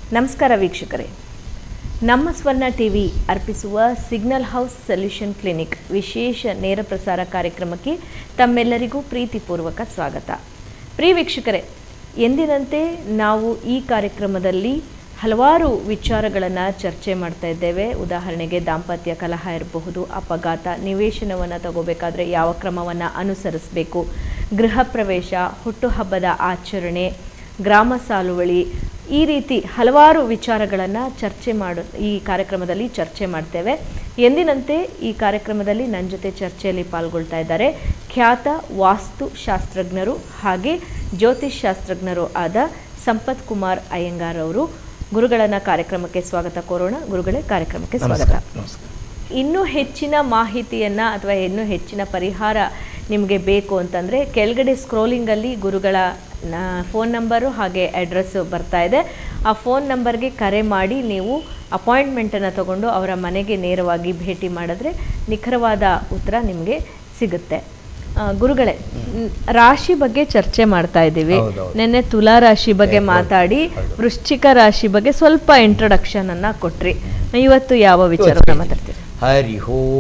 ನಮಸ್ಕಾರ ವೀಕ್ಷಕರೇ ನಮ್ಮ ಸ್ವರ್ಣ ಟಿವಿ ಅರ್ಪಿಸುವ ಸಿಗ್ನಲ್ ಹೌಸ್ ಸೊಲ್ಯೂಷನ್ ಕ್ಲಿನಿಕ್ ವಿಶೇಷ ನೇರ ಪ್ರಸಾರ ಕಾರ್ಯಕ್ರಮಕ್ಕೆ ತಮ್ಮೆಲ್ಲರಿಗೂ ಪ್ರೀತಿಪೂರ್ವಕ ಸ್ವಾಗತ ಪ್ರಿಯ ವೀಕ್ಷಕರೇ ಎಂದಿನಂತೆ ನಾವು ಈ ಕಾರ್ಯಕ್ರಮದಲ್ಲಿ ಹಲವಾರು ವಿಚಾರಗಳನ್ನು ಚರ್ಚೆ ಮಾಡ್ತಾ ಇದ್ದೇವೆ ಉದಾಹರಣೆಗೆ ದಾಂಪತ್ಯ ಕಲಹ ಇರಬಹುದು ಅಪಘಾತ ನಿವೇಶನವನ್ನು ತಗೋಬೇಕಾದ್ರೆ ಯಾವ ಕ್ರಮವನ್ನು ಅನುಸರಿಸಬೇಕು ಗೃಹ ಪ್ರವೇಶ ಹುಟ್ಟುಹಬ್ಬದ ಆಚರಣೆ ಗ್ರಾಮ ಸಾಲುವಳಿ ಈ ರೀತಿ ಹಲವಾರು ವಿಚಾರಗಳನ್ನು ಚರ್ಚೆ ಮಾಡು ಈ ಕಾರ್ಯಕ್ರಮದಲ್ಲಿ ಚರ್ಚೆ ಮಾಡ್ತೇವೆ ಎಂದಿನಂತೆ ಈ ಕಾರ್ಯಕ್ರಮದಲ್ಲಿ ನನ್ನ ಜೊತೆ ಚರ್ಚೆಯಲ್ಲಿ ಪಾಲ್ಗೊಳ್ತಾ ಇದ್ದಾರೆ ಖ್ಯಾತ ವಾಸ್ತು ಶಾಸ್ತ್ರಜ್ಞರು ಹಾಗೆ ಜ್ಯೋತಿಷ್ ಶಾಸ್ತ್ರಜ್ಞರು ಆದ ಸಂಪತ್ ಕುಮಾರ್ ಅಯ್ಯಂಗಾರ್ ಅವರು ಗುರುಗಳನ್ನ ಕಾರ್ಯಕ್ರಮಕ್ಕೆ ಸ್ವಾಗತ ಕೋರೋಣ ಗುರುಗಳೇ ಕಾರ್ಯಕ್ರಮಕ್ಕೆ ಸ್ವಾಗತ ನಮಸ್ಕಾರ ನಮಸ್ಕಾರ ಇನ್ನೂ ಹೆಚ್ಚಿನ ಮಾಹಿತಿಯನ್ನು ಅಥವಾ ಇನ್ನೂ ಹೆಚ್ಚಿನ ಪರಿಹಾರ ನಿಮಗೆ ಬೇಕು ಅಂತಂದರೆ ಕೆಳಗಡೆ ಸ್ಕ್ರೋಲಿಂಗಲ್ಲಿ ಗುರುಗಳ ಫೋನ್ ನಂಬರು ಹಾಗೆ ಅಡ್ರೆಸ್ಸು ಬರ್ತಾ ಇದೆ ಆ ಫೋನ್ ನಂಬರ್ಗೆ ಕರೆ ಮಾಡಿ ನೀವು ಅಪಾಯಿಂಟ್ಮೆಂಟನ್ನು ತಗೊಂಡು ಅವರ ಮನೆಗೆ ನೇರವಾಗಿ ಭೇಟಿ ಮಾಡಿದ್ರೆ ನಿಖರವಾದ ಉತ್ತರ ನಿಮಗೆ ಸಿಗುತ್ತೆ ಆ, ಗುರುಗಳೇ ನ್- ರಾಶಿ ಬಗ್ಗೆ ಚರ್ಚೆ ಮಾಡ್ತಾ ಇದ್ದೀವಿ ಹೌದೌದು. ನಿನ್ನೆ ತುಲಾ ರಾಶಿ ಬಗ್ಗೆ ಹೌದು, ಮಾತಾಡಿ ಹೌದು. ವೃಶ್ಚಿಕ ರಾಶಿ ಬಗ್ಗೆ ಸ್ವಲ್ಪ ಇಂಟ್ರೊಡಕ್ಷನ್ ಅನ್ನ ಕೊಟ್ರಿ ಇವತ್ತು ಯಾವ ವಿಚಾರವನ್ನ ಮಾತಾಡ್ತೀರಿ ಹರಿ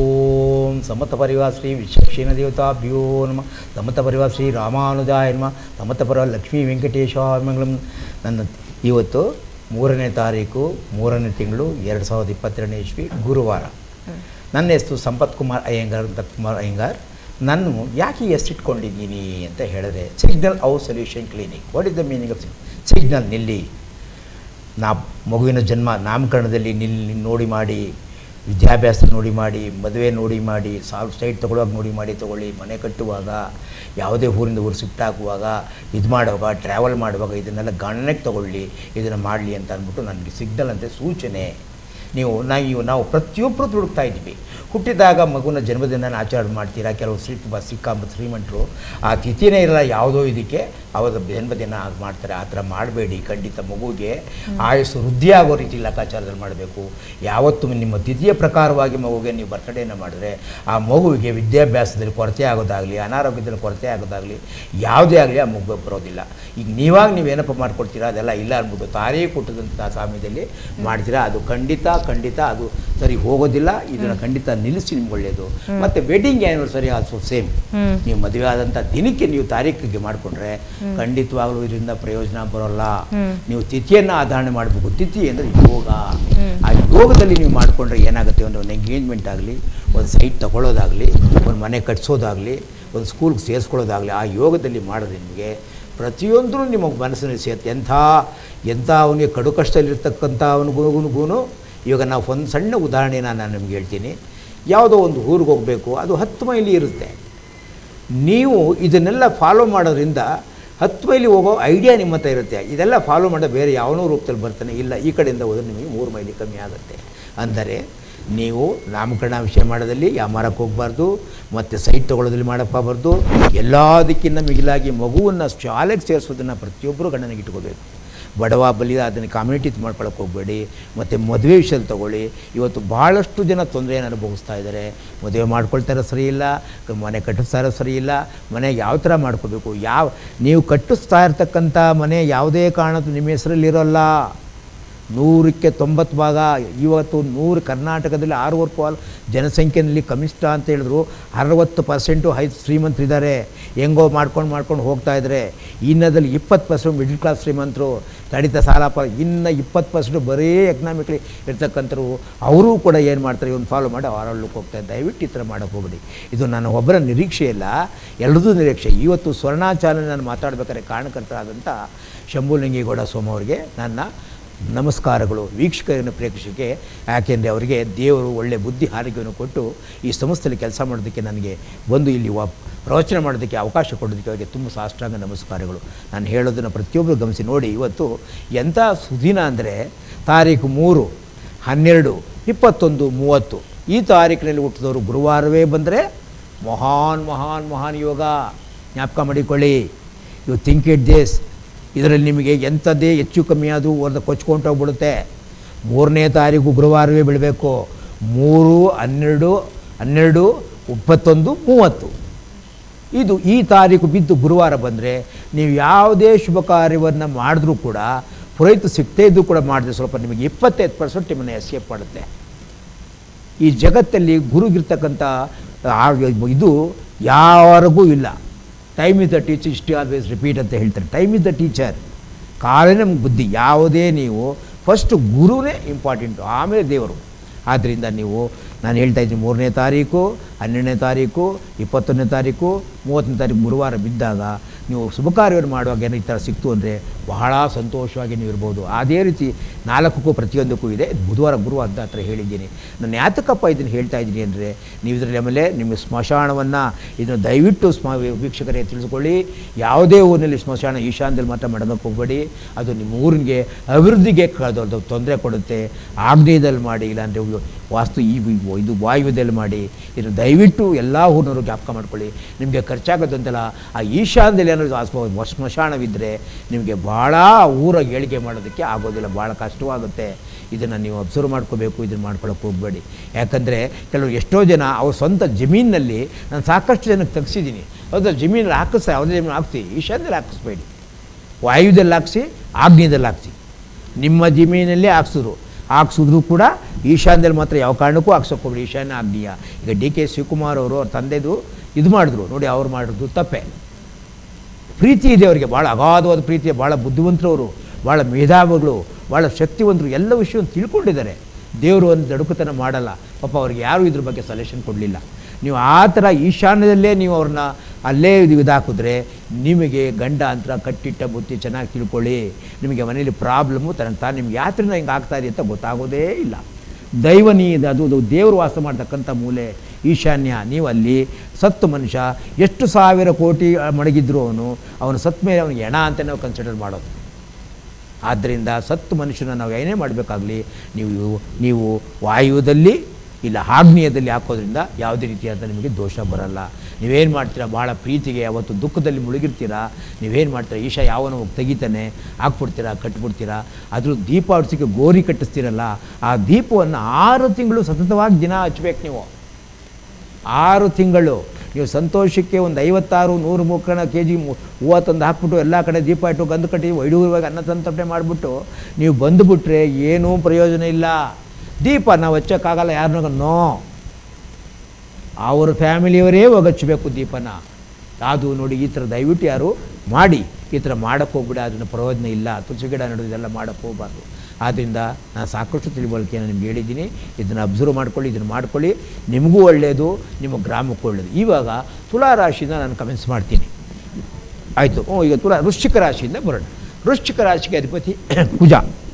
ಓಂ ಸಮತ ಪರಿವಾರ ಶ್ರೀ ವಿಚಕ್ಷಣ ದೇವತಾಭ್ಯೋ ನಮ ಸಮತ ಪರಿವಾರ ಶ್ರೀ ರಾಮಾನುಜಾಯ ನಮ ಸಮತ ಪರಿವಾರ ಲಕ್ಷ್ಮೀ ವೆಂಕಟೇಶಾಯ ಮಂಗಳಂ ನನ್ನ ಇವತ್ತು ಮೂರನೇ ತಾರೀಕು ಮೂರನೇ ತಿಂಗಳು ಎರಡು ಸಾವಿರದ ಇಪ್ಪತ್ತೆರಡನೇ ಇಸ್ವಿ ಗುರುವಾರ ನನ್ನ ಹೆಸರು ಸಂಪತ್ ಕುಮಾರ್ ಅಯ್ಯಂಗಾರ್ ಅಂತ ಕುಮಾರ್ ಅಯ್ಯಂಗಾರ್ ನಾನು ಯಾಕೆ ಈ ಹೆಸರು ಇಟ್ಕೊಂಡಿದ್ದೀನಿ ಅಂತ ಹೇಳಿದ್ರೆ signal out solution clinic what is the meaning of signal ನಿಲ್ಲಿ ನಾ ಮಗುವಿನ ಜನ್ಮ ನಾಮಕರಣದಲ್ಲಿ ನಿಲ್ಲಿ ನೋಡಿ ಮಾಡಿ ವಿದ್ಯಾಭ್ಯಾಸ ನೋಡಿ ಮಾಡಿ ಮದುವೆ ನೋಡಿ ಮಾಡಿ ಸಾಲ್ ಸೈಟ್ ತೊಗೊಳುವಾಗ ನೋಡಿ ಮಾಡಿ ತೊಗೊಳ್ಳಿ ಮನೆ ಕಟ್ಟುವಾಗ ಯಾವುದೇ ಊರಿಂದ ಊರು ಶಿಫ್ಟ್ ಆಗುವಾಗ ಇದು ಮಾಡುವಾಗ ಟ್ರಾವೆಲ್ ಮಾಡುವಾಗ ಇದನ್ನೆಲ್ಲ ಗಣನೆಗೆ ತೊಗೊಳ್ಳಿ ಇದನ್ನು ಮಾಡಲಿ ಅಂತ ಅಂದ್ಬಿಟ್ಟು ನನಗೆ ಸಿಗ್ನಲ್ ಅಂತೆ ಸೂಚನೆ ನೀವು ನಾವು ನಾವು ಪ್ರತಿಯೊಬ್ಬರು ದುಡುಕ್ತಾ ಇದ್ದೀವಿ ಹುಟ್ಟಿದಾಗ ಮಗುನ ಜನ್ಮದಿನ ಆಚರಣೆ ಮಾಡ್ತೀರಾ ಕೆಲವು ಶ್ರೀ ತುಂಬ ಸಿಕ್ಕಾಂಬ ಶ್ರೀಮಂತರು ಆ ತಿಥಿನೇ ಇರಲ್ಲ ಯಾವುದೋ ಇದಕ್ಕೆ ಅವಾಗ ಜನ್ಮದಿನ ಆಗ ಮಾಡ್ತಾರೆ ಆ ಥರ ಮಾಡಬೇಡಿ ಖಂಡಿತ ಮಗುವಿಗೆ ಆಯುಸ್ಸು ವೃದ್ಧಿ ಆಗೋ ರೀತಿ ಲೆಕ್ಕಾಚಾರದಲ್ಲಿ ಮಾಡಬೇಕು ಯಾವತ್ತೂ ನಿಮ್ಮ ತಿಥಿಯ ಪ್ರಕಾರವಾಗಿ ಮಗುವಿಗೆ ನೀವು ಬರ್ತಡೇನ ಮಾಡಿದ್ರೆ ಆ ಮಗುವಿಗೆ ವಿದ್ಯಾಭ್ಯಾಸದಲ್ಲಿ ಕೊರತೆ ಆಗೋದಾಗಲಿ ಅನಾರೋಗ್ಯದಲ್ಲಿ ಕೊರತೆ ಆಗೋದಾಗಲಿ ಯಾವುದೇ ಆಗಲಿ ಆ ಮಗು ಬರೋದಿಲ್ಲ ಈಗ ನೀವಾಗ ನೀವೇನಪ್ಪ ಮಾಡ್ಕೊಡ್ತೀರಾ ಅದೆಲ್ಲ ಇಲ್ಲ ಅಂದ್ಬಿಟ್ಟು ತಾರೇ ಕೊಟ್ಟದಂಥ ಸಮಯದಲ್ಲಿ ಮಾಡ್ತೀರಾ ಅದು ಖಂಡಿತ ಖಂಡಿತ ಅದು ಸರಿ ಹೋಗೋದಿಲ್ಲ ಇದನ್ನು ಖಂಡಿತ ನಿಲ್ಲಿಸಿ ನಿಮ್ಗೆ ಒಳ್ಳೆಯದು ಮತ್ತು wedding anniversary also same hmm. ನೀವು ಮದುವೆ ಆದಂಥ ದಿನಕ್ಕೆ ನೀವು ತಾರೀಕಿಗೆ ಮಾಡಿಕೊಂಡ್ರೆ ಖಂಡಿತವಾಗ್ಲೂ ಇದರಿಂದ ಪ್ರಯೋಜನ ಬರೋಲ್ಲ ಹ್ಮ್. ನೀವು ತಿಥಿಯನ್ನು ಆಧಾರಣೆ ಮಾಡಬೇಕು ತಿಥಿ ಅಂದರೆ ಯೋಗ ಹ್ಮ್. ಆ ಯೋಗದಲ್ಲಿ ನೀವು ಮಾಡಿಕೊಂಡ್ರೆ ಏನಾಗುತ್ತೆ ಒಂದು ಒಂದು ಎಂಗೇಜ್ಮೆಂಟ್ ಆಗಲಿ ಒಂದು ಸೈಟ್ ತಗೊಳ್ಳೋದಾಗಲಿ ಒಂದು ಮನೆ ಕಟ್ಸೋದಾಗಲಿ ಒಂದು ಸ್ಕೂಲ್ಗೆ ಸೇರಿಸ್ಕೊಳ್ಳೋದಾಗಲಿ ಆ ಯೋಗದಲ್ಲಿ ಮಾಡಿದ್ರೆ ನಿಮಗೆ ಪ್ರತಿಯೊಂದರೂ ನಿಮ್ಮ ಮನಸ್ಸಿನಲ್ಲಿ ಸೇರುತ್ತೆ ಎಂಥ ಎಂಥ ಅವನಿಗೆ ಕಡು ಕಷ್ಟದಲ್ಲಿರ್ತಕ್ಕಂಥ ಅವನಿಗೂ ಇವಾಗ ನಾವು ಒಂದು ಸಣ್ಣ ಉದಾಹರಣೆನ ನಾನು ನಿಮ್ಗೆ ಹೇಳ್ತೀನಿ ಯಾವುದೋ ಒಂದು ಊರಿಗೆ ಹೋಗಬೇಕು ಅದು ಹತ್ತು ಮೈಲಿ ಇರುತ್ತೆ ನೀವು ಇದನ್ನೆಲ್ಲ ಫಾಲೋ ಮಾಡೋದ್ರಿಂದ ಹತ್ತು ಮೈಲಿ ಹೋಗೋ ಐಡಿಯಾ ನಿಮ್ಮ ಹತ್ರ ಇರುತ್ತೆ ಇದೆಲ್ಲ ಫಾಲೋ ಮಾಡೋ ಬೇರೆ ಯಾವನೋ ರೂಪದಲ್ಲಿ ಬರ್ತಾನೆ ಇಲ್ಲ ಈ ಕಡೆಯಿಂದ ಹೋದ್ರೆ ನಿಮಗೆ ಮೂರು ಮೈಲಿ ಕಮ್ಮಿ ಆಗುತ್ತೆ ಅಂದರೆ ನೀವು ನಾಮಕರಣ ವಿಷಯ ಮಾಡೋದಲ್ಲಿ ಯಾಮಾರಕ್ಕೆ ಹೋಗಬಾರ್ದು ಮತ್ತು ಸೈಟ್ ತೊಗೊಳ್ಳೋದ್ರಲ್ಲಿ ಮಾಡೋಕ್ಕಾಗಬಾರ್ದು ಎಲ್ಲದಕ್ಕಿಂತ ಮಿಗಿಲಾಗಿ ಮಗುವನ್ನು ಶಾಲೆಗೆ ಸೇರಿಸೋದನ್ನು ಪ್ರತಿಯೊಬ್ಬರು ಗಣನೆಗೆ ಇಟ್ಕೋಬೇಕು ಬಡವ ಬಲಿದ ಅದನ್ನು ಕಮ್ಯುನಿಟಿ ಮಾಡ್ಕೊಳಕ್ಕೆ ಹೋಗಬೇಡಿ ಮತ್ತು ಮದುವೆ ವಿಷಯದಲ್ಲಿ ತಗೊಳ್ಳಿ ಇವತ್ತು ಭಾಳಷ್ಟು ಜನ ತೊಂದರೆಯನ್ನು ಅನುಭವಿಸ್ತಾ ಇದ್ದಾರೆ ಮದುವೆ ಮಾಡ್ಕೊಳ್ತಾರೋ ಸರಿ ಇಲ್ಲ ಕ- ಮನೆ ಕಟ್ಟಿಸ್ತಾರೋ ಸರಿ ಇಲ್ಲ ಮನೆ ಯಾವ ಥರ ಮಾಡ್ಕೋಬೇಕು ಯಾವ ನೀವು ಕಟ್ಟಿಸ್ತಾ ಇರ್ತಕ್ಕಂಥ ಮನೆ ಯಾವುದೇ ಕಾರಣಕ್ಕೂ ನಿಮ್ಮ ಹೆಸರಲ್ಲಿರೋಲ್ಲ ನೂರಕ್ಕೆ ತೊಂಬತ್ತು ಭಾಗ ಇವತ್ತು ನೂರು ಕರ್ನಾಟಕದಲ್ಲಿ ಆರೂವರೆ ಪಾಲ್ ಜನಸಂಖ್ಯೆಯಲ್ಲಿ ಕನಿಷ್ಠ ಅಂತ ಹೇಳಿದ್ರು ಅರವತ್ತು ಪರ್ಸೆಂಟು ಹೈ ಶ್ರೀಮಂತರಿದ್ದಾರೆ ಹೆಂಗೋ ಮಾಡ್ಕೊಂಡು ಮಾಡ್ಕೊಂಡು ಹೋಗ್ತಾ ಇದ್ದಾರೆ ಇನ್ನದಲ್ಲಿ ಇಪ್ಪತ್ತು ಪರ್ಸೆಂಟ್ ಮಿಡ್ಲ್ ಕ್ಲಾಸ್ ಶ್ರೀಮಂತರು ತಡಿತ ಸಾಲ ಪ ಇನ್ನು ಇಪ್ಪತ್ತು ಪರ್ಸೆಂಟ್ ಬರೀ ಎಕನಾಮಿಕ್ಲಿ ಇರ್ತಕ್ಕಂಥರು ಅವರೂ ಕೂಡ ಏನು ಮಾಡ್ತಾರೆ ಇವನು ಫಾಲೋ ಮಾಡಿ ಅವರಲ್ಲಕ್ಕೆ ಹೋಗ್ತಾರೆ ದಯವಿಟ್ಟು ಈ ಥರ ಮಾಡೋಕ್ಕೆ ಹೋಗ್ಬೇಡಿ ಇದು ನನ್ನ ಒಬ್ಬರ ನಿರೀಕ್ಷೆ ಇಲ್ಲ ಎಲ್ಲರದ್ದು ನಿರೀಕ್ಷೆ ಇವತ್ತು ಸ್ವರ್ಣಾಚಾರ್ಯ ನಾನು ಮಾತಾಡ್ಬೇಕಾದ್ರೆ ಕಾರಣಕರ್ತರಾದಂಥ ಶಂಭುಲಿಂಗೇಗೌಡ ಸೋಮ ಅವರಿಗೆ ನನ್ನ ನಮಸ್ಕಾರಗಳು ವೀಕ್ಷಕರನ್ನು ಪ್ರೇಕ್ಷಿಸೋಕ್ಕೆ ಯಾಕೆಂದರೆ ಅವರಿಗೆ ದೇವರು ಒಳ್ಳೆ ಬುದ್ಧಿ ಆರೋಗ್ಯವನ್ನು ಕೊಟ್ಟು ಈ ಸಂಸ್ಥೆಯಲ್ಲಿ ಕೆಲಸ ಮಾಡೋದಕ್ಕೆ ನನಗೆ ಬಂದು ಇಲ್ಲಿ ವ ಪ್ರವಚನ ಮಾಡೋದಕ್ಕೆ ಅವಕಾಶ ಕೊಡೋದಕ್ಕೆ ಅವರಿಗೆ ತುಂಬ ಸಾಷ್ಟಾಂಗ ನಮಸ್ಕಾರಗಳು ನಾನು ಹೇಳೋದನ್ನು ಪ್ರತಿಯೊಬ್ಬರು ಗಮನಿಸಿ ನೋಡಿ ಇವತ್ತು ಎಂಥ ಸುದಿನ ಅಂದರೆ ತಾರೀಕು ಮೂರು ಹನ್ನೆರಡು ಇಪ್ಪತ್ತೊಂದು ಮೂವತ್ತು ಈ ತಾರೀಕಿನಲ್ಲಿ ಹುಟ್ಟಿದವರು ಗುರುವಾರವೇ ಬಂದರೆ ಮಹಾನ್ ಮಹಾನ್ ಮಹಾನ್ ಯೋಗ ಜ್ಞಾಪಕ ಮಾಡಿಕೊಳ್ಳಿ ಯು ಥಿಂಕ್ ಇಟ್ ದಿಸ್ ಇದರಲ್ಲಿ ನಿಮಗೆ ಎಂಥದ್ದೇ ಹೆಚ್ಚು ಕಮ್ಮಿ ಆದರೂ ಒಂದು ಕೊಚ್ಕೊಂಡು ಹೋಗ್ಬಿಡುತ್ತೆ ಮೂರನೇ ತಾರೀಕು ಗುರುವಾರವೇ ಬೀಳಬೇಕು ಮೂರು ಹನ್ನೆರಡು ಹನ್ನೆರಡು ಇಪ್ಪತ್ತೊಂದು ಮೂವತ್ತು ಇದು ಈ ತಾರೀಕು ಬಿದ್ದು ಗುರುವಾರ ಬಂದರೆ ನೀವು ಯಾವುದೇ ಶುಭ ಕಾರ್ಯವನ್ನು ಮಾಡಿದ್ರೂ ಕೂಡ ಪುರೋಹಿತ ಸಿಗ್ತೇ ಇದ್ದು ಕೂಡ ಮಾಡಿದ್ರೆ ಸ್ವಲ್ಪ ನಿಮಗೆ ಇಪ್ಪತ್ತೈದು ಪರ್ಸೆಂಟ್ ನಿಮ್ಮನ್ನು ಎಸ್ಕೇಪ್ ಮಾಡುತ್ತೆ ಈ ಜಗತ್ತಲ್ಲಿ ಗುರುಗಿರ್ತಕ್ಕಂಥ ಆ- ಇದು ಯಾರಿಗೂ ಇಲ್ಲ ಟೈಮ್ ಇಸ್ ದ ಟೀಚರ್ ಇಷ್ಟು ಆಲ್ವೇಸ್ ರಿಪೀಟ್ ಅಂತ ಹೇಳ್ತಾರೆ ಟೈಮ್ ಇಸ್ ದ ಟೀಚರ್ ಕಾಲೇ ನಮ್ಗೆ ಬುದ್ಧಿ ಯಾವುದೇ ನೀವು ಫಸ್ಟ್ ಗುರುವೇ ಇಂಪಾರ್ಟೆಂಟು ಆಮೇಲೆ ದೇವರು ಆದ್ದರಿಂದ ನೀವು ನಾನು ಹೇಳ್ತಾ ಇದ್ದೀನಿ ಮೂರನೇ ತಾರೀಕು ಹನ್ನೆರಡನೇ ತಾರೀಕು ಇಪ್ಪತ್ತೊಂದನೇ ತಾರೀಕು ಮೂವತ್ತನೇ ತಾರೀಕು ಗುರುವಾರ ಬಿದ್ದಾಗ ನೀವು ಶುಭ ಕಾರ್ಯವನ್ನು ಮಾಡುವಾಗ ಏನೋ ಈ ಥರ ಸಿಕ್ತು ಅಂದರೆ ಬಹಳ ಸಂತೋಷವಾಗಿ ನೀವು ಇರ್ಬೋದು ಅದೇ ರೀತಿ ನಾಲ್ಕಕ್ಕೂ ಪ್ರತಿಯೊಂದಕ್ಕೂ ಇದೆ ಬುಧವಾರ ಗುರುವಾರ ಅಂತ ಹತ್ರ ಹೇಳಿದ್ದೀನಿ ನಾನು ಯಾತಕ್ಕಪ್ಪ ಇದನ್ನು ಹೇಳ್ತಾ ಇದ್ದೀನಿ ಅಂದರೆ ನೀವು ಇದರಲ್ಲಿ ಆಮೇಲೆ ನಿಮ್ಮ ಸ್ಮಶಾನವನ್ನು ಇದನ್ನು ದಯವಿಟ್ಟು ಸ್ಮ ವೀಕ್ಷಕರೇ ತಿಳಿಸ್ಕೊಳ್ಳಿ ಯಾವುದೇ ಊರಿನಲ್ಲಿ ಸ್ಮಶಾನ ಈಶಾನ್ಯದಲ್ಲಿ ಮಾತ್ರ ಮಾಡೋದಕ್ಕೆ ಹೋಗಬೇಡಿ ಅದು ನಿಮ್ಮ ಊರಿಗೆ ಅಭಿವೃದ್ಧಿಗೆ ಕ- ತೊಂದರೆ ಕೊಡುತ್ತೆ ಆಗ್ನೇಯದಲ್ಲಿ ಮಾಡಿ ಇಲ್ಲಾಂದರೆ ಉ- ವಾಸ್ತು ಈ ವಿ- ಇದು ವಾಯುವ್ಯದಲ್ಲಿ ಮಾಡಿ ಇದನ್ನು ದಯವಿಟ್ಟು ಎಲ್ಲ ಊರಿನವರು ಜ್ಞಾಪಕ ಮಾಡ್ಕೊಳ್ಳಿ ನಿಮಗೆ ಖರ್ಚಾಗೋದಂತೆಲ್ಲ ಆ ಈಶಾನ್ಯದಲ್ಲಿ ಏನಾದರೂ ಆ ಸ್ಮ- ಸ್ಮಶಾನವಿದ್ದರೆ ನಿಮಗೆ ಭಾಳ ಊರ ಏಳಿಗೆ ಮಾಡೋದಕ್ಕೆ ಆಗೋದಿಲ್ಲ ಭಾಳ ಕಷ್ಟವಾಗುತ್ತೆ ಇದನ್ನು ನೀವು ಅಬ್ಸರ್ವ್ ಮಾಡ್ಕೋಬೇಕು ಇದನ್ನು ಮಾಡ್ಕೊಳಕ್ಕೆ ಹೋಗಬೇಡಿ ಯಾಕಂದರೆ ಕೆಲವರು ಎಷ್ಟೋ ಜನ ಅವ್ರ ಸ್ವಂತ ಜಮೀನಿನಲ್ಲಿ ನಾನು ಸಾಕಷ್ಟು ಜನಕ್ಕೆ ತೆಗ್ಸಿದ್ದೀನಿ ಹೌದಾ ಜಮೀನಲ್ಲಿ ಹಾಕಿಸ್ತಾ ಯಾವುದೇ ಜಮೀನು ಹಾಕ್ಸಿ ಈಶಾನ್ಯದಲ್ಲಿ ಹಾಕಿಸ್ಬೇಡಿ ವಾಯುವ್ಯದಲ್ಲಿ ಹಾಕ್ಸಿ ಆಗ್ನೇಯದಲ್ಲಿ ಹಾಕ್ಸಿ ನಿಮ್ಮ ಜಮೀನಲ್ಲೇ ಹಾಕ್ಸಿದ್ರು ಹಾಕ್ಸಿದ್ರು ಕೂಡ ಈಶಾನ್ಯದಲ್ಲಿ ಮಾತ್ರ ಯಾವ ಕಾರಣಕ್ಕೂ ಹಾಕ್ಸೋಕೆ ಹೋಗ್ಬೇಡಿ ಈಶಾನ್ಯ ಆಗ್ನೇಯ ಈಗ ಡಿ ಕೆ ಶಿವಕುಮಾರ್ ಅವರು ಅವ್ರ ತಂದೆದು ಇದು ಮಾಡಿದ್ರು ನೋಡಿ ಅವ್ರು ಮಾಡಿದ್ರು ತಪ್ಪೆ ಪ್ರೀತಿ ಇದೆ ಅವರಿಗೆ ಭಾಳ ಅಗಾಧವಾದ ಪ್ರೀತಿ ಭಾಳ ಬುದ್ಧಿವಂತರವರು ಭಾಳ ಮೇಧಾವಿಗಳು ಭಾಳ ಶಕ್ತಿವಂತರು ಎಲ್ಲ ವಿಷಯವನ್ನು ತಿಳ್ಕೊಂಡಿದ್ದಾರೆ ದೇವರು ಒಂದು ದಡುಕತನ ಮಾಡಲ್ಲ ಪಾಪ ಅವ್ರಿಗೆ ಯಾರೂ ಇದ್ರ ಬಗ್ಗೆ ಸಜೆಷನ್ ಕೊಡಲಿಲ್ಲ ನೀವು ಆ ಥರ ಈಶಾನ್ಯದಲ್ಲೇ ನೀವು ಅವ್ರನ್ನ ಅಲ್ಲೇ ಇದು ಇದಾಕಿದ್ರೆ ನಿಮಗೆ ಗಂಡ ಅಂತರ ಕಟ್ಟಿಟ್ಟ ಬುತ್ತಿ ಚೆನ್ನಾಗಿ ತಿಳ್ಕೊಳ್ಳಿ ನಿಮಗೆ ಮನೇಲಿ ಪ್ರಾಬ್ಲಮ್ಮು ತನಗೆ ತಾನು ನಿಮ್ಗೆ ಯಾತ್ರೆನ ಹಿಂಗೆ ಆಗ್ತಾ ಇದೆ ಅಂತ ಗೊತ್ತಾಗೋದೇ ಇಲ್ಲ ದೈವನಿ ಇದು ಅದು ಅದು ದೇವರು ವಾಸ ಮಾಡ್ತಕ್ಕಂಥ ಮೂಲೆ ಈಶಾನ್ಯ ನೀವು ಅಲ್ಲಿ ಸತ್ತು ಮನುಷ್ಯ ಎಷ್ಟು ಸಾವಿರ ಕೋಟಿ ಮಡಗಿದ್ರು ಅವನು ಅವನು ಸತ್ತ ಮೇಲೆ ಅವನಿಗೆ ಹೆಣ ಅಂತ ನಾವು ಕನ್ಸಿಡರ್ ಮಾಡೋದು ಆದ್ದರಿಂದ ಸತ್ತು ಮನುಷ್ಯನ ನಾವು ಏನೇ ಮಾಡಬೇಕಾಗಲಿ ನೀವು ನೀವು ವಾಯುದಲ್ಲಿ ಇಲ್ಲ ಆಗ್ನೇಯದಲ್ಲಿ ಹಾಕೋದ್ರಿಂದ ಯಾವುದೇ ರೀತಿಯಾದ ನಿಮಗೆ ದೋಷ ಬರಲ್ಲ ನೀವೇನು ಮಾಡ್ತೀರಾ ಭಾಳ ಪ್ರೀತಿಗೆ ಅವತ್ತು ದುಃಖದಲ್ಲಿ ಮುಳುಗಿರ್ತೀರಾ ನೀವೇನು ಮಾಡ್ತೀರಾ ಈಶಾ ಯಾವನೋ ಹೋಗಿ ತೆಗಿತಾನೆ ಹಾಕ್ಬಿಡ್ತೀರಾ ಕಟ್ಬಿಡ್ತೀರಾ ಅದ್ರ ದೀಪ ಹೊಡ್ಸೋಕ್ಕೆ ಗೋರಿ ಕಟ್ಟಿಸ್ತೀರಲ್ಲ ಆ ದೀಪವನ್ನು ಆರು ತಿಂಗಳು ಸತತವಾಗಿ ದಿನ ಹಚ್ಬೇಕು ನೀವು ಆರು ತಿಂಗಳು ನೀವು ಸಂತೋಷಕ್ಕೆ ಒಂದು ಐವತ್ತಾರು ನೂರು ಮುಕ್ಕಣ ಕೆ ಜಿ ಹೂವು ತಂದು ಹಾಕ್ಬಿಟ್ಟು ಎಲ್ಲ ಕಡೆ ದೀಪ ಇಟ್ಟು ಗಂದು ಕಟ್ಟಿ ವೈಡೂರವಾಗಿ ಅನ್ನ ಸಂತರ್ಪಣೆ ಮಾಡಿಬಿಟ್ಟು ನೀವು ಬಂದುಬಿಟ್ರೆ ಏನೂ ಪ್ರಯೋಜನ ಇಲ್ಲ ದೀಪ ನಾವು ಹಚ್ಚೋಕ್ಕಾಗಲ್ಲ ಯಾರನ್ನಾಗ ನೋ ಅವ್ರ ಫ್ಯಾಮಿಲಿಯವರೇ ಹೋಗಚ್ಚಬೇಕು ದೀಪನ ಅದು ನೋಡಿ ಈ ಥರ ದಯವಿಟ್ಟು ಯಾರು ಮಾಡಿ ಈ ಥರ ಮಾಡೋಕ್ಕೆ ಹೋಗ್ಬಿಡಿ ಅದನ್ನು ಪ್ರಯೋಜನ ಇಲ್ಲ ತುಳಸಿ ಗಿಡ ನೆಡೋದು ಇದೆಲ್ಲ ಮಾಡೋಕ್ಕೆ ಹೋಗಬಾರ್ದು ಆದ್ದರಿಂದ ನಾನು ಸಾಕಷ್ಟು ತಿಳುವಳಿಕೆಯನ್ನು ನಿಮ್ಗೆ ಹೇಳಿದ್ದೀನಿ ಇದನ್ನು ಅಬ್ಸರ್ವ್ ಮಾಡ್ಕೊಳ್ಳಿ ಇದನ್ನು ಮಾಡ್ಕೊಳ್ಳಿ ನಿಮಗೂ ಒಳ್ಳೆಯದು ನಿಮ್ಮ ಗ್ರಾಮಕ್ಕೂ ಒಳ್ಳೆಯದು ಇವಾಗ ತುಲಾ ರಾಶಿಯಿಂದ ನಾನು ಕಮೆಂಟ್ಸ್ ಮಾಡ್ತೀನಿ ಆಯಿತು ಹ್ಞೂ ಈಗ ತುಲಾ ವೃಶ್ಚಿಕ ರಾಶಿಯಿಂದ ಬರೋಣ ವೃಶ್ಚಿಕ ರಾಶಿಗೆ ಅಧಿಪತಿ ಕುಜ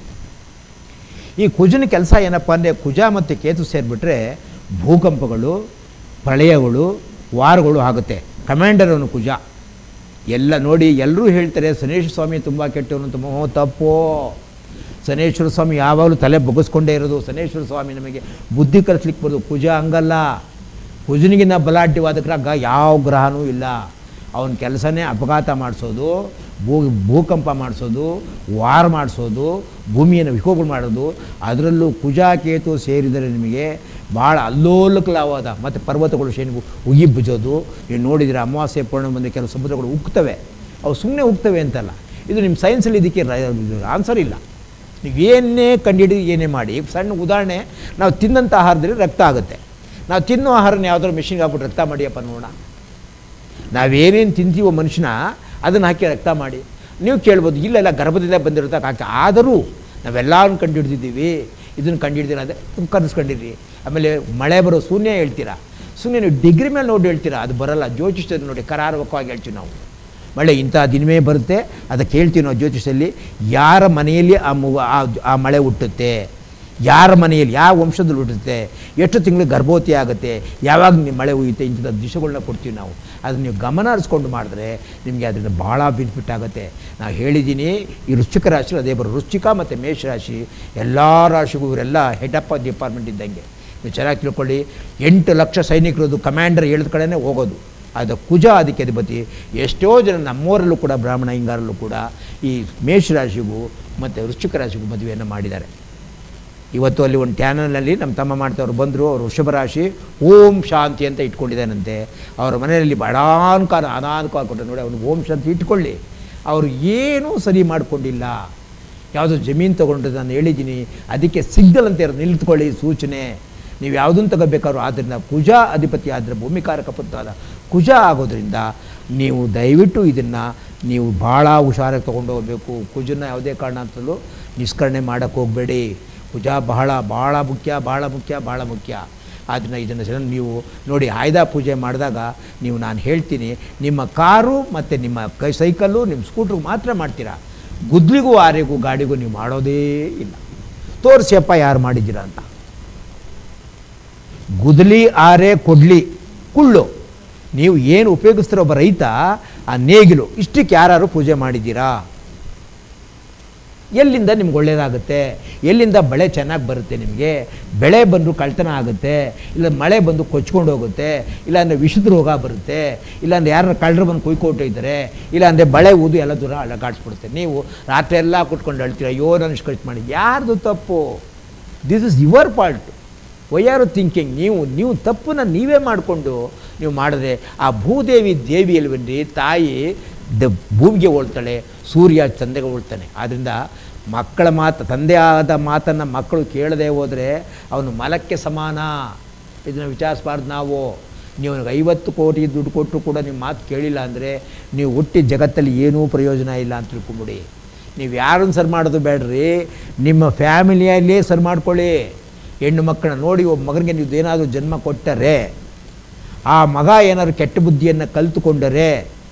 ಈ ಕುಜನ ಕೆಲಸ ಏನಪ್ಪ ಅಂದರೆ ಕುಜ ಮತ್ತು ಕೇತು ಸೇರಿಬಿಟ್ರೆ ಭೂಕಂಪಗಳು ಪ್ರಳಯಗಳು ವಾರಗಳು ಆಗುತ್ತೆ ಕಮಾಂಡರ್ ಅವನು ಕುಜ ಎಲ್ಲ ನೋಡಿ ಎಲ್ಲರೂ ಹೇಳ್ತಾರೆ ಸನೇಶ್ವರ ಸ್ವಾಮಿ ತುಂಬ ಕೆಟ್ಟವನು ತುಂಬ ಹ್ಞೂ ತಪ್ಪು ಸನೇಶ್ವರ ಸ್ವಾಮಿ ಯಾವಾಗಲೂ ತಲೆ ಬಗ್ಗಿಸ್ಕೊಂಡೇ ಇರೋದು ಸನೇಶ್ವರ ಸ್ವಾಮಿ ನಮಗೆ ಬುದ್ಧಿ ಕಲಿಸ್ಲಿಕ್ಕೆ ಬರೋದು ಕುಜ ಹಂಗಲ್ಲ ಕುಜನಿಗಿನ್ನ ಬಲಾಢ್ಯವಾದಕ್ರಾಗ ಯಾವ ಗ್ರಹನೂ ಇಲ್ಲ ಅವನ ಕೆಲಸನೇ ಅಪಘಾತ ಮಾಡಿಸೋದು ಭೂ ಭೂಕಂಪ ಮಾಡಿಸೋದು ವಾರ ಮಾಡಿಸೋದು ಭೂಮಿಯನ್ನು ವಿಕೋಪಗಳು ಮಾಡೋದು ಅದರಲ್ಲೂ ಕುಜ ಕೇತು ಸೇರಿದರೆ ನಿಮಗೆ ಭಾಳ ಅಲ್ಲೋಲಕಲವಾದ ಮತ್ತು ಪರ್ವತಗಳು ಶೇನಿಗೂ ಉಗಿ ಬುಜೋದು ನೀವು ನೋಡಿದರೆ ಅಮಾವಾಸ್ಯೆ ಪೂರ್ಣ ಬಂದ ಕೆಲವು ಸಮುದ್ರಗಳು ಉಗ್ತವೆ ಅವು ಸುಮ್ಮನೆ ಉಗ್ತವೆ ಅಂತಲ್ಲ ಇದು ನಿಮ್ಮ ಸೈನ್ಸಲ್ಲಿ ಇದಕ್ಕೆ ಆನ್ಸರ್ ಇಲ್ಲ ನೀವು ಏನೇ ಕಂಡುಹಿಡಿದು ಏನೇ ಮಾಡಿ ಸಣ್ಣ ಉದಾಹರಣೆ ನಾವು ತಿನ್ನಂಥ ಆಹಾರದಲ್ಲಿ ರಕ್ತ ಆಗುತ್ತೆ ನಾವು ತಿನ್ನೋ ಆಹಾರನ ಯಾವುದಾದ್ರು ಮಿಷಿನ್ಗೆ ಹಾಕ್ಬಿಟ್ಟು ರಕ್ತ ಮಾಡಿಯಪ್ಪ ನೋಡೋಣ ನಾವೇನೇನು ತಿಂತೀವೋ ಮನುಷ್ಯನ ಅದನ್ನು ಹಾಕಿ ರಕ್ತ ಮಾಡಿ ನೀವು ಕೇಳ್ಬೋದು ಇಲ್ಲ ಇಲ್ಲ ಗರ್ಭದಿಂದ ಬಂದಿರುತ್ತೆ ಹಾಕಿ ಆದರೂ ನಾವೆಲ್ಲರೂ ಕಂಡು ಹಿಡ್ದಿದ್ದೀವಿ ಇದನ್ನು ಕಂಡು ಹಿಡ್ದಿರ ಅದೇ ಕನಸ್ಕೊಂಡಿರಿ ಆಮೇಲೆ ಮಳೆ ಬರೋ ಶೂನ್ಯ ಹೇಳ್ತೀರಾ ಸುಮ್ಮನೆ ನೀವು ಡಿಗ್ರಿ ಮೇಲೆ ನೋಡಿ ಹೇಳ್ತೀರಾ ಅದು ಬರಲ್ಲ ಜ್ಯೋತಿಷ್ಯದ ನೋಡಿ ಕರಾರುವಕವಾಗಿ ಹೇಳ್ತೀವಿ ನಾವು ಮಳೆ ಇಂಥ ದಿನವೇ ಬರುತ್ತೆ ಅದಕ್ಕೆ ಹೇಳ್ತೀವಿ ನಾವು ಜ್ಯೋತಿಷದಲ್ಲಿ ಯಾರ ಮನೆಯಲ್ಲಿ ಆ ಮಗು ಆ ಆ ಮಳೆ ಹುಟ್ಟುತ್ತೆ ಯಾರ ಮನೆಯಲ್ಲಿ ಯಾವ ವಂಶದಲ್ಲಿ ಹುಟ್ಟುತ್ತೆ ಎಷ್ಟು ತಿಂಗಳು ಗರ್ಭವತಿ ಆಗುತ್ತೆ ಯಾವಾಗ ನೀವು ಮಳೆ ಹುಯ್ಯುತ್ತೆ ಇಂಥ ದಿಶೆಗಳನ್ನ ಕೊಡ್ತೀವಿ ನಾವು ಅದನ್ನು ನೀವು ಗಮನ ಹರಿಸ್ಕೊಂಡು ಮಾಡಿದ್ರೆ ನಿಮಗೆ ಅದರಿಂದ ಭಾಳ ಬೆನಿಫಿಟ್ ಆಗುತ್ತೆ ನಾವು ಹೇಳಿದ್ದೀನಿ ಈ ವೃಶ್ಚಿಕ ರಾಶಿ ಅದೇ ಬರೋ ವೃಶ್ಚಿಕ ಮತ್ತು ಮೇಷರಾಶಿ ಎಲ್ಲ ರಾಶಿಗೂ ಇವರೆಲ್ಲ ಹೆಡ್ ಆಫ್ ಡಿಪಾರ್ಟ್ಮೆಂಟ್ ಇದ್ದಂಗೆ ನೀವು ಚೆನ್ನಾಗಿ ತಿಳ್ಕೊಳ್ಳಿ ಎಂಟು ಲಕ್ಷ ಸೈನಿಕರದು ಕಮಾಂಡರ್ ಹೇಳಿದ ಕಡೆನೇ ಹೋಗೋದು ಅದು ಕುಜ ಅದಕ್ಕೆ ಅಧಿಪತಿ ಎಷ್ಟೋ ಜನ ನಮ್ಮೂರಲ್ಲೂ ಕೂಡ ಬ್ರಾಹ್ಮಣ ಹಿಂಗಾರಲ್ಲೂ ಕೂಡ ಈ ಮೇಷರಾಶಿಗೂ ಮತ್ತು ವೃಶ್ಚಿಕ ರಾಶಿಗೂ ಮದುವೆಯನ್ನು ಮಾಡಿದ್ದಾರೆ ಇವತ್ತು ಅಲ್ಲಿ ಒಂದು ಚಾನಲ್ನಲ್ಲಿ ನಮ್ಮ ತಮ್ಮ ಮಾಡ್ತವ್ರು ಬಂದರು ಅವರು ವೃಷಭ ರಾಶಿ ಓಂ ಶಾಂತಿ ಅಂತ ಇಟ್ಕೊಂಡಿದ್ದಾನಂತೆ ಅವರ ಮನೆಯಲ್ಲಿ ಬಡಾನ್ಕಾರ ಅನಾನುಕಾರ ಕೊಟ್ಟರೆ ನೋಡಿ ಅವನು ಓಂ ಶಾಂತಿ ಇಟ್ಕೊಳ್ಳಿ ಅವರು ಏನೂ ಸರಿ ಮಾಡಿಕೊಂಡಿಲ್ಲ ಯಾವುದೋ ಜಮೀನು ತೊಗೊಂಡು ನಾನು ಹೇಳಿದ್ದೀನಿ ಅದಕ್ಕೆ ಸಿಗ್ನಲ್ ಅಂತ ಇರೋದು ನಿಲ್ತ್ಕೊಳ್ಳಿ ಸೂಚನೆ ನೀವು ಯಾವುದನ್ನು ತಗೋಬೇಕಾದ್ರೂ ಆದ್ದರಿಂದ ಕುಜ ಅಧಿಪತಿ ಆದರೆ ಭೂಮಿಕಾರಕ ಪುತ್ತಾದ ಕುಜ ಆಗೋದ್ರಿಂದ ನೀವು ದಯವಿಟ್ಟು ಇದನ್ನು ನೀವು ಭಾಳ ಹುಷಾರಾಗಿ ತೊಗೊಂಡು ಹೋಗಬೇಕು ಕುಜನ ಯಾವುದೇ ಕಾರಣಕ್ಕೂ ನಿಷ್ಕರಣೆ ಮಾಡೋಕ್ಕೆ ಹೋಗಬೇಡಿ ಕುಜ ಬಹಳ ಭಾಳ ಮುಖ್ಯ ಭಾಳ ಮುಖ್ಯ ಭಾಳ ಮುಖ್ಯ ಆದ್ದರಿಂದ ಇದನ್ನು ಜನ ನೀವು ನೋಡಿ ಆಯುಧ ಪೂಜೆ ಮಾಡಿದಾಗ ನೀವು ನಾನು ಹೇಳ್ತೀನಿ ನಿಮ್ಮ ಕಾರು ಮತ್ತು ನಿಮ್ಮ ಕೈ ಸೈಕಲ್ಲು ನಿಮ್ಮ ಸ್ಕೂಟ್ರಿಗೆ ಮಾತ್ರ ಮಾಡ್ತೀರಾ ಗುದ್ಲಿಗೂ ಆರೆಗೂ ಗಾಡಿಗೂ ನೀವು ಮಾಡೋದೇ ಇಲ್ಲ ತೋರಿಸಿಯಪ್ಪ ಯಾರು ಮಾಡಿದ್ದೀರಾ ಅಂತ ಗುದ್ಲಿ ಆರೆ ಕೊಡ್ಲಿ ಕುಳ್ಳು ನೀವು ಏನು ಉಪಯೋಗಿಸ್ತಿರೋ ಒಬ್ಬ ರೈತ ಆ ನೇಗಿಲು ಇಷ್ಟಕ್ಕೆ ಯಾರು ಪೂಜೆ ಮಾಡಿದ್ದೀರಾ ಎಲ್ಲಿಂದ ನಿಮ್ಗೆ ಒಳ್ಳೆಯದಾಗುತ್ತೆ ಎಲ್ಲಿಂದ ಬೆಳೆ ಚೆನ್ನಾಗಿ ಬರುತ್ತೆ ನಿಮಗೆ ಬೆಳೆ ಬಂದು ಕಳ್ತನ ಆಗುತ್ತೆ ಇಲ್ಲ ಮಳೆ ಬಂದು ಕೊಚ್ಕೊಂಡು ಹೋಗುತ್ತೆ ಇಲ್ಲಾಂದರೆ ವಿಷದ ರೋಗ ಬರುತ್ತೆ ಇಲ್ಲಾಂದ್ರೆ ಯಾರನ್ನ ಕಳ್ಳರು ಬಂದು ಕುಯ್ಕೊಟ್ಟಿದ್ದಾರೆ ಇಲ್ಲಾಂದರೆ ಬಳೆ ಊದು ಎಲ್ಲ ದೂರ ಅಳಗಾಡಿಸ್ಬಿಡುತ್ತೆ ನೀವು ರಾತ್ರಿ ಎಲ್ಲ ಕುಟ್ಕೊಂಡು ಅಳ್ತೀರ ಅಯ್ಯೋ ನಾನು ಖರ್ಚು ಮಾಡಿ ಯಾರ್ದು ತಪ್ಪು this is your fault why are thinking ನೀವು ನೀವು ತಪ್ಪನ್ನ ನೀವೇ ಮಾಡಿಕೊಂಡು ನೀವು ಮಾಡಿದ್ರೆ ಆ ಭೂದೇವಿ ದೇವಿ ಅಲ್ವೇನ್ರಿ ತಾಯಿ ದ ಭೂಮಿಗೆ ಹೋಳ್ತಾಳೆ ಸೂರ್ಯ ಚಂದೆಗೆ ಹೋಳ್ತಾನೆ ಆದ್ದರಿಂದ ಮಕ್ಕಳ ಮಾತು ತಂದೆ ಆದ ಮಾತನ್ನು ಮಕ್ಕಳು ಕೇಳದೆ ಹೋದರೆ ಅವನು ಮಲಕ್ಕೆ ಸಮಾನ ಇದನ್ನು ವಿಚಾರಿಸಬಾರ್ದು ನಾವು ನೀವು ಅವ್ನಿಗೆ ಐವತ್ತು ಕೋಟಿ ದುಡ್ಡು ಕೊಟ್ಟರು ಕೂಡ ನಿಮ್ಮ ಮಾತು ಕೇಳಿಲ್ಲ ಅಂದರೆ ನೀವು ಹುಟ್ಟಿ ಜಗತ್ತಲ್ಲಿ ಏನೂ ಪ್ರಯೋಜನ ಇಲ್ಲ ಅಂತ ತಿಳ್ಕೊಂಬಿಡಿ ನೀವು ಯಾರನ್ನು ಸರಿ ಮಾಡೋದು ಬೇಡ್ರಿ ನಿಮ್ಮ ಫ್ಯಾಮಿಲಿಯಲ್ಲೇ ಸರಿ ಮಾಡ್ಕೊಳ್ಳಿ ಹೆಣ್ಣು ಮಕ್ಕಳನ್ನ ನೋಡಿ ಒಬ್ಬ ಮಗನಿಗೆ ನೀವು ಏನಾದರೂ ಜನ್ಮ ಕೊಟ್ಟರೆ ಆ ಮಗ ಏನಾದ್ರು ಕೆಟ್ಟ ಬುದ್ಧಿಯನ್ನು ಕಲಿತುಕೊಂಡರೆ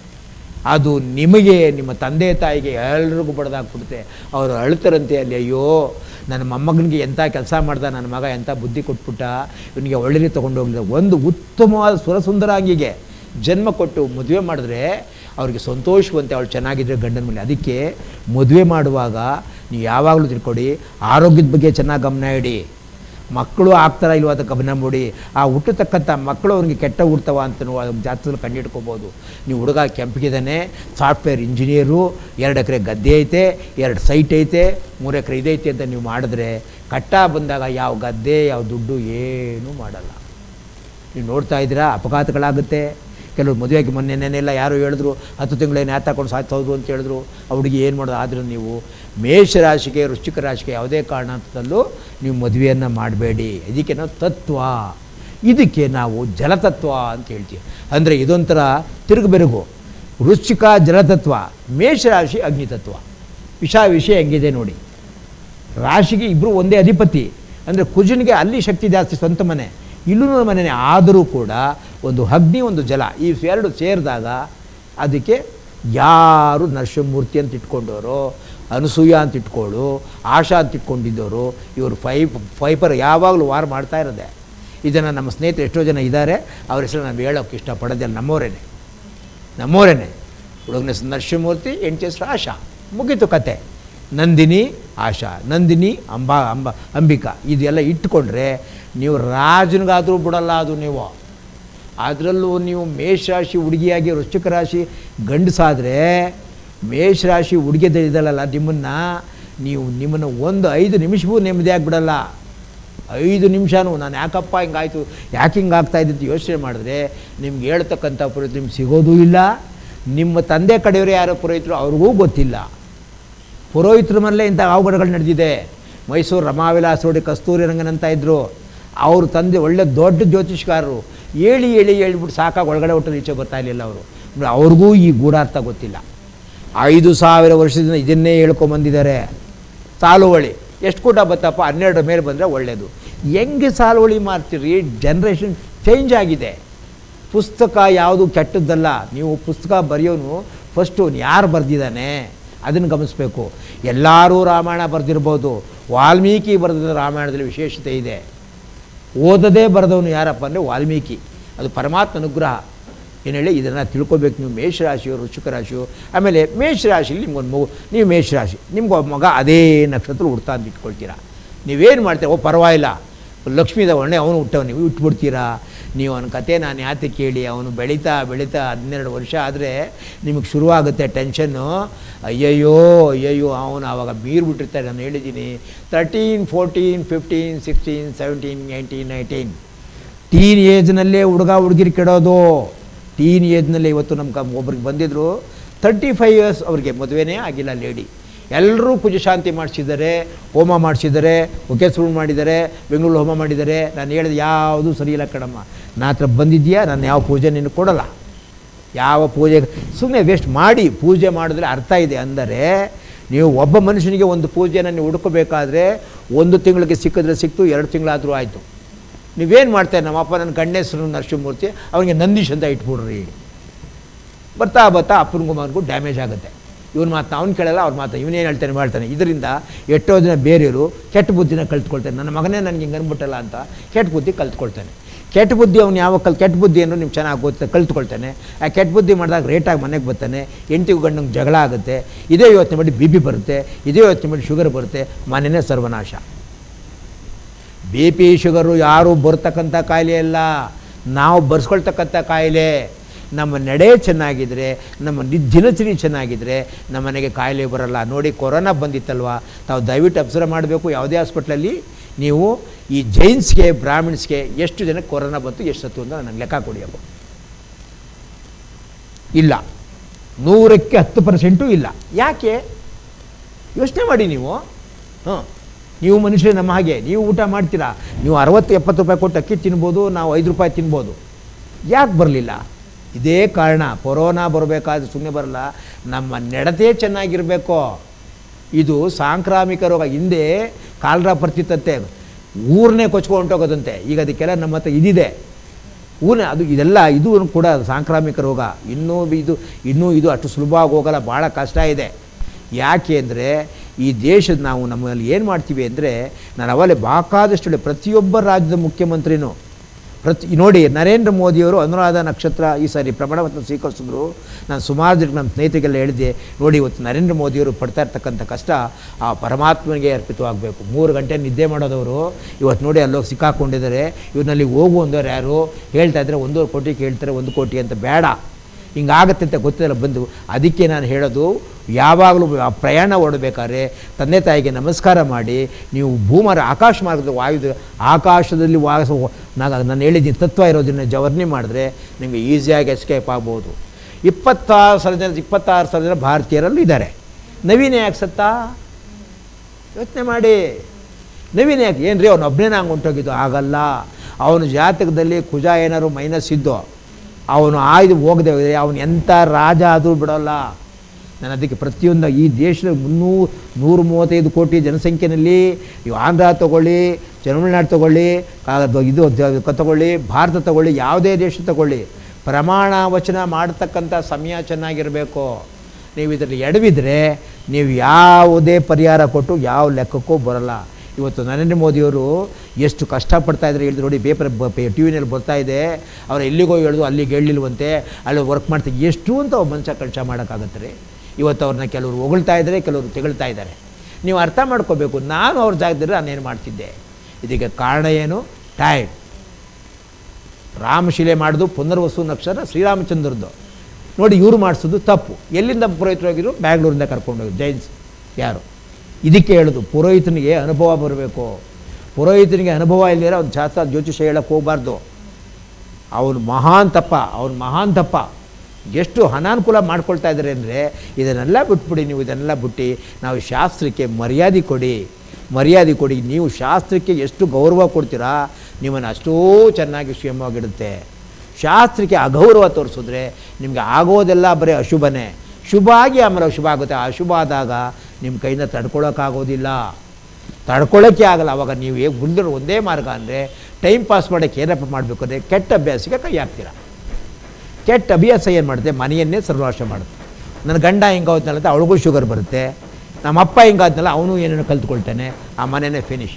ಅದು ನಿಮಗೆ ನಿಮ್ಮ ತಂದೆ ತಾಯಿಗೆ ಎಲ್ರಿಗೂ ಬಡ್ದಾಕ್ಬಿಡುತ್ತೆ ಅವರು ಅಳ್ತಾರಂತೆ ಅಲ್ಲಿ ಅಯ್ಯೋ ನನ್ನ ಮೊಮ್ಮಗನಿಗೆ ಎಂಥ ಕೆಲಸ ಮಾಡ್ದ ನನ್ನ ಮಗ ಎಂಥ ಬುದ್ಧಿ ಕೊಟ್ಬಿಟ್ಟ ಇವನಿಗೆ ಒಳ್ಳೆಯ ತೊಗೊಂಡೋಗ್ಲಿಲ್ಲ ಒಂದು ಉತ್ತಮವಾದ ಸುರಸುಂದರಾಂಗಿಗೆ ಜನ್ಮ ಕೊಟ್ಟು ಮದುವೆ ಮಾಡಿದ್ರೆ ಅವ್ರಿಗೆ ಸಂತೋಷವಂತೆ ಅವಳು ಚೆನ್ನಾಗಿದ್ರೆ ಗಂಡನ ಮೇಲೆ ಅದಕ್ಕೆ ಮದುವೆ ಮಾಡುವಾಗ ನೀವು ಯಾವಾಗಲೂ ತಿಳ್ಕೊಡಿ ಆರೋಗ್ಯದ ಬಗ್ಗೆ ಚೆನ್ನಾಗಿ ಗಮನ ಇಡಿ ಮಕ್ಕಳು ಆಗ್ತಾರ ಇಲ್ವ ಅಂತ ಗಮನ ಮಾಡಿ ಆ ಹುಟ್ಟತಕ್ಕಂಥ ಮಕ್ಕಳು ಅವ್ರಿಗೆ ಕೆಟ್ಟ ಹುಡ್ತವ ಅಂತ ಜಾತಕದಲ್ಲಿ ಕಂಡಿಡ್ಕೋಬೋದು ನೀವು ಹುಡುಗ ಕೆಂಪಿಗಿದ್ದಾನೆ ಸಾಫ್ಟ್ವೇರ್ ಇಂಜಿನಿಯರು ಎರಡು ಎಕರೆ ಗದ್ದೆ ಐತೆ ಎರಡು ಸೈಟ್ ಐತೆ ಮೂರು ಎಕರೆ ಇದೈತೆ ಅಂತ ನೀವು ಮಾಡಿದ್ರೆ ಕಟ್ಟ ಬಂದಾಗ ಯಾವ ಗದ್ದೆ ಯಾವ ದುಡ್ಡು ಏನೂ ಮಾಡಲ್ಲ ನೀವು ನೋಡ್ತಾ ಇದ್ದೀರಾ ಅಪಘಾತಗಳಾಗುತ್ತೆ ಕೆಲವರು ಮದುವೆಗೆ ಮೊನ್ನೆನೆಲ್ಲ ಯಾರು ಹೇಳಿದ್ರು ಹತ್ತು ತಿಂಗಳೇನು ನ್ಯಾತ ತಗೊಂಡು ಸಾಯ್ತೋದ್ರು ಅಂತ ಹೇಳಿದ್ರು ಆ ಹುಡುಗಿ ಏನು ಮಾಡೋದು ಆದರೂ ನೀವು ಮೇಷರಾಶಿಗೆ ವೃಶ್ಚಿಕ ರಾಶಿಗೆ ಯಾವುದೇ ಕಾರಣದಲ್ಲೂ ನೀವು ಮದುವೆಯನ್ನು ಮಾಡಬೇಡಿ ಇದಕ್ಕೆ ನಾವು ತತ್ವ ಇದಕ್ಕೆ ನಾವು ಜಲತತ್ವ ಅಂತ ಹೇಳ್ತೀವಿ ಅಂದರೆ ಇದೊಂಥರ ತಿರುಗಬೆರಗು ವೃಶ್ಚಿಕ ಜಲತತ್ವ ಮೇಷರಾಶಿ ಅಗ್ನಿತತ್ವ ವಿಷ ವಿಷಯ ಹೆಂಗಿದೆ ನೋಡಿ ರಾಶಿಗೆ ಇಬ್ಬರು ಒಂದೇ ಅಧಿಪತಿ ಅಂದರೆ ಕುಜನಿಗೆ ಅಲ್ಲಿ ಶಕ್ತಿ ಜಾಸ್ತಿ ಸ್ವಂತ ಮನೆ ಇಲ್ಲೂ ಮನೆಯೇ ಆದರೂ ಕೂಡ ಒಂದು ಅಗ್ನಿ ಒಂದು ಜಲ ಈ ಎರಡು ಸೇರಿದಾಗ ಅದಕ್ಕೆ ಯಾರು ನರಸಿಂಹಮೂರ್ತಿ ಅಂತ ಇಟ್ಕೊಂಡವರು ಅನಸೂಯ ಅಂತ ಇಟ್ಕೊಳ್ಳು ಆಶಾ ಅಂತ ಇಟ್ಕೊಂಡಿದ್ದವರು ಇವರು ಫೈ ಫೈಪರ್ ಯಾವಾಗಲೂ ವಾರ ಮಾಡ್ತಾ ಇರೋದೆ ಇದನ್ನು ನಮ್ಮ ಸ್ನೇಹಿತರು ಎಷ್ಟೋ ಜನ ಇದ್ದಾರೆ ಅವ್ರ ಹೆಸರು ನಾವು ಹೇಳೋಕ್ಕೆ ಇಷ್ಟಪಡೋದಿಲ್ಲ ನಮ್ಮವರೇನೆ ನಮ್ಮವರೇನೆ ಹುಡುಗನ ಹೆಸರು ನರಸಿಂಹಮೂರ್ತಿ ಹೆಂಡತಿ ಹೆಸರು ಆಶಾ ಮುಗೀತು ಕತೆ ನಂದಿನಿ ಆಶಾ ನಂದಿನಿ ಅಂಬಾ ಅಂಬ ಅಂಬಿಕಾ ಇದೆಲ್ಲ ಇಟ್ಕೊಂಡ್ರೆ ನೀವು ರಾಜನಿಗಾದರೂ ಬಿಡಲ್ಲ ಅದು ನೀವು ಅದರಲ್ಲೂ ನೀವು ಮೇಷರಾಶಿ ಹುಡುಗಿಯಾಗಿ ವೃಶ್ಚಿಕ ರಾಶಿ ಗಂಡಸಾದರೆ ಮೇಷರಾಶಿ ಹುಡುಗಿ ಇದಲ್ಲಲ್ಲ ನಿಮ್ಮನ್ನು ನೀವು ನಿಮ್ಮನ್ನು ಒಂದು ಐದು ನಿಮಿಷವೂ ನೆಮ್ಮದಿಯಾಗಿ ಬಿಡಲ್ಲ ಐದು ನಿಮಿಷನೂ ನಾನು ಯಾಕಪ್ಪ ಹಿಂಗಾಯ್ತು ಯಾಕೆ ಹಿಂಗಾಗ್ತಾ ಇದೆ ಅಂತ ಯೋಚನೆ ಮಾಡಿದ್ರೆ ನಿಮ್ಗೆ ಹೇಳ್ತಕ್ಕಂಥ ಪುರೋಹಿತರು ನಿಮ್ಗೆ ಸಿಗೋದೂ ಇಲ್ಲ ನಿಮ್ಮ ತಂದೆ ಕಡೆಯವರು ಯಾರೋ ಪುರೋಹಿತರು ಅವ್ರಿಗೂ ಗೊತ್ತಿಲ್ಲ ಪುರೋಹಿತರ ಮನೇಲೆ ಇಂಥ ಅವಘಡಗಳು ನಡೆದಿದೆ ಮೈಸೂರು ರಮಾವಿಲಾಸೋಡಿ ಕಸ್ತೂರಿ ರಂಗನ್ ಅಂತ ಇದ್ದರು ಅವ್ರ ತಂದೆ ಒಳ್ಳೆ ದೊಡ್ಡ ಜ್ಯೋತಿಷ್ಕಾರರು ಹೇಳಿ ಹೇಳಿ ಹೇಳ್ಬಿಟ್ಟು ಸಾಕಾಗಿ ಒಳಗಡೆ ಒಟ್ಟು ಈಚೆ ಬರ್ತಾ ಇರಲಿಲ್ಲ ಅವರು ಅವ್ರಿಗೂ ಈ ಗೂಢಾರ್ಥ ಗೊತ್ತಿಲ್ಲ ಐದು ಸಾವಿರ ವರ್ಷದಿಂದ ಇದನ್ನೇ ಹೇಳ್ಕೊಂಬಂದಿದ್ದಾರೆ ಸಾಲುವಳಿ ಎಷ್ಟು ಕೂಟ ಬತ್ತಪ್ಪ ಹನ್ನೆರಡರ ಮೇಲೆ ಬಂದರೆ ಒಳ್ಳೆಯದು ಹೆಂಗೆ ಸಾಲುವಳಿ ಮಾಡ್ತೀರಿ ಜನ್ರೇಷನ್ ಚೇಂಜ್ ಆಗಿದೆ ಪುಸ್ತಕ ಯಾವುದು ಕೆಟ್ಟದ್ದಲ್ಲ ನೀವು ಪುಸ್ತಕ ಬರೆಯೋನು ಫಸ್ಟು ಯಾರು ಬರೆದಿದ್ದಾನೆ ಅದನ್ನು ಗಮನಿಸಬೇಕು ಎಲ್ಲರೂ ರಾಮಾಯಣ ಬರೆದಿರ್ಬೋದು ವಾಲ್ಮೀಕಿ ಬರೆದ ರಾಮಾಯಣದಲ್ಲಿ ವಿಶೇಷತೆ ಇದೆ ಓದದೇ ಬರೆದವನು ಯಾರಪ್ಪ ಅಂದರೆ ವಾಲ್ಮೀಕಿ ಅದು ಪರಮಾತ್ಮ ಅನುಗ್ರಹ ಏನು ಹೇಳಿ ಇದನ್ನು ತಿಳ್ಕೊಬೇಕು ನೀವು ಮೇಷರಾಶಿಯವರು ವೃಶ್ಚಿಕ ರಾಶಿಯು ಆಮೇಲೆ ಮೇಷರಾಶಿಲಿ ನಿಮ್ಗೊಂದು ಮಗು ನೀವು ಮೇಷರಾಶಿ ನಿಮ್ಗೆ ಮಗ ಅದೇ ನಕ್ಷತ್ರ ಹುಡ್ತಾ ಅಂತ ಇಟ್ಕೊಳ್ತೀರಾ ನೀವೇನು ಮಾಡ್ತೀರ ಓ ಪರವಾಗಿಲ್ಲ ಲಕ್ಷ್ಮೀದ ಒಳ್ಳೆ ಅವನು ಹುಟ್ಟವ್ ನೀವು ಇಟ್ಬಿಡ್ತೀರಾ ನೀವು ಅವನ ಕತೆ ನಾನು ಯಾತೆ ಕೇಳಿ ಅವನು ಬೆಳೀತಾ ಬೆಳೀತಾ ಹನ್ನೆರಡು ವರ್ಷ ಆದರೆ ನಿಮಗೆ ಶುರುವಾಗುತ್ತೆ ಟೆನ್ಷನ್ನು ಅಯ್ಯಯ್ಯೋ ಅಯ್ಯಯ್ಯೋ ಅವನು ಆವಾಗ ಬೀರ್ಬಿಟ್ಟಿರ್ತಾರೆ ನಾನು ಹೇಳಿದ್ದೀನಿ thirteen fourteen fifteen sixteen seventeen eighteen nineteen teen ಏಜ್ನಲ್ಲೇ ಹುಡುಗ ಹುಡುಗಿರು ಕೆಡೋದು ಟೀನ್ ಏಜ್ನಲ್ಲೇ ಇವತ್ತು ನಮ್ಮ ಕ ಒಬ್ರಿಗೆ ಬಂದಿದ್ದರು ತರ್ಟಿ ಫೈವ್ ಇಯರ್ಸ್ ಅವ್ರಿಗೆ ಮದುವೆನೇ ಆಗಿಲ್ಲ ಲೇಡಿ ಎಲ್ಲರೂ ಪೂಜೆ ಶಾಂತಿ ಮಾಡಿಸಿದ್ದಾರೆ ಹೋಮ ಮಾಡಿಸಿದ್ದಾರೆ ಒಕೆಸುಳು ಮಾಡಿದ್ದಾರೆ ಬೆಂಗಳೂರು ಹೋಮ ಮಾಡಿದ್ದಾರೆ ನಾನು ಹೇಳಿದ ಯಾವುದು ಸರಿ ಇಲ್ಲ ಕಣಮ್ಮ ನಾ ಹತ್ರ ಬಂದಿದ್ಯಾ ನಾನು ಯಾವ ಪೂಜೆ ನಿನಗೆ ಕೊಡಲ್ಲ ಯಾವ ಪೂಜೆ ಸುಮ್ಮನೆ ವೇಸ್ಟ್ ಮಾಡಿ ಪೂಜೆ ಮಾಡಿದ್ರೆ ಅರ್ಥ ಇದೆ ಅಂದರೆ ನೀವು ಒಬ್ಬ ಮನುಷ್ಯನಿಗೆ ಒಂದು ಪೂಜೆನ ನೀವು ಹುಡುಕಬೇಕಾದ್ರೆ ಒಂದು ತಿಂಗಳಿಗೆ ಸಿಕ್ಕಿದ್ರೆ ಸಿಕ್ತು ಎರಡು ತಿಂಗಳಾದರೂ ಆಯಿತು ನೀವೇನು ಮಾಡ್ತಾರೆ ನಮ್ಮಪ್ಪ ನನ್ನ ಗಣ್ಯೇಶ್ವರ ನರಸಿಂಹಮೂರ್ತಿ ಅವನಿಗೆ ನಂದೀಶ್ ಅಂತ ಇಟ್ಬಿಡ್ರಿ ಬರ್ತಾ ಬರ್ತಾ ಅಪ್ಪನಿಗೂ ಮಗನಿಗೂ ಡ್ಯಾಮೇಜ್ ಆಗುತ್ತೆ ಇವ್ನ ಮಾತನ್ನ ಅವ್ನು ಕೇಳಲ್ಲ ಅವ್ರ ಮಾತು ಇವನೇನು ಹೇಳ್ತಾನೆ ಮಾಡ್ತಾನೆ ಇದರಿಂದ ಎಷ್ಟೋ ಜನ ಬೇರೆಯವರು ಕೆಟ್ಟ ಬುದ್ಧಿನ ಕಲ್ತ್ಕೊಳ್ತಾನೆ ನನ್ನ ಮಗನೇ ನನಗೆ ಹಿಂಗೆ ಅನ್ಬಿಟ್ಟಲ್ಲ ಅಂತ ಕೆಟ್ಟ ಬುದ್ಧಿ ಕಲ್ತ್ಕೊಳ್ತಾನೆ ಕೆಟ್ಟ ಬುದ್ಧಿ ಅವ್ನು ಯಾವ ಕಲ್ ಕೆಟ್ಟ ಬುದ್ಧಿ ಅನ್ನೋ ನಿಮ್ಗೆ ಚೆನ್ನಾಗಿ ಗೊತ್ತ ಕಲ್ತ್ಕೊಳ್ತಾನೆ ಆ ಕೆಟ್ಟ ಬುದ್ಧಿ ಮಾಡಿದಾಗ ರೇಟಾಗಿ ಮನೆಗೆ ಬರ್ತಾನೆ ಎಂಟಿಗೂ ಗಂಡಂಗೆ ಜಗಳ ಆಗುತ್ತೆ ಇದೇ ಯೋಚನೆ ಮಾಡಿ ಬಿ ಪಿ ಬರುತ್ತೆ ಇದೇ ಯೋಚನೆ ಮಾಡಿ ಶುಗರ್ ಬರುತ್ತೆ ಮನೆಯೇ ಸರ್ವನಾಶ ಬಿ ಪಿ ಶುಗರು ಯಾರು ಬರ್ತಕ್ಕಂಥ ಕಾಯಿಲೆ ಅಲ್ಲ ನಾವು ಬರ್ಸ್ಕೊಳ್ತಕ್ಕಂಥ ಕಾಯಿಲೆ ನಮ್ಮ ನಡೆ ಚೆನ್ನಾಗಿದ್ದರೆ ನಮ್ಮ ನಿ- ದಿನಚರಿ ಚೆನ್ನಾಗಿದ್ದರೆ ನಮ್ಮ ಮನೆಗೆ ಕಾಯಿಲೆ ಬರಲ್ಲ ನೋಡಿ ಕೊರೋನಾ ಬಂದಿತ್ತಲ್ವ ತಾವು ದಯವಿಟ್ಟು ಅಬ್ಸರ್ವ್ ಮಾಡಬೇಕು ಯಾವುದೇ ಹಾಸ್ಪಿಟ್ಲಲ್ಲಿ ನೀವು ಈ ಜೈನ್ಸ್ಗೆ ಬ್ರಾಹ್ಮಿಣ್ಸ್ಗೆ ಎಷ್ಟು ಜನಕ್ಕೆ ಕೊರೋನಾ ಬಂತು ಎಷ್ಟು ಸತ್ತು ಅಂತ ನನಗೆ ಲೆಕ್ಕ ಕೊಡಿಯಪ್ಪ ಇಲ್ಲ ನೂರಕ್ಕೆ ಹತ್ತು ಪರ್ಸೆಂಟು ಇಲ್ಲ ಯಾಕೆ ಯೋಚನೆ ಮಾಡಿ ನೀವು ಹಾಂ ನೀವು ಮನುಷ್ಯರೇ ನಮ್ಮ ಹಾಗೆ ನೀವು ಊಟ ಮಾಡ್ತೀರಾ ನೀವು ಅರವತ್ತು ಎಪ್ಪತ್ತು ರೂಪಾಯಿ ಕೊಟ್ಟು ಅಕ್ಕಿ ತಿನ್ಬೋದು ನಾವು ಐದು ರೂಪಾಯಿ ತಿನ್ಬೋದು ಯಾಕೆ ಬರಲಿಲ್ಲ ಇದೇ ಕಾರಣ ಕೊರೋನಾ ಬರಬೇಕಾದ್ರೆ ಸುಮ್ಮನೆ ಬರಲ್ಲ ನಮ್ಮ ನಡತೆ ಚೆನ್ನಾಗಿರಬೇಕು ಇದು ಸಾಂಕ್ರಾಮಿಕ ರೋಗ ಹಿಂದೆ ಕಾಲರ ಬರ್ತಿತ್ತಂತೆ ಊರನ್ನೇ ಕೊಚ್ಕೊಂಡು ಹೊಂಟೋಗೋದಂತೆ ಈಗ ಅದಕ್ಕೆಲ್ಲ ನಮ್ಮ ಹತ್ರ ಇದಿದೆ ಊನ ಅದು ಇದೆಲ್ಲ ಇದು ಕೂಡ ಸಾಂಕ್ರಾಮಿಕ ರೋಗ ಇನ್ನೂ ಇದು ಇನ್ನೂ ಇದು ಅಷ್ಟು ಸುಲಭವಾಗಿ ಹೋಗಲ್ಲ ಭಾಳ ಕಷ್ಟ ಇದೆ ಯಾಕೆ ಅಂದರೆ ಈ ದೇಶದ ನಾವು ನಮ್ಮಲ್ಲಿ ಏನು ಮಾಡ್ತೀವಿ ಅಂದರೆ ನಾನು ಅವಲೇ ಬೇಕಾದಷ್ಟು ಹೇಳಿ ಪ್ರತಿಯೊಬ್ಬ ರಾಜ್ಯದ ಮುಖ್ಯಮಂತ್ರಿನೂ ಪ್ರತಿ ನೋಡಿ ನರೇಂದ್ರ ಮೋದಿಯವರು ಅನುರಾಧ ನಕ್ಷತ್ರ ಈ ಸಾರಿ ಪ್ರಮಾಣವನ್ನ ಸ್ವೀಕರಿಸಿದ್ರು ನಾನು ಸುಮಾರು ಜನಕ್ಕೆ ನಮ್ಮ ಸ್ನೇಹಿತರಿಗೆಲ್ಲ ಹೇಳಿದೆ ನೋಡಿ ಇವತ್ತು ನರೇಂದ್ರ ಮೋದಿಯವರು ಪಡ್ತಾ ಇರ್ತಕ್ಕಂಥ ಕಷ್ಟ ಆ ಪರಮಾತ್ಮನಿಗೆ ಅರ್ಪಿತವಾಗಬೇಕು ಮೂರು ಗಂಟೆ ನಿದ್ದೆ ಮಾಡೋದವರು ಇವತ್ತು ನೋಡಿ ಅಲ್ಲೋಗಿ ಸಿಕ್ಕಾಕೊಂಡಿದ್ದಾರೆ ಇವ್ರನ್ನಲ್ಲಿ ಹೋಗು ಅಂದವ್ರು ಯಾರು ಹೇಳ್ತಾ ಇದ್ದಾರೆ ಒಂದೂವರೆ ಕೋಟಿ ಕೇಳ್ತಾರೆ ಒಂದು ಕೋಟಿ ಅಂತ ಬೇಡ ಹಿಂಗಾಗತ್ತೆ ಅಂತ ಗೊತ್ತಿಲ್ಲ ಬಂದು ಅದಕ್ಕೆ ನಾನು ಹೇಳೋದು ಯಾವಾಗಲೂ ಆ ಪ್ರಯಾಣ ಓಡಬೇಕಾದ್ರೆ ತಂದೆ ತಾಯಿಗೆ ನಮಸ್ಕಾರ ಮಾಡಿ ನೀವು ಭೂಮರ ಆಕಾಶ ಮಾರ್ಗದ ವಾಯು ಆಕಾಶದಲ್ಲಿ ವಾಸ ನಾನು ನಾನು ಹೇಳಿದ್ದೀನಿ ತತ್ವ ಇರೋದನ್ನ ಜವರ್ನಿ ಮಾಡಿದ್ರೆ ನಿಮಗೆ ಈಸಿಯಾಗಿ ಎಸ್ಕೇಪ್ ಆಗ್ಬೋದು ಇಪ್ಪತ್ತಾರು ಸಾವಿರ ಜನ ಇಪ್ಪತ್ತಾರು ಸಾವಿರ ಜನ ಭಾರತೀಯರಲ್ಲೂ ಇದ್ದಾರೆ ನವೀನ ಯಾಕೆ ಸತ್ತಾ ಯೋಚನೆ ಮಾಡಿ ನವೀನ ಯಾಕೆ ಏನು ರೀ ಅವ್ನು ಒಬ್ಬನೇ ನಂಗೆ ಹೊಂಟೋಗಿದ್ದು ಆಗಲ್ಲ ಅವನ ಜಾತಕದಲ್ಲಿ ಕುಜ ಏನಾದ್ರು ಮೈನಸ್ ಇದ್ದು ಅವನು ಆಯ್ದು ಹೋಗದೆ ಹೋದರೆ ಅವನು ಎಂಥ ರಾಜ ಆದರೂ ಬಿಡೋಲ್ಲ ನಾನು ಅದಕ್ಕೆ ಪ್ರತಿಯೊಂದು ಈ ದೇಶದ ಮುನ್ನೂರು ನೂರ ಮೂವತ್ತೈದು ಕೋಟಿ ಜನಸಂಖ್ಯೆಯಲ್ಲಿ ಇವು ಆಂಧ್ರ ತಗೊಳ್ಳಿ ತಮಿಳ್ನಾಡು ತಗೊಳ್ಳಿ ಆ, ಇದು ಜ- ತಗೊಳ್ಳಿ ಭಾರತ ತಗೊಳ್ಳಿ ಯಾವುದೇ ದೇಶ ತಗೊಳ್ಳಿ ಪ್ರಮಾಣ ವಚನ ಮಾಡ್ತಕ್ಕಂಥ ಸಮಯ ಚೆನ್ನಾಗಿರಬೇಕು ನೀವು ಇದರಲ್ಲಿ ಎಡವಿದ್ರೆ ನೀವು ಯಾವುದೇ ಪರಿಹಾರ ಕೊಟ್ಟು ಯಾವ ಲೆಕ್ಕಕ್ಕೂ ಬರಲ್ಲ ಇವತ್ತು ನರೇಂದ್ರ ಮೋದಿಯವರು ಎಷ್ಟು ಕಷ್ಟಪಡ್ತಾ ಇದ್ದಾರೆ ಹೇಳಿದ್ರು ನೋಡಿ ಪೇಪರ್ ಟಿ ವಿನಲ್ಲಿ ಬರ್ತಾ ಇದೆ ಅವ್ರು ಎಲ್ಲಿಗೋ ಹೇಳಿದ್ರು ಅಲ್ಲಿಗೆ ಹೇಳಿಲ್ವಂತೆ ಅಲ್ಲಿ ವರ್ಕ್ ಮಾಡ್ತಾರೆ ಎಷ್ಟು ಅಂತ ಒಬ್ಬ ಮನುಷ್ಯ ಕೆಲಸ ಮಾಡೋಕ್ಕಾಗತ್ತೆ ರೀ ಇವತ್ತು ಅವ್ರನ್ನ ಕೆಲವರು ಹೊಗಳ್ತಾ ಇದ್ದಾರೆ ಕೆಲವರು ತೆಗಳ್ತಾ ಇದ್ದಾರೆ ನೀವು ಅರ್ಥ ಮಾಡ್ಕೋಬೇಕು ನಾನು ಅವ್ರ ಜಾಗದಲ್ಲಿ ನಾನೇನು ಮಾಡ್ತಿದ್ದೆ ಇದಕ್ಕೆ ಕಾರಣ ಏನು ಟೈಮ್ ರಾಮಶಿಲೆ ಮಾಡೋದು ಪುನರ್ವಸು ನಕ್ಷತ್ರ ಶ್ರೀರಾಮಚಂದ್ರದ್ದು ನೋಡಿ ಇವರು ಮಾಡಿಸೋದು ತಪ್ಪು ಎಲ್ಲಿಂದ ಪುರೋಹಿತರು ಹೋಗಿದ್ರು ಬ್ಯಾಂಗ್ಳೂರಿಂದ ಕರ್ಕೊಂಡೋಗಿ ಜೈನ್ಸ್ ಯಾರು ಇದಕ್ಕೆ ಹೇಳೋದು ಪುರೋಹಿತನಿಗೆ ಅನುಭವ ಬರಬೇಕು ಪುರೋಹಿತನಿಗೆ ಅನುಭವ ಇಲ್ಲದಿರೋ ಅವ್ನು ಶಾಸ್ತ್ರ ಜ್ಯೋತಿಷ ಹೇಳಕ್ಕೆ ಹೋಗಬಾರ್ದು ಅವನು ಮಹಾನ್ ತಪ್ಪ ಅವನು ಮಹಾನ್ ತಪ್ಪ ಎಷ್ಟು ಅನಾನುಕೂಲ ಮಾಡ್ಕೊಳ್ತಾ ಇದ್ದಾರೆ ಅಂದರೆ ಇದನ್ನೆಲ್ಲ ಬಿಟ್ಬಿಡಿ ನೀವು ಇದನ್ನೆಲ್ಲ ಬಿಟ್ಟು ನಾವು ಶಾಸ್ತ್ರಕ್ಕೆ ಮರ್ಯಾದೆ ಕೊಡಿ ಮರ್ಯಾದೆ ಕೊಡಿ ನೀವು ಶಾಸ್ತ್ರಕ್ಕೆ ಎಷ್ಟು ಗೌರವ ಕೊಡ್ತೀರಾ ನಿಮ್ಮನ್ನು ಅಷ್ಟೋ ಚೆನ್ನಾಗಿ ಕ್ಷೇಮವಾಗಿಡುತ್ತೆ ಶಾಸ್ತ್ರಕ್ಕೆ ಅಗೌರವ ತೋರಿಸಿದ್ರೆ ನಿಮಗೆ ಆಗೋದೆಲ್ಲ ಬರೀ ಅಶುಭನೇ ಶುಭ ಆಗಿ ಆಮೇಲೆ ಅಶುಭ ಆಗುತ್ತೆ ಆ ಅಶುಭ ಆದಾಗ ನಿಮ್ಮ ಕೈಯಿಂದ ತಡ್ಕೊಳಕ್ಕಾಗೋದಿಲ್ಲ ತಡ್ಕೊಳ್ಳೋಕ್ಕೆ ಆಗಲ್ಲ ಅವಾಗ ನೀವು ಹೇಗೆ ಮುಂದಿರೋ ಒಂದೇ ಮಾರ್ಗ ಅಂದರೆ ಟೈಮ್ ಪಾಸ್ ಮಾಡೋಕ್ಕೆ ಏನಪ್ಪ ಮಾಡಬೇಕು ಅಂದರೆ ಕೆಟ್ಟ ಅಭ್ಯಾಸಕ್ಕೆ ಕೈ ಹಾಕ್ತೀರ ಕೆಟ್ಟ ಅಭ್ಯಾಸ ಏನು ಮಾಡುತ್ತೆ ಮನೆಯನ್ನೇ ಸರ್ವನಾಶ ಮಾಡುತ್ತೆ ನನ್ನ ಗಂಡ ಹಿಂಗಾವತ್ತಲ್ಲ ಅಂತ ಅವಳಿಗೂ ಶುಗರ್ ಬರುತ್ತೆ ನಮ್ಮ ಅಪ್ಪ ಹಿಂಗಾದ್ನಲ್ಲ ಅವನು ಏನೇನೋ ಕಲ್ತ್ಕೊಳ್ತಾನೆ ಆ ಮನೆಯೇ ಫಿನಿಶ್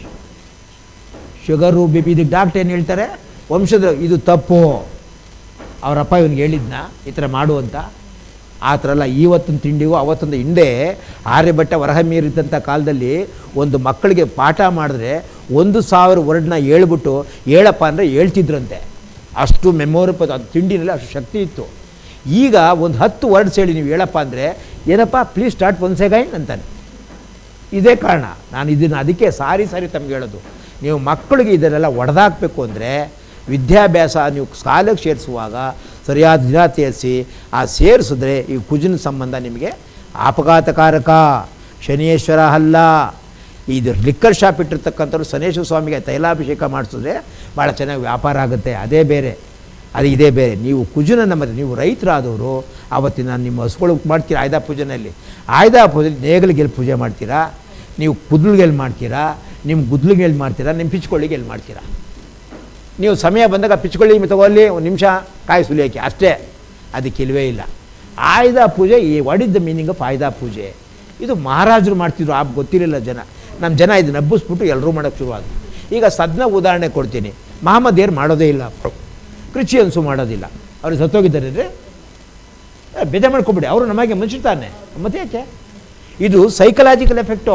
ಶುಗರು ಬಿ ಪಿ ಇದಕ್ಕೆ ಡಾಕ್ಟ್ರ್ ಏನು ಹೇಳ್ತಾರೆ ವಂಶದ ಇದು ತಪ್ಪು ಅವರಪ್ಪ ಇವನಿಗೆ ಹೇಳಿದ್ನ ಈ ಥರ ಮಾಡು ಅಂತ ಆ ಥರ ಅಲ್ಲ ಇವತ್ತಿನ ತಿಂಡಿಗೂ ಅವತ್ತೊಂದು ಹಿಂದೆ ಆರ್ಯಭಟ್ಟ ವರಹ ಮೀರಿದ್ದಂಥ ಕಾಲದಲ್ಲಿ ಒಂದು ಮಕ್ಕಳಿಗೆ ಪಾಠ ಮಾಡಿದ್ರೆ ಒಂದು ಸಾವಿರ ವರ್ಡ್ನ ಹೇಳ್ಬಿಟ್ಟು ಹೇಳಪ್ಪ ಅಂದರೆ ಹೇಳ್ತಿದ್ರಂತೆ ಅಷ್ಟು ಮೆಮೊರಿ ಅದು ತಿಂಡಿನಲ್ಲಿ ಅಷ್ಟು ಶಕ್ತಿ ಇತ್ತು ಈಗ ಒಂದು ಹತ್ತು ವರ್ಡ್ಸ್ ಹೇಳಿ ನೀವು ಹೇಳಪ್ಪ ಅಂದರೆ ಏನಪ್ಪ ಪ್ಲೀಸ್ ಸ್ಟಾರ್ಟ್ ಒನ್ ಸೆಕೆಂಡ್ ಅಂತಾನೆ ಇದೇ ಕಾರಣ ನಾನು ಇದನ್ನು ಅದಕ್ಕೆ ಸಾರಿ ಸಾರಿ ತಮ್ಗೆ ಹೇಳೋದು ನೀವು ಮಕ್ಕಳಿಗೆ ಇದನ್ನೆಲ್ಲ ಒಡೆದಾಕಬೇಕು ಅಂದರೆ ವಿದ್ಯಾಭ್ಯಾಸ ನೀವು ಶಾಲೆಗೆ ಸೇರಿಸುವಾಗ ಸರಿಯಾದ ದಿನ ಸೇರಿಸಿ ಆ ಸೇರಿಸಿದ್ರೆ ಈ ಕುಜಿನ ಸಂಬಂಧ ನಿಮಗೆ ಆಪಘಾತಕಾರಕ ಶನಿಯೇಶ್ವರ ಅಲ್ಲ ಇದು ಲಿಕ್ಕರ್ ಶಾಪ್ ಇಟ್ಟಿರ್ತಕ್ಕಂಥವ್ರು ಶನೇಶ್ವರ ಸ್ವಾಮಿಗೆ ತೈಲಾಭಿಷೇಕ ಮಾಡಿಸಿದ್ರೆ ಭಾಳ ಚೆನ್ನಾಗಿ ವ್ಯಾಪಾರ ಆಗುತ್ತೆ ಅದೇ ಬೇರೆ ಅದು ಇದೇ ಬೇರೆ ನೀವು ಕುಜನ ನಮ್ಮದು ನೀವು ರೈತರಾದವರು ಆವತ್ತಿನ ನಿಮ್ಮ ಹಸುಗಳು ಮಾಡ್ತೀರಾ ಆಯ್ದ ಪೂಜೆನಲ್ಲಿ ಆಯ್ದ ಪೂಜೆ ನೇಗಲಿಗೆಲ್ಲಿ ಪೂಜೆ ಮಾಡ್ತೀರಾ ನೀವು ಕುದ್ಲಿಗೆಲ್ಲಿ ಮಾಡ್ತೀರಾ ನಿಮ್ಮ ಗುದ್ಲಿಗೆಲ್ಲಿ ಮಾಡ್ತೀರಾ ನಿಮ್ಮ ಪಿಚ್ಕೊಳ್ಳಿಗೆ ಎಲ್ಲಿ ಮಾಡ್ತೀರಾ ನೀವು ಸಮಯ ಬಂದಾಗ ಪಿಚ್ಕೊಳ್ಳಿ ತಗೊಳ್ಳಿ ಒಂದು ನಿಮಿಷ ಕಾಯಿ ಸುಲಿಯೋಕ್ಕೆ ಅಷ್ಟೇ ಅದಕ್ಕೆ ಇಲ್ವೇ ಇಲ್ಲ ಆಯ್ದ ಪೂಜೆ ಈ what is the meaning of ಆಯ್ದ ಪೂಜೆ ಇದು ಮಹಾರಾಜರು ಮಾಡ್ತಿದ್ರು ಆ ಗೊತ್ತಿರಲಿಲ್ಲ ಜನ ನಮ್ಮ ಜನ ಇದನ್ನ ಹಬ್ಬಿಸ್ಬಿಟ್ಟು ಎಲ್ಲರೂ ಮಾಡೋಕ್ಕೆ ಶುರುವಾದ್ರು ಈಗ ಸದ್ನ ಉದಾಹರಣೆ ಕೊಡ್ತೀನಿ ಮಹಮ್ಮದೇರು ಮಾಡೋದೇ ಇಲ್ಲ ಕ್ರಿಶ್ಚಿಯನ್ಸು ಮಾಡೋದಿಲ್ಲ ಅವ್ರಿಗೆ ಸತ್ತೋಗಿದ್ದಾರೆ ಅಂದರೆ ಬೇಜಾರು ಮಾಡ್ಕೊಬಿಡಿ ಅವರು ನಮಗೆ ಮನುಷ್ಯ ತಾನೆ ಮತ್ತೆ ಯಾಕೆ ಇದು ಸೈಕಲಾಜಿಕಲ್ ಎಫೆಕ್ಟು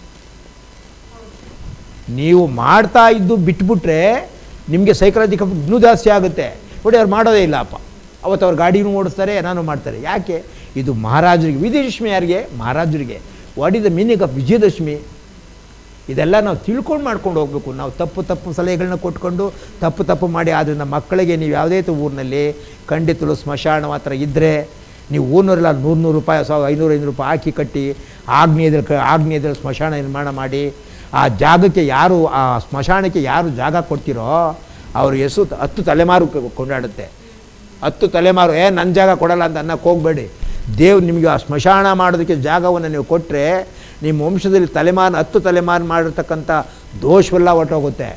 ನೀವು ಮಾಡ್ತಾ ಇದ್ದು ಬಿಟ್ಬಿಟ್ರೆ ನಿಮಗೆ ಸೈಕಲಾಜಿಕಲ್ ಇನ್ನೂ ಜಾಸ್ತಿ ಆಗುತ್ತೆ ನೋಡಿ ಅವ್ರು ಮಾಡೋದೇ ಇಲ್ಲ ಅಪ್ಪ ಅವತ್ತು ಅವ್ರು ಗಾಡಿನೂ ಓಡಿಸ್ತಾರೆ ಏನಾನು ಮಾಡ್ತಾರೆ ಯಾಕೆ ಇದು ಮಹಾರಾಜರಿಗೆ ವಿಜಯದಶಮಿ ಯಾರಿಗೆ ಮಹಾರಾಜರಿಗೆ what is the meaning of Vijayadashami ಇದೆಲ್ಲ ನಾವು ತಿಳ್ಕೊಂಡು ಮಾಡ್ಕೊಂಡು ಹೋಗಬೇಕು ನಾವು ತಪ್ಪು ತಪ್ಪು ಸಲಹೆಗಳನ್ನ ಕೊಟ್ಕೊಂಡು ತಪ್ಪು ತಪ್ಪು ಮಾಡಿ ಆದ್ದರಿಂದ ಮಕ್ಕಳಿಗೆ ನೀವು ಯಾವುದೇ ತ ಊರಿನಲ್ಲಿ ಖಂಡಿತಲು ಸ್ಮಶಾನ ಮಾತ್ರ ಇದ್ದರೆ ನೀವು ಊರಿನವರೆಲ್ಲ ನೂರು ನೂರು ರೂಪಾಯಿ ಸಾವಿರ ಐನೂರು ಐನೂರು ರೂಪಾಯಿ ಹಾಕಿ ಕಟ್ಟಿ ಆಗ್ನೇಯದಲ್ಲಿ ಕ ಆಗ್ನೇಯದಲ್ಲಿ ಸ್ಮಶಾನ ನಿರ್ಮಾಣ ಮಾಡಿ ಆ ಜಾಗಕ್ಕೆ ಯಾರು ಆ ಸ್ಮಶಾನಕ್ಕೆ ಯಾರು ಜಾಗ ಕೊಡ್ತೀರೋ ಅವ್ರ ಹೆಸರು ಹತ್ತು ತಲೆಮಾರು ಕ- ಕೊಂಡಾಡುತ್ತೆ ಹತ್ತು ತಲೆಮಾರು ಏ ನನ್ನ ಜಾಗ ಕೊಡಲ್ಲ ಅಂತ ಅನ್ನಕ್ಕೆ ಹೋಗಬೇಡಿ ದೇವ್ರು ನಿಮಗೆ ಆ ಸ್ಮಶಾನ ಮಾಡೋದಕ್ಕೆ ಜಾಗವನ್ನು ನೀವು ಕೊಟ್ಟರೆ ನಿಮ್ಮ ವಂಶದಲ್ಲಿ ತಲೆಮಾರು ಹತ್ತು ತಲೆಮಾರು ಮಾಡಿರ್ತಕ್ಕಂಥ ದೋಷವೆಲ್ಲ ಹೊರಟೋಗುತ್ತೆ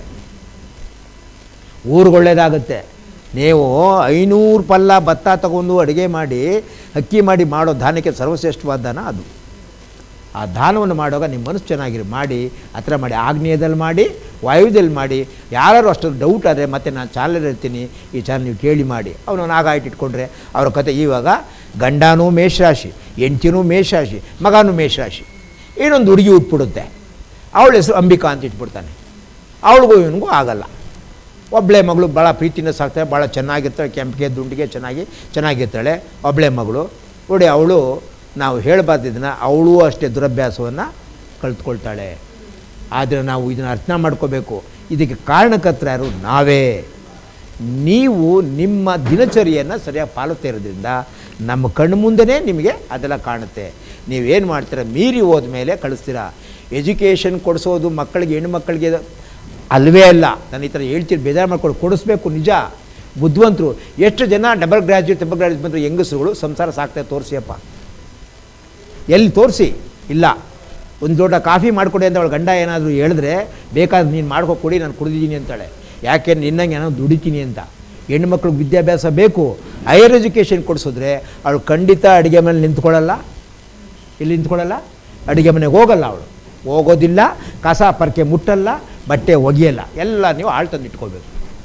ಊರುಗೊಳ್ಳೇದಾಗುತ್ತೆ ನೀವು ಐನೂರು ಪಲ್ಲ ಭತ್ತ ತಗೊಂಡು ಅಡುಗೆ ಮಾಡಿ ಅಕ್ಕಿ ಮಾಡಿ ಮಾಡೋ ದಾನಕ್ಕೆ ಸರ್ವಶ್ರೇಷ್ಠವಾದ ದಾನ ಅದು ಆ ದಾನವನ್ನು ಮಾಡುವಾಗ ನಿಮ್ಮ ಮನಸ್ಸು ಚೆನ್ನಾಗಿರಿ ಮಾಡಿ ಆ ಥರ ಮಾಡಿ ಆಗ್ನೇಯದಲ್ಲಿ ಮಾಡಿ ವಾಯುವ್ಯದಲ್ಲಿ ಮಾಡಿ ಯಾರು ಅಷ್ಟು ಡೌಟ್ ಆದರೆ ಮತ್ತೆ ನಾನು ಚಾನಲ್ ಇರ್ತೀನಿ ಈ ಚಾನಲ್ ನೀವು ಕೇಳಿ ಮಾಡಿ ಅವನು ಆಗ ಇಟ್ಕೊಂಡ್ರೆ ಅವ್ರ ಕತೆ ಇವಾಗ ಗಂಡನೂ ಮೇಷರಾಶಿ ಹೆಂಡ್ತಿನೂ ಮೇಷರಾಶಿ ಮಗನೂ ಮೇಷರಾಶಿ ಇನ್ನೊಂದು ಹುಡುಗಿ ಹುಟ್ಬಿಡುತ್ತೆ ಅವಳ ಹೆಸರು ಅಂಬಿಕಾ ಅಂತ ಇಟ್ಬಿಡ್ತಾನೆ ಅವಳಿಗೂ ಇವನಿಗೂ ಆಗಲ್ಲ ಒಬ್ಬಳೆ ಮಗಳು ಭಾಳ ಪ್ರೀತಿಯಿಂದ ಸಾಕ್ತಾಳೆ ಭಾಳ ಚೆನ್ನಾಗಿರ್ತಾಳೆ ಕೆಂಪಿಗೆ ದುಂಡಿಗೆ ಚೆನ್ನಾಗಿ ಚೆನ್ನಾಗಿರ್ತಾಳೆ ಒಬ್ಬಳೆ ಮಗಳು ನೋಡಿ ಅವಳು ನಾವು ಹೇಳಬಾರ್ದಿದ್ದನ್ನ ಅವಳು ಅಷ್ಟೇ ದುರಭ್ಯಾಸವನ್ನು ಕಲ್ತ್ಕೊಳ್ತಾಳೆ ಆದರೆ ನಾವು ಇದನ್ನು ಅರ್ಥ ಮಾಡ್ಕೋಬೇಕು ಇದಕ್ಕೆ ಕಾರಣಕರ್ತರ ಯಾರು ನಾವೇ ನೀವು ನಿಮ್ಮ ದಿನಚರಿಯನ್ನು ಸರಿಯಾಗಿ ಪಾಲುತ್ತಾ ಇರೋದ್ರಿಂದ ನಮ್ಮ ಕಣ್ಣು ಮುಂದೆನೇ ನಿಮಗೆ ಅದೆಲ್ಲ ಕಾಣುತ್ತೆ ನೀವೇನು ಮಾಡ್ತೀರ ಮೀರಿ ಹೋದ್ಮೇಲೆ ಕಳಿಸ್ತೀರಾ ಎಜುಕೇಷನ್ ಕೊಡಿಸೋದು ಮಕ್ಕಳಿಗೆ ಹೆಣ್ಣು ಮಕ್ಕಳಿಗೆ ಅಲ್ವೇ ಅಲ್ಲ ನಾನು ಈ ಥರ ಹೇಳ್ತೀನಿ ಬೇಜಾರು ಮಾಡ್ಕೊಂಡು ಕೊಡಿಸ್ಬೇಕು ನಿಜ ಬುದ್ಧಿವಂತರು ಎಷ್ಟು ಜನ ಡಬಲ್ ಗ್ರ್ಯಾಜುಯೇಟ್ ಡಬಲ್ ಗ್ರ್ಯಾಜುಯೇಟ್ ಬಂದರು ಹೆಂಗಸರುಗಳು ಸಂಸಾರ ಸಾಕ್ತಾರೆ ತೋರಿಸಿಯಪ್ಪ ಎಲ್ಲಿ ತೋರಿಸಿ ಇಲ್ಲ ಒಂದು ದೊಡ್ಡ ಕಾಫಿ ಮಾಡಿಕೊಡಿ ಅಂತ ಅವಳು ಗಂಡ ಏನಾದರೂ ಹೇಳಿದ್ರೆ ಬೇಕಾದ್ರೆ ನೀನು ಮಾಡ್ಕೊ ಕೊಡಿ ನಾನು ಕುಡಿದಿದ್ದೀನಿ ಅಂತಾಳೆ ಯಾಕೆ ನಿನ್ನಂಗೆ ಏನೋ ದುಡಿತೀನಿ ಅಂತ ಹೆಣ್ಮಕ್ಳಿಗೆ ವಿದ್ಯಾಭ್ಯಾಸ ಬೇಕು ಹೈಯರ್ ಎಜುಕೇಷನ್ ಕೊಡಿಸಿದ್ರೆ ಅವಳು ಖಂಡಿತ ಅಡುಗೆ ಮನೇಲಿ ನಿಂತ್ಕೊಳ್ಳಲ್ಲ ಇಲ್ಲಿ ನಿಂತ್ಕೊಳ್ಳಲ್ಲ ಅಡುಗೆ ಮನೆಗೆ ಹೋಗಲ್ಲ ಅವಳು ಹೋಗೋದಿಲ್ಲ ಕಸ ಪರ್ಕೆ ಮುಟ್ಟಲ್ಲ ಬಟ್ಟೆ ಒಗೆಯಲ್ಲ ಎಲ್ಲ ನೀವು ಆಳ್ ತಂದು ಇಟ್ಕೋಬೇಕು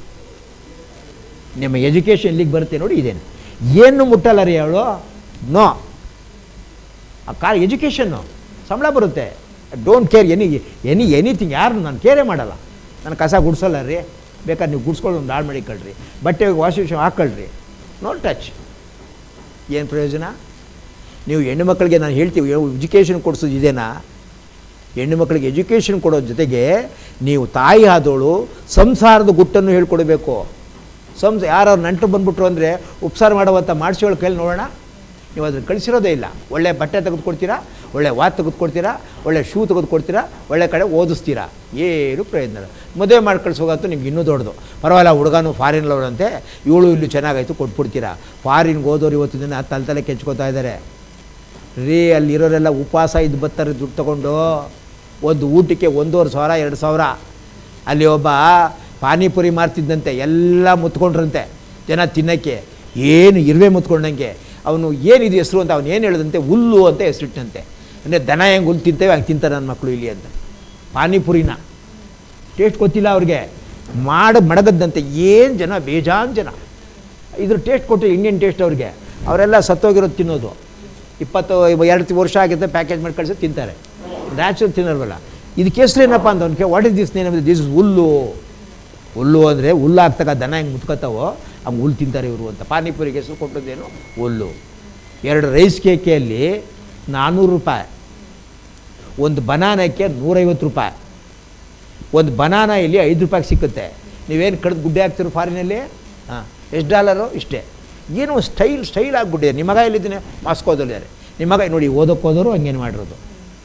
ನಿಮ್ಮ ಎಜುಕೇಷನ್ ಇಲ್ಲಿಗೆ ಬರುತ್ತೆ ನೋಡಿ ಇದೇನು ಏನು ಮುಟ್ಟಲ್ಲ ರೀ ಅವಳು ನೋ ಆ ಕಾ ಎಜುಕೇಷನ್ನು ಸಂಬಳ ಬರುತ್ತೆ don't care any any anything ಯಾರು ನಾನು ಕೇರೇ ಮಾಡಲ್ಲ ನಾನು ಕಸ ಗುಡಿಸಲ್ಲ ರೀ ಬೇಕಾದ್ರೆ ನೀವು ಗುಡಿಸ್ಕೊಂಡು ಒಂದು ಹಾಳು ಮಾಡಿಕೊಳ್ರಿ ಬಟ್ಟೆ ವಾಷಿಂಗ್ ಮಿಷನ್ ಹಾಕ್ಕೊಳ್ರಿ ನೋ ಟಚ್ ಏನು ಪ್ರಯೋಜನ ನೀವು ಹೆಣ್ಣು ಮಕ್ಕಳಿಗೆ ನಾನು ಹೇಳ್ತೀವಿ ಎಜುಕೇಷನ್ ಕೊಡಿಸೋದು ಇದೇನಾ ಹೆಣ್ಣು ಮಕ್ಕಳಿಗೆ ಎಜುಕೇಷನ್ ಕೊಡೋ ಜೊತೆಗೆ ನೀವು ತಾಯಿ ಆದವಳು ಸಂಸಾರದ ಗುಟ್ಟನ್ನು ಹೇಳ್ಕೊಡ್ಬೇಕು ಸಂಸ ಯಾರು ನಂಟು ಬಂದ್ಬಿಟ್ರು ಅಂದರೆ ಉಪಚಾರ ಮಾಡುವಂಥ ಮಾಡಿಸೋಳ ಕೈಲಿ ನೋಡೋಣ ನೀವು ಅದನ್ನು ಕಳಿಸಿರೋದೇ ಇಲ್ಲ ಒಳ್ಳೆ ಬಟ್ಟೆ ತೆಗೆದುಕೊಡ್ತೀರಾ ಒಳ್ಳೆ ವಾತ್ ತೆಗೆದುಕೊಡ್ತೀರಾ ಒಳ್ಳೆ ಶೂ ತೆಗೆದುಕೊಡ್ತೀರಾ ಒಳ್ಳೆ ಕಡೆ ಓದಿಸ್ತೀರಾ ಏನು ಪ್ರಯೋಜನ ಇಲ್ಲ ಮದುವೆ ಮಾಡಿ ಕಳಿಸೋಗಂತೂ ನಿಮ್ಗೆ ಇನ್ನೂ ದೊಡ್ಡದು ಪರವಾಗಿಲ್ಲ ಹುಡುಗನು ಫಾರಿನ್ಲವರಂತೆ ಇವಳು ಇಲ್ಲಿ ಚೆನ್ನಾಗಾಯ್ತು ಕೊಟ್ಬಿಡ್ತೀರಾ ಫಾರಿನ್ಗೆ ಹೋದವ್ರು ಇವತ್ತು ದಿನ ತಲೆ ತಲೆ ಕೆಚ್ಕೋತಾ ಇದ್ದಾರೆ ರೀ ಅಲ್ಲಿರೋರೆಲ್ಲ ಉಪವಾಸ ಇದ್ದು ಬರ್ತಾರೆ ದುಡ್ಡು ತಗೊಂಡು ಒಂದು ಊಟಕ್ಕೆ ಒಂದೂವರೆ ಸಾವಿರ ಎರಡು ಸಾವಿರ ಅಲ್ಲಿ ಒಬ್ಬ ಪಾನಿಪುರಿ ಮಾರ್ತಿದ್ದಂತೆ ಎಲ್ಲ ಮುತ್ಕೊಂಡ್ರಂತೆ ಜನ ತಿನ್ನೋಕ್ಕೆ ಏನು ಇರುವೆ ಮುತ್ಕೊಂಡಂಗೆ ಅವನು ಏನಿದೆ ಹೆಸರು ಅಂತ ಅವನು ಏನು ಹೇಳಿದಂತೆ ಹುಲ್ಲು ಅಂತ ಹೆಸರಿಟ್ಟಂತೆ ಅಂದರೆ ದನ ಹೆಂಗೆ ಹುಲ್ಲು ತಿಂತೇವೆ ಹಂಗೆ ತಿಂತಾರೆ ನನ್ನ ಮಕ್ಕಳು ಇಲ್ಲಿ ಅಂತ ಪಾನಿಪುರಿನ ಟೇಸ್ಟ್ ಗೊತ್ತಿಲ್ಲ ಅವ್ರಿಗೆ ಮಾಡಿ ಮಡಗದ್ದಂತೆ ಏನು ಜನ ಬೇಜಾನ್ ಜನ ಇದ್ರ ಟೇಸ್ಟ್ ಕೊಟ್ಟು ಇಂಡಿಯನ್ ಟೇಸ್ಟ್ ಅವ್ರಿಗೆ ಅವರೆಲ್ಲ ಸತ್ತೋಗಿರೋದು ತಿನ್ನೋದು ಇಪ್ಪತ್ತು ಎರಡು ವರ್ಷ ಆಗಿರುತ್ತೆ ಪ್ಯಾಕೇಜ್ ಮಾಡಿ ಕಳಿಸಿ ತಿಂತಾರೆ ನ್ಯಾಚುರಲ್ ತಿನ್ನಲ್ವಲ್ಲ ಇದಕ್ಕೆ ಹೆಸ್ರು ಏನಪ್ಪ ಅಂತ ಅವ್ನಿಗೆ what is this name this is ಹುಲ್ಲು ಹುಲ್ಲು ಅಂದರೆ ಹುಲ್ಲು ಹಾಕ್ತಕ್ಕ ದನ ಹೆಂಗೆ ಮುತ್ಕೋತಾವೋ ಹಂಗೆ ಹುಲ್ಲು ತಿಂತಾರೆ ಇವರು ಅಂತ ಪಾನಿಪುರಿಗೆ ಹೆಸರು ಕೊಟ್ಟದ್ದೇನು ಹುಲ್ಲು ಎರಡು ರೈಸ್ ಕೇಕೆಯಲ್ಲಿ ನಾನ್ನೂರು ರೂಪಾಯಿ ಒಂದು ಬನಾನಕ್ಕೆ ನೂರೈವತ್ತು ರೂಪಾಯಿ ಒಂದು ಬನಾನ ಇಲ್ಲಿ ಐದು ರೂಪಾಯಿಗೆ ಸಿಕ್ಕುತ್ತೆ ನೀವೇನು ಕಡ್ದು ಗುಡ್ಡೆ ಹಾಕ್ತಿರೋ ಫಾರಿನಲ್ಲಿ ಹಾಂ ಎಷ್ಟು ಡಾಲರು ಇಷ್ಟೇ ಏನೋ ಸ್ಟೈಲ್ ಸ್ಟೈಲ್ ಆಗಿಬಿಟ್ಟಿದೆ ನಿಮ್ಮ ಮಗ ಎಲ್ಲಿದ್ದೀನಿ ಮಾಸ್ಕೋದಲ್ಲಿದ್ದಾರೆ ನಿಮ್ಮ ಮಗ ನೋಡಿ ಓದೋಕ್ಕೆ ಹೋದವರು ಹಂಗೇನು ಮಾಡಿರೋದು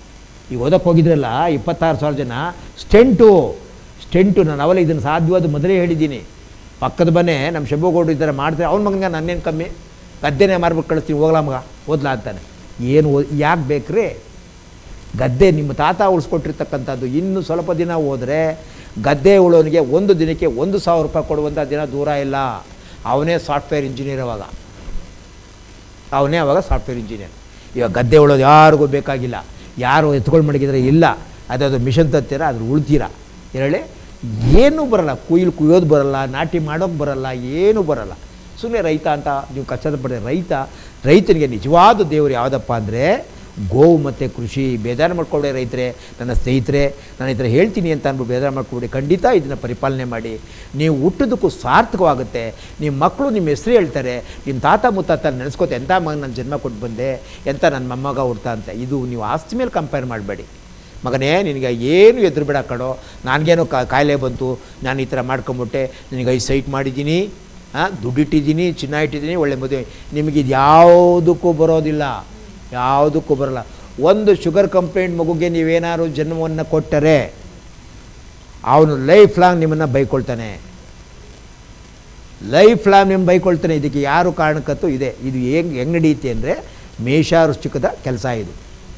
ಈಗ ಓದಕ್ಕೆ ಹೋಗಿದ್ರಲ್ಲ ಇಪ್ಪತ್ತಾರು ಸಾವಿರ ಜನ ಸ್ಟೆಂಟು ಸ್ಟೆಂಟು ನಾನು ಅವಲ್ಲ ಇದನ್ನು ಸಾಧ್ಯವಾದ ಮೊದಲೇ ಹೇಳಿದ್ದೀನಿ ಪಕ್ಕದ ಮನೆ ನಮ್ಮ ಶಂಭುಗೌಡರು ಇದ್ದಾರೆ ಮಾಡ್ತಾರೆ ಅವ್ನ ಮಗನಿಗೆ ನನ್ನೇನು ಕಮ್ಮಿ ಗದ್ದೆನೇ ಮಾರ್ಬಿಟ್ಟು ಕಳಿಸ್ತೀನಿ ಹೋಗ್ಲಾ ಮಗ ಓದ್ಲಾ ಅಂತಾನೆ ಏನು ಓದ್ ಯಾಕೆ ಬೇಕ್ರಿ ಗದ್ದೆ ನಿಮ್ಮ ತಾತ ಉಳಿಸ್ಕೊಟ್ಟಿರ್ತಕ್ಕಂಥದ್ದು ಇನ್ನು ಸ್ವಲ್ಪ ದಿನ ಹೋದರೆ ಗದ್ದೆ ಉಳೋನಿಗೆ ಒಂದು ದಿನಕ್ಕೆ ಒಂದು ಸಾವಿರ ರೂಪಾಯಿ ಕೊಡುವಂಥ ದಿನ ದೂರ ಇಲ್ಲ ಅವನೇ ಸಾಫ್ಟ್ವೇರ್ ಇಂಜಿನಿಯರ್ ಅವಾಗ ಅವನೇ ಅವಾಗ ಸಾಫ್ಟ್ವೇರ್ ಇಂಜಿನಿಯರ್ ಇವಾಗ ಗದ್ದೆ ಉಳೋದು ಯಾರಿಗೂ ಬೇಕಾಗಿಲ್ಲ ಯಾರು ಎತ್ಕೊಂಡು ಮಡಗಿದ್ರೆ ಇಲ್ಲ ಅದಾದ್ರು ಮಿಷನ್ ತತ್ತೀರ ಅದ್ರ ಉಳ್ತೀರ ಹೇಳಿ ಏನೂ ಬರಲ್ಲ ಕುಯ್ಲು ಕುಯ್ಯೋದು ಬರಲ್ಲ ನಾಟಿ ಮಾಡೋಕ್ಕೆ ಬರಲ್ಲ ಏನೂ ಬರಲ್ಲ ಸುಮ್ಮನೆ ರೈತ ಅಂತ ನೀವು ಕಷ್ಟದ ಪಡೆದ ರೈತ ರೈತನಿಗೆ ನಿಜವಾದ ದೇವರು ಯಾವುದಪ್ಪ ಅಂದರೆ ಗೋವು ಮತ್ತು ಕೃಷಿ ಬೇಜಾರು ಮಾಡ್ಕೊಬೇಡಿ ರೈತರೇ ನನ್ನ ಸ್ನೇಹಿತರೆ ನಾನು ಈ ಥರ ಹೇಳ್ತೀನಿ ಅಂತ ಅಂದ್ಬಿಟ್ಟು ಬೇಜಾರು ಮಾಡ್ಕೊಬೇಡಿ ಖಂಡಿತ ಇದನ್ನು ಪರಿಪಾಲನೆ ಮಾಡಿ ನೀವು ಹುಟ್ಟೋದಕ್ಕೂ ಸಾರ್ಥಕವಾಗುತ್ತೆ ನಿಮ್ಮ ಮಕ್ಕಳು ನಿಮ್ಮ ಹೆಸರು ಹೇಳ್ತಾರೆ ನಿಮ್ಮ ತಾತ ಮುತ್ತಾತ ನೆನೆಸ್ಕೋತೆ ಎಂಥ ಮಗ ನಾನು ಜನ್ಮ ಕೊಟ್ಟು ಬಂದೆ ಎಂಥ ನನ್ನ ಮೊಮ್ಮಗ ಹುಡ್ತಾ ಅಂತ ಇದು ನೀವು ಆಸ್ತಿ ಮೇಲೆ ಕಂಪೇರ್ ಮಾಡಬೇಡಿ ಮಗನೇ ನಿನಗೆ ಏನು ಎದುರು ಬಿಡ ಕಡೋ ನನಗೇನೋ ಕಾಯಿಲೆ ಬಂತು ನಾನು ಈ ಥರ ಮಾಡ್ಕೊಂಬಿಟ್ಟೆ ನಿನಗೆ ಐದು ಸೈಟ್ ಮಾಡಿದ್ದೀನಿ ಹಾಂ ದುಡ್ಡಿಟ್ಟಿದ್ದೀನಿ ಚಿನ್ನ ಇಟ್ಟಿದ್ದೀನಿ ಒಳ್ಳೆ ಮದುವೆ ನಿಮಗೆ ಇದು ಯಾವುದಕ್ಕೂ ಬರೋದಿಲ್ಲ ಯಾವುದಕ್ಕೂ ಬರಲ್ಲ ಒಂದು ಶುಗರ್ ಕಂಪ್ಲೇಂಟ್ ಮಗುಗೆ ನೀವೇನಾದ್ರು ಜನ್ಮವನ್ನು ಕೊಟ್ಟರೆ ಅವನು ಲೈಫ್ ಲಾಂಗ್ ನಿಮ್ಮನ್ನು ಬೈಕೊಳ್ತಾನೆ ಲೈಫ್ ಲಾಂಗ್ ನಿಮ್ಮ ಬೈಕೊಳ್ತಾನೆ ಇದಕ್ಕೆ ಯಾರು ಕಾರಣಕ್ಕಂತೂ ಇದೆ ಇದು ಹೆಂಗೆ ಹೆಂಗೆ ನಡೆಯುತ್ತೆ ಅಂದರೆ ಮೇಷಾವೃಶ್ಚಿಕದ ಕೆಲಸ ಇದು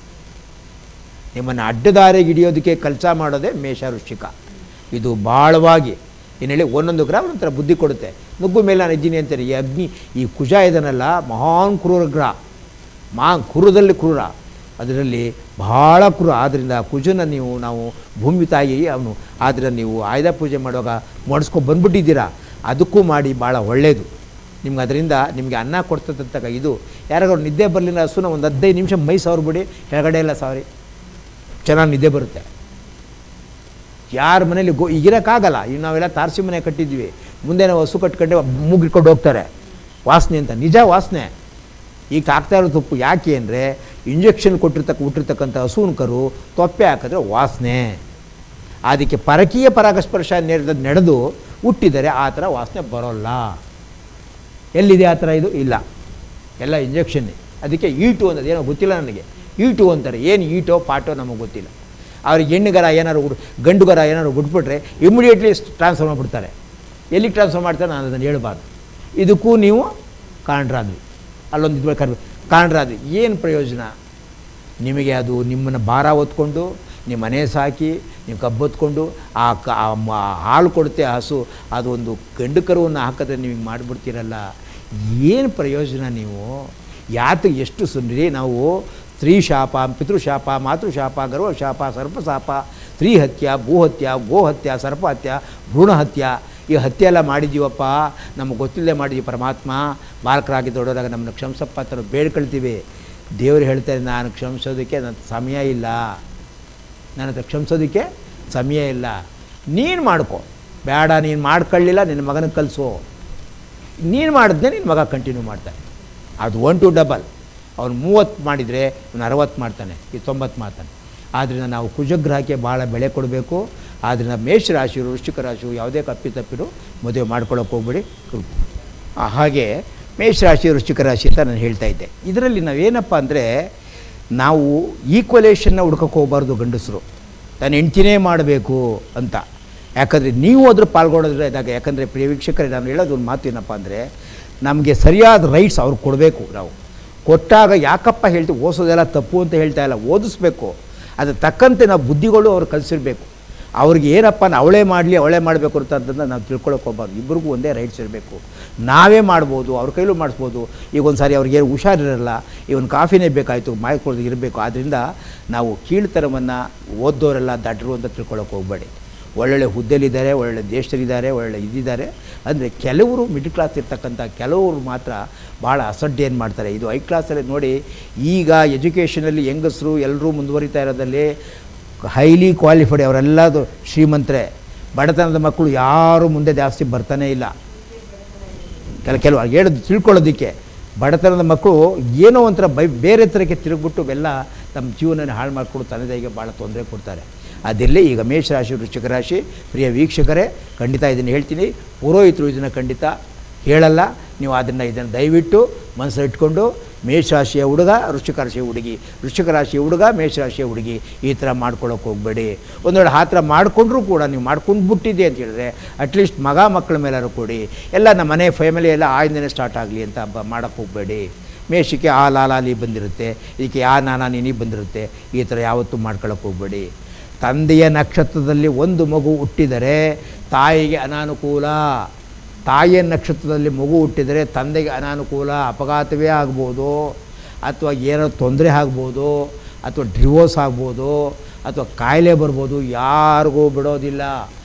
ನಿಮ್ಮನ್ನು ಅಡ್ಡದಾರಿಗೆ ಹಿಡಿಯೋದಕ್ಕೆ ಕೆಲಸ ಮಾಡೋದೇ ಮೇಷವೃಶ್ಚಿಕ ಇದು ಭಾಳವಾಗಿ ಏನು ಹೇಳಿ ಒಂದೊಂದು ಗ್ರಹ ಒಂಥರ ಬುದ್ಧಿ ಕೊಡುತ್ತೆ ನುಗ್ಗು ಮೇಲೆ ನಾನು ಇದ್ದೀನಿ ಅಂತಾರೆ ಈ ಅಗ್ನಿ ಈ ಕುಜ ಇದನ್ನಲ್ಲ ಮಹಾನ್ ಕ್ರೂರ ಗ್ರಹ ಮಾ ಕ್ರೂರದಲ್ಲಿ ಕ್ರೂರ ಅದರಲ್ಲಿ ಬಹಳ ಕ್ರೂರ ಆದ್ದರಿಂದ ಕುಜನ ನೀವು ನಾವು ಭೂಮಿ ತಾಯಿ ಅವನು ಆದ್ದರಿಂದ ನೀವು ಆಯುಧ ಪೂಜೆ ಮಾಡುವಾಗ ಮಾಡಿಸ್ಕೊಂಡು ಬಂದ್ಬಿಟ್ಟಿದ್ದೀರಾ ಅದಕ್ಕೂ ಮಾಡಿ ಭಾಳ ಒಳ್ಳೆಯದು ನಿಮ್ಗೆ ಅದರಿಂದ ನಿಮಗೆ ಅನ್ನ ಕೊಡ್ತದಂತ ಇದು ಯಾರಾದ್ರು ನಿದ್ದೆ ಬರಲಿಲ್ಲ ಹಸುನ ಒಂದು ಹದಿನೈದು ನಿಮಿಷ ಮೈ ಸಾವಿರ ಬಿಡಿ ಕೆಳಗಡೆ ಎಲ್ಲ ಸಾರಿ ಚೆನ್ನಾಗಿ ನಿದ್ದೆ ಬರುತ್ತೆ ಯಾರ ಮನೇಲಿ ಗೋ ಈಗಿರೋಕ್ಕಾಗಲ್ಲ ಈಗ ನಾವೆಲ್ಲ ತಾರಸಿ ಮನೆ ಕಟ್ಟಿದ್ವಿ ಮುಂದೆ ನಾವು ಹಸು ಕಟ್ಕೊಂಡೆ ಮೂಗಿಟ್ಕೊಂಡು ಹೋಗ್ತಾರೆ ವಾಸನೆ ಅಂತ ನಿಜ ವಾಸನೆ ಈಗ ಆಗ್ತಾ ಇರೋ ತುಪ್ಪು ಯಾಕೆ ಅಂದರೆ ಇಂಜೆಕ್ಷನ್ ಕೊಟ್ಟಿರ್ತಕ್ಕ ಹುಟ್ಟಿರ್ತಕ್ಕಂಥ ಹಸುವಿನ ಕರು ತೊಪ್ಪೆ ಹಾಕಿದ್ರೆ ವಾಸನೆ ಅದಕ್ಕೆ ಪರಕೀಯ ಪರಾಗಸ್ಪರ್ಶ ನೆರೆದ ನಡೆದು ಹುಟ್ಟಿದರೆ ಆ ಥರ ವಾಸನೆ ಬರೋಲ್ಲ ಎಲ್ಲಿದೆ ಆ ಥರ ಇದು ಇಲ್ಲ ಎಲ್ಲ ಇಂಜೆಕ್ಷನ್ನೇ ಅದಕ್ಕೆ ಈಟು ಅನ್ನೋದು ಏನೋ ಗೊತ್ತಿಲ್ಲ ನನಗೆ ಈಟು ಅಂತಾರೆ ಏನು ಈಟೋ ಪಾಟೋ ನಮಗೆ ಗೊತ್ತಿಲ್ಲ ಅವ್ರಿಗೆ ಹೆಣ್ಣುಗರ ಏನಾದ್ರು ಹುಡ್ ಗಂಡುಗರ ಏನಾದ್ರು ಹುಟ್ಬಿಟ್ರೆ ಇಮಿಡಿಯೇಟ್ಲಿ ಟ್ರಾನ್ಸ್ಫರ್ ಮಾಡಿಬಿಡ್ತಾರೆ ಎಲ್ಲಿಗೆ ಟ್ರಾನ್ಸ್ಫರ್ ಮಾಡ್ತಾರೆ ನಾನು ಅದನ್ನು ಹೇಳ್ಬಾರ್ದು ಇದಕ್ಕೂ ನೀವು ಕಾಣ್ರಾದ್ವಿ ಅಲ್ಲೊಂದು ಇದು ಕರ್ ಕಾಣ್ರಾದ್ವಿ ಏನು ಪ್ರಯೋಜನ ನಿಮಗೆ ಅದು ನಿಮ್ಮನ್ನು ಭಾರ ಹೊತ್ಕೊಂಡು ನಿಮ್ಮ ಮನೆ ಸಾಕಿ ನೀವು ಕಬ್ಬೊತ್ಕೊಂಡು ಆ ಕ ಆ ಮ- ಹಾಲು ಕೊಡುತ್ತೆ ಹಸು ಅದು ಒಂದು ಗಂಡು ಕರುವನ್ನು ಹಾಕಿದ್ರೆ ನೀವು ಹಿಂಗೆ ಮಾಡಿಬಿಡ್ತೀರಲ್ಲ ಏನು ಪ್ರಯೋಜನ ನೀವು ಯಾತ ಎಷ್ಟು ಸುಂದರಿ ನಾವು ಸ್ತ್ರೀ ಶಾಪ ಪಿತೃಶಾಪ ಮಾತೃಶಾಪ ಗರ್ವಶಾಪ ಸರ್ಪಶಾಪ ಸ್ತ್ರೀ ಹತ್ಯ ಭೂಹತ್ಯ ಗೋಹತ್ಯ ಸರ್ಪಹತ್ಯ ಭ್ರೂಣಹತ್ಯ ಈ ಹತ್ಯೆ ಎಲ್ಲ ಮಾಡಿದ್ದೀವಪ್ಪ ನಮಗೆ ಗೊತ್ತಿಲ್ಲದೆ ಮಾಡಿದ್ದೀವಿ ಪರಮಾತ್ಮ ಬಾಲಕರಾಗಿ ದೊಡ್ಡವರಾಗ ನಮ್ಮನ್ನು ಕ್ಷಮಿಸಪ್ಪ ಅಂತ ಬೇಡ್ಕೊಳ್ತೀವಿ ದೇವರು ಹೇಳ್ತಾರೆ ನಾನು ಕ್ಷಮಿಸೋದಕ್ಕೆ ನನ್ನ ಸಮಯ ಇಲ್ಲ ನನ್ನ ಹತ್ರ ಕ್ಷಮಿಸೋದಕ್ಕೆ ಸಮಯ ಇಲ್ಲ ನೀನು ಮಾಡ್ಕೊ ಬೇಡ ನೀನು ಮಾಡ್ಕೊಳ್ಳಿಲ್ಲ ನಿನ್ನ ಮಗನ ಕಲಿಸು ನೀನು ಮಾಡಿದ್ನೆ ನಿನ್ನ ಮಗ ಕಂಟಿನ್ಯೂ ಮಾಡ್ತಾನೆ ಅದು ಒನ್ ಟು ಡಬಲ್ ಅವ್ನು ಮೂವತ್ತು ಮಾಡಿದರೆ ಅವ್ನು ಅರವತ್ತು ಮಾಡ್ತಾನೆ ಈ ತೊಂಬತ್ತು ಮಾಡ್ತಾನೆ ಆದ್ದರಿಂದ ನಾವು ಕುಜಗ್ರಹಕ್ಕೆ ಭಾಳ ಬೆಲೆ ಕೊಡಬೇಕು ಆದ್ದರಿಂದ ಮೇಷರಾಶಿ ವೃಶ್ಚಿಕ ರಾಶಿ ಯಾವುದೇ ಕಪ್ಪಿ ತಪ್ಪಿರು ಮದುವೆ ಮಾಡ್ಕೊಳ್ಳೋಕೆ ಹೋಗ್ಬೇಡಿ ಆ, ಹಾಗೆ ಮೇಷರಾಶಿ ವೃಶ್ಚಿಕ ರಾಶಿ ಅಂತ ನಾನು ಹೇಳ್ತಾ ಇದ್ದೆ ಇದರಲ್ಲಿ ನಾವೇನಪ್ಪ ಅಂದರೆ ನಾವು ಈಕ್ವಲೇಷನ್ನ ಹುಡ್ಕೋಕೆ ಹೋಗಬಾರ್ದು ಗಂಡಸರು ತನ್ನ ಹೆಂಡ್ತಿನೇ ಮಾಡಬೇಕು ಅಂತ ಯಾಕಂದರೆ ನೀವು ಅದ್ರ ಪಾಲ್ಗೊಳ್ಳೋದ್ರೆ ಇದಾಗ ಯಾಕಂದರೆ ಪ್ರಿಯ ವೀಕ್ಷಕರೇ ನಾನು ಹೇಳೋದು ಒಂದು ಮಾತು ಏನಪ್ಪ ಅಂದರೆ ನಮಗೆ ಸರಿಯಾದ ರೈಟ್ಸ್ ಅವ್ರಿಗೆ ಕೊಡಬೇಕು ನಾವು ಕೊಟ್ಟಾಗ ಯಾಕಪ್ಪ ಹೇಳ್ತೀವಿ ಓದಿಸೋದೆಲ್ಲ ತಪ್ಪು ಅಂತ ಹೇಳ್ತಾ ಇಲ್ಲ ಓದಿಸ್ಬೇಕು ಅದ್ರ ತಕ್ಕಂತೆ ನಾವು ಬುದ್ಧಿಗಳು ಅವ್ರು ಕಲಿಸಿರ್ಬೇಕು ಅವ್ರಿಗೆ ಏನಪ್ಪ ನಾ ಅವಳೇ ಮಾಡಲಿ ಅವಳೇ ಮಾಡಬೇಕು ಅಂತಂದ್ರೆ ನಾವು ತಿಳ್ಕೊಳಕ್ಕೆ ಹೋಗ್ಬಾರ್ದು ಇಬ್ಬರಿಗೂ ಒಂದೇ ರೈಟ್ಸ್ ಇರಬೇಕು ನಾವೇ ಮಾಡ್ಬೋದು ಅವ್ರ ಕೈಲೂ ಮಾಡಿಸ್ಬೋದು ಈಗ ಒಂದು ಸಾರಿ ಅವ್ರಿಗೆ ಏನು ಹುಷಾರಿರಲ್ಲ ಈ ಒಂದು ಕಾಫಿನೇ ಬೇಕಾಯಿತು ಮಾಡ್ಕೊಳ್ಳೋದು ಇರಬೇಕು ಆದ್ದರಿಂದ ನಾವು ಕೀಳ್ತನವನ್ನು ಓದೋರೆಲ್ಲ ದಡ್ರು ಅಂತ ತಿಳ್ಕೊಳಕ್ಕೆ ಹೋಗಬೇಡಿ ಒಳ್ಳೊಳ್ಳೆ ಹುದ್ದೆಲಿದ್ದಾರೆ ಒಳ್ಳೊಳ್ಳೆ ದೇಶದಲ್ಲಿದ್ದಾರೆ ಒಳ್ಳೆ ಇದಿದ್ದಾರೆ ಅಂದರೆ ಕೆಲವರು ಮಿಡ್ಲ್ ಕ್ಲಾಸ್ ಇರ್ತಕ್ಕಂಥ ಕೆಲವರು ಮಾತ್ರ ಭಾಳ ಅಸಡ್ಡೆ ಏನು ಮಾಡ್ತಾರೆ ಇದು ಹೈ ಕ್ಲಾಸಲ್ಲಿ ನೋಡಿ ಈಗ ಎಜುಕೇಷನಲ್ಲಿ ಹೆಂಗಸರು ಎಲ್ಲರೂ ಮುಂದುವರಿತಾ ಇರೋದಲ್ಲಿ ಹೈಲಿ ಕ್ವಾಲಿಫೈಡ್ ಅವರೆಲ್ಲದು ಶ್ರೀಮಂತರೇ ಬಡತನದ ಮಕ್ಕಳು ಯಾರೂ ಮುಂದೆ ಜಾಸ್ತಿ ಬರ್ತಾನೇ ಇಲ್ಲ ಕೆಲ ಕೆಲವು ಹೇಳೋದು ತಿಳ್ಕೊಳ್ಳೋದಕ್ಕೆ ಬಡತನದ ಮಕ್ಕಳು ಏನೋ ಒಂಥರ ಬೈ ಬೇರೆ ಥರಕ್ಕೆ ತಿರುಗ್ಬಿಟ್ಟು ಎಲ್ಲ ತಮ್ಮ ಜೀವನ ಹಾಳು ಮಾಡಿಕೊಂಡು ತಂದೆಗೆ ಭಾಳ ತೊಂದರೆ ಕೊಡ್ತಾರೆ ಅದೆಲ್ಲೇ ಈಗ ಮೇಷರಾಶಿ ವೃಶ್ಚಿಕ ರಾಶಿ ಪ್ರಿಯ ವೀಕ್ಷಕರೇ ಖಂಡಿತ ಇದನ್ನು ಹೇಳ್ತೀನಿ ಪುರೋಹಿತರು ಇದನ್ನು ಖಂಡಿತ ಹೇಳಲ್ಲ ನೀವು ಅದನ್ನು ಇದನ್ನು ದಯವಿಟ್ಟು ಮನಸ್ಸಲ್ಲಿ ಇಟ್ಕೊಂಡು ಮೇಷರಾಶಿಯ ಹುಡುಗ ವೃಶ್ಚಿಕ ರಾಶಿಯ ಹುಡುಗಿ ವೃಶ್ಚಿಕ ರಾಶಿಯ ಹುಡುಗ ಮೇಷರಾಶಿಯ ಹುಡುಗಿ ಈ ಥರ ಮಾಡ್ಕೊಳ್ಳೋಕೆ ಹೋಗಬೇಡಿ ಒಂದು ವೇಳೆ ಆ ಥರ ಮಾಡಿಕೊಂಡ್ರೂ ಕೂಡ ನೀವು ಮಾಡ್ಕೊಂಡು ಬಿಟ್ಟಿದೆ ಅಂತ ಹೇಳಿದ್ರೆ ಅಟ್ಲೀಸ್ಟ್ ಮಗ ಮಕ್ಕಳ ಮೇಲಾರು ಕೊಡಿ ಎಲ್ಲ ನಮ್ಮ ಮನೆ ಫ್ಯಾಮಿಲಿ ಎಲ್ಲ ಆಯಿಂದನೇ ಸ್ಟಾರ್ಟ್ ಆಗಲಿ ಅಂತ ಹಬ್ಬ ಮಾಡೋಕ್ಕೆ ಹೋಗಬೇಡಿ ಮೇಷಕ್ಕೆ ಆ ಲಾಲಾಲಿ ಬಂದಿರುತ್ತೆ ಇದಕ್ಕೆ ಆ ನಾನಾ ನೀನಿ ಬಂದಿರುತ್ತೆ ಈ ಥರ ಯಾವತ್ತೂ ಮಾಡ್ಕೊಳ್ಳೋಕೆ ಹೋಗಬೇಡಿ ತಂದೆಯ ನಕ್ಷತ್ರದಲ್ಲಿ ಒಂದು ಮಗು ಹುಟ್ಟಿದರೆ ತಾಯಿಗೆ ಅನಾನುಕೂಲ ತಾಯಿಯ ನಕ್ಷತ್ರದಲ್ಲಿ ಮಗು ಹುಟ್ಟಿದರೆ ತಂದೆಗೆ ಅನಾನುಕೂಲ ಅಪಘಾತವೇ ಆಗ್ಬೋದು ಅಥವಾ ಏನೋ ತೊಂದರೆ ಆಗ್ಬೋದು ಅಥವಾ ಡಿವೋರ್ಸ್ ಆಗ್ಬೋದು ಅಥವಾ ಕಾಯಿಲೆ ಬರ್ಬೋದು ಯಾರಿಗೂ ಬಿಡೋದಿಲ್ಲ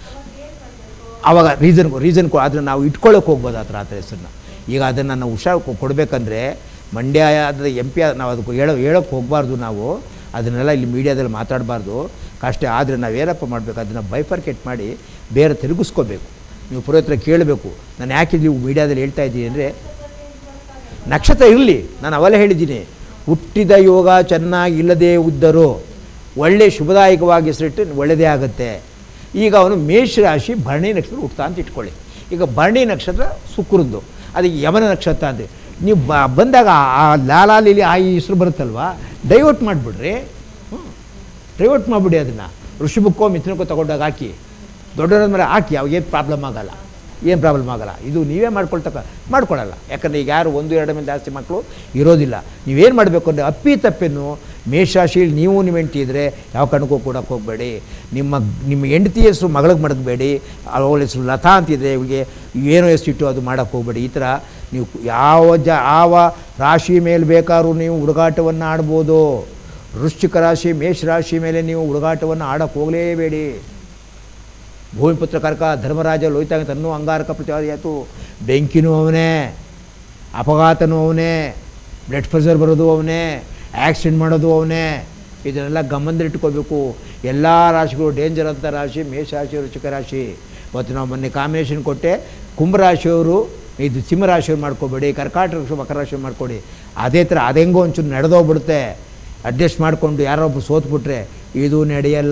ಆವಾಗ ರೀಸನ್ ರೀಸನ್ ಆದರೆ ನಾವು ಇಟ್ಕೊಳ್ಳೋಕೆ ಹೋಗ್ಬೋದು ಆ ಥರ ಆ ಥರ ಹೆಸರನ್ನ ಈಗ ಅದನ್ನು ನಾವು ಹುಷಾರು ಕೊ- ಕೊಡಬೇಕಂದ್ರೆ ಮಂಡ್ಯ ಆದರೆ ಎಂ ಪಿ ನಾವು ಅದಕ್ಕೆ ಹೇಳೋ ಹೇಳೋಕ್ಕೆ ಹೋಗಬಾರ್ದು ನಾವು ಅದನ್ನೆಲ್ಲ ಇಲ್ಲಿ ಮೀಡಿಯಾದಲ್ಲಿ ಮಾತಾಡಬಾರ್ದು ಕಷ್ಟ ಆದರೆ ನಾವೇನಪ್ಪ ಮಾಡಬೇಕು ಅದನ್ನು ಬೈಫರ್ಕೆಟ್ ಮಾಡಿ ಬೇರೆ ತಿರುಗಿಸ್ಕೋಬೇಕು ನೀವು ಪುರೋಹಿತರ ಕೇಳಬೇಕು ನಾನು ಯಾಕೆ ನೀವು ಮೀಡಿಯಾದಲ್ಲಿ ಹೇಳ್ತಾ ಇದ್ದೀನಿ ಅಂದರೆ ನಕ್ಷತ್ರ ಇರಲಿ ನಾನು ಅವೆಲ್ಲ ಹೇಳಿದ್ದೀನಿ ಹುಟ್ಟಿದ ಯೋಗ ಚೆನ್ನಾಗಿ ಇಲ್ಲದೇ ಉದ್ದರು ಒಳ್ಳೆ ಶುಭದಾಯಕವಾಗಿ ಹೆಸರಿಟ್ಟು ಒಳ್ಳೆಯದೇ ಆಗುತ್ತೆ ಈಗ ಅವನು ಮೇಷ ರಾಶಿ ಭರಣಿ ನಕ್ಷತ್ರ ಹುಟ್ತಾ ಅಂತ ಇಟ್ಕೊಳ್ಳಿ ಈಗ ಭರಣಿ ನಕ್ಷತ್ರ ಸುಕ್ರದ್ದು ಅದಕ್ಕೆ ಯಮನ ನಕ್ಷತ್ರ ಅಂತ ನೀವು ಬ ಬಂದಾಗ ಆ ಲಾಲಾಲಿಲಿ ಆ ಹೆಸರು ಬರುತ್ತಲ್ವಾ ಡೈವರ್ಟ್ ಮಾಡಿಬಿಡ್ರಿ ಡೈವರ್ಟ್ ಮಾಡಿಬಿಡಿ ಅದನ್ನು ಋಷಿಬುಕ್ಕೋ ಮಿಥುನಕ್ಕೋ ತಗೊಂಡಾಗ ಹಾಕಿ ದೊಡ್ಡವರ ಮೇಲೆ ಹಾಕಿ ಅವಾಗ ಏನು ಪ್ರಾಬ್ಲಮ್ ಆಗಲ್ಲ ಏನು ಪ್ರಾಬ್ಲಮ್ ಆಗಲ್ಲ ಇದು ನೀವೇ ಮಾಡ್ಕೊಳ್ತಕ್ಕ ಮಾಡ್ಕೊಳ್ಳಲ್ಲ ಯಾಕಂದರೆ ಈಗ ಯಾರು ಒಂದು ಎರಡು ಮೇಲೆ ಜಾಸ್ತಿ ಮಕ್ಕಳು ಇರೋದಿಲ್ಲ ನೀವೇನು ಮಾಡಬೇಕು ಅಂದರೆ ಅಪ್ಪಿ ತಪ್ಪೇನು ಮೇಷರಾಶಿಯಲ್ಲಿ ನೀವು ನಿಮ್ಮ ಹೆಂಡತಿ ಇದ್ದರೆ ಯಾವ ಕಾರಣಕ್ಕೂ ಕೊಡೋಕ್ಕೆ ಹೋಗಬೇಡಿ ನಿಮ್ಮ ನಿಮ್ಮ ಹೆಂಡತಿ ಹೆಸರು ಮಗಳಿಗೆ ಮಡಗಬೇಡಿ ಅವಳ ಹೆಸರು ಲತಾ ಅಂತಿದೆ ಇವಳಿಗೆ ಏನೋ ಹೆಸರು ಇಟ್ಟು ಅದು ಮಾಡೋಕ್ಕೆ ಹೋಗಬೇಡಿ ಈ ಥರ ನೀವು ಯಾವ ಜ ಯಾವ ರಾಶಿ ಮೇಲೆ ಬೇಕಾದ್ರೂ ನೀವು ಹುಡುಗಾಟವನ್ನು ಆಡ್ಬೋದು ವೃಶ್ಚಿಕ ರಾಶಿ ಮೇಷ ರಾಶಿ ಮೇಲೆ ನೀವು ಹುಡುಗಾಟವನ್ನು ಆಡೋಕ್ಕೆ ಹೋಗಲೇಬೇಡಿ ಭೂಮಿಪುತ್ರ ಕರ್ಕ ಧರ್ಮರಾಜ ಲೋಹಿತಾಂಗ ತನ್ನೂ ಅಂಗಾರಕ ಪ್ರತಿವಾದಿಯಾಯಿತು ಬೆಂಕಿನೂ ಅವನೇ ಅಪಘಾತನೂ ಅವನೇ ಬ್ಲಡ್ ಪ್ರೆಷರ್ ಬರೋದು ಅವನೇ ಆ್ಯಕ್ಸಿಡೆಂಟ್ ಮಾಡೋದು ಅವನೇ ಇದನ್ನೆಲ್ಲ ಗಮನದಲ್ಲಿಟ್ಕೋಬೇಕು ಎಲ್ಲ ರಾಶಿಗಳು ಡೇಂಜರ್ ಅಂತ ರಾಶಿ ಮೇಷರಾಶಿ ವೃಶ್ಚಿಕ ರಾಶಿ ಮತ್ತು ನಾವು ಮೊನ್ನೆ ಕಾಂಬಿನೇಷನ್ ಕೊಟ್ಟೆ ಕುಂಭರಾಶಿಯವರು ಇದು ಸಿಂಹರಾಶಿಯವ್ರು ಮಾಡ್ಕೋಬೇಡಿ ಕರ್ಕಾಟಕ ರಾಶಿ ಮಕರ ರಾಶಿ ಮಾಡ್ಕೊಡಿ ಅದೇ ಥರ ಅದೆಂಗೋ ಒಂಚೂರು ನಡೆದೋಗ್ಬಿಡುತ್ತೆ ಅಡ್ಜಸ್ಟ್ ಮಾಡಿಕೊಂಡು ಯಾರೊಬ್ಬರು ಸೋತ್ಬಿಟ್ರೆ ಇದು ನಡೆಯಲ್ಲ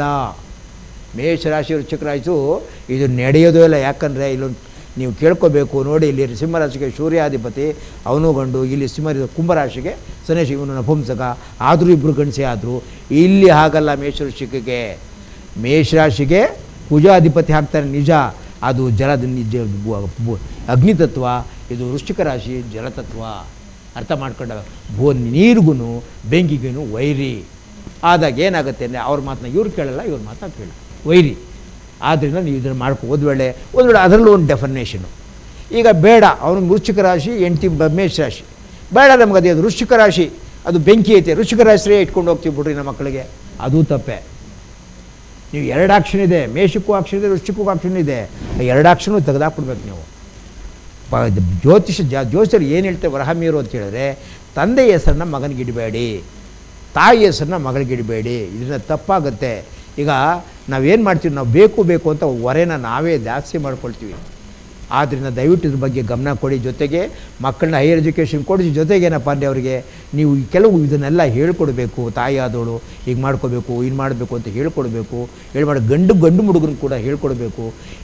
ಮೇಷರಾಶಿ ವೃಶ್ಚಿಕ ರಾಶಿಯು ಇದು ನಡೆಯೋದು ಇಲ್ಲ ಯಾಕಂದರೆ ಇಲ್ಲೊಂದು ನೀವು ಕೇಳ್ಕೋಬೇಕು ನೋಡಿ ಇಲ್ಲಿ ಸಿಂಹರಾಶಿಗೆ ಸೂರ್ಯಾಧಿಪತಿ ಅವನು ಗಂಡು ಇಲ್ಲಿ ಸಿಂಹ ಕುಂಭರಾಶಿಗೆ ಸನೇಶ ಇವನು ನಪುಂಸಕ ಆದರೂ ಇಬ್ಬರು ಗಂಡಸೆ ಆದರು ಇಲ್ಲಿ ಹಾಗಲ್ಲ ಮೇಷವೃಶ್ಚಿಕಕ್ಕೆ ಮೇಷರಾಶಿಗೆ ಕುಜಾಧಿಪತಿ ಹಾಕ್ತಾರೆ ನಿಜ ಅದು ಜಲದ ನಿಜ ಬು- ಬು- ಅಗ್ನಿತತ್ವ ಇದು ವೃಶ್ಚಿಕ ರಾಶಿ ಜಲತತ್ವ ಅರ್ಥ ಮಾಡ್ಕೊಂಡಾಗ ಭೂ ನೀರಿಗೂ ಬೆಂಕಿಗೂ ವೈರಿ ಆದಾಗ ಏನಾಗುತ್ತೆ ಅಂದರೆ ಅವ್ರ ಮಾತನ್ನ ಇವ್ರು ಕೇಳಲ್ಲ ಇವ್ರ ಮಾತನ್ನ ಕೇಳ ವೈರಿ ಆದ್ದರಿಂದ ನೀವು ಇದನ್ನು ಮಾಡ್ಕೊ ಒಂದು ವೇಳೆ ಒಂದು ವೇಳೆ ಅದರಲ್ಲೂ ಒಂದು ಡೆಫರ್ನೇಷನು ಈಗ ಬೇಡ ಅವನಿಗೆ ವೃಶ್ಚಿಕ ರಾಶಿ ಎಂಟಿ ಬ ಮೇಷ ರಾಶಿ ಬೇಡ ನಮ್ಗೆ ಅದೇ ಅದು ವೃಶ್ಚಿಕ ರಾಶಿ ಅದು ಬೆಂಕಿ ಐತೆ ವೃಶ್ಚಿಕ ರಾಶಿಯೇ ಇಟ್ಕೊಂಡು ಹೋಗ್ತೀವಿ ಬಿಡ್ರಿ ನಮ್ಮ ಮಕ್ಕಳಿಗೆ ಅದು ತಪ್ಪೆ ನೀವು ಎರಡು ಆಕ್ಷನ್ ಇದೆ ಮೇಷಕ್ಕೂ ಆಕ್ಷನ್ ಇದೆ ವೃಶ್ಚಿಕಕ್ಕೂ ಆಕ್ಷನ್ ಇದೆ ಆ ಎರಡು ಆಕ್ಷನು ತೆಗೆದಾಕ್ಬಿಡ್ಬೇಕು ನೀವು ಪ ಇದು ಜ್ಯೋತಿಷ ಜ ಜ್ಯೋತಿಷರು ಏನು ಹೇಳ್ತಾರೆ ವರಹಮೀರು ಅಂತ ಹೇಳಿದ್ರೆ ತಂದೆ ಹೆಸರನ್ನ ಮಗನಿಗೆ ಇಡಬೇಡಿ ತಾಯಿ ಹೆಸರನ್ನ ಮಗಳಿಗೆ ಇಡಬೇಡಿ ಇದನ್ನ ತಪ್ಪಾಗುತ್ತೆ ಈಗ ನಾವೇನು ಮಾಡ್ತೀವಿ ನಾವು ಬೇಕು ಬೇಕು ಅಂತ ಹೊರೆನ ನಾವೇ ಜಾಸ್ತಿ ಮಾಡ್ಕೊಳ್ತೀವಿ ಆದ್ದರಿಂದ ದಯವಿಟ್ಟು ಇದ್ರ ಬಗ್ಗೆ ಗಮನ ಕೊಡಿ ಜೊತೆಗೆ ಮಕ್ಕಳನ್ನ ಹೈಯರ್ ಎಜುಕೇಷನ್ ಕೊಡಿ ಜೊತೆಗೆ ಏನಪ್ಪ ಅಂದರೆ ಅವರಿಗೆ ನೀವು ಈ ಕೆಲವು ಇದನ್ನೆಲ್ಲ ಹೇಳ್ಕೊಡ್ಬೇಕು ತಾಯಿ ಆದವಳು ಈಗ ಮಾಡ್ಕೋಬೇಕು ಇದು ಮಾಡಬೇಕು ಅಂತ ಹೇಳ್ಕೊಡ್ಬೇಕು ಹೇಳಿ ಮಾಡಿ ಗಂಡು ಗಂಡು ಹುಡುಗರು ಕೂಡ ಹೇಳ್ಕೊಡ್ಬೇಕು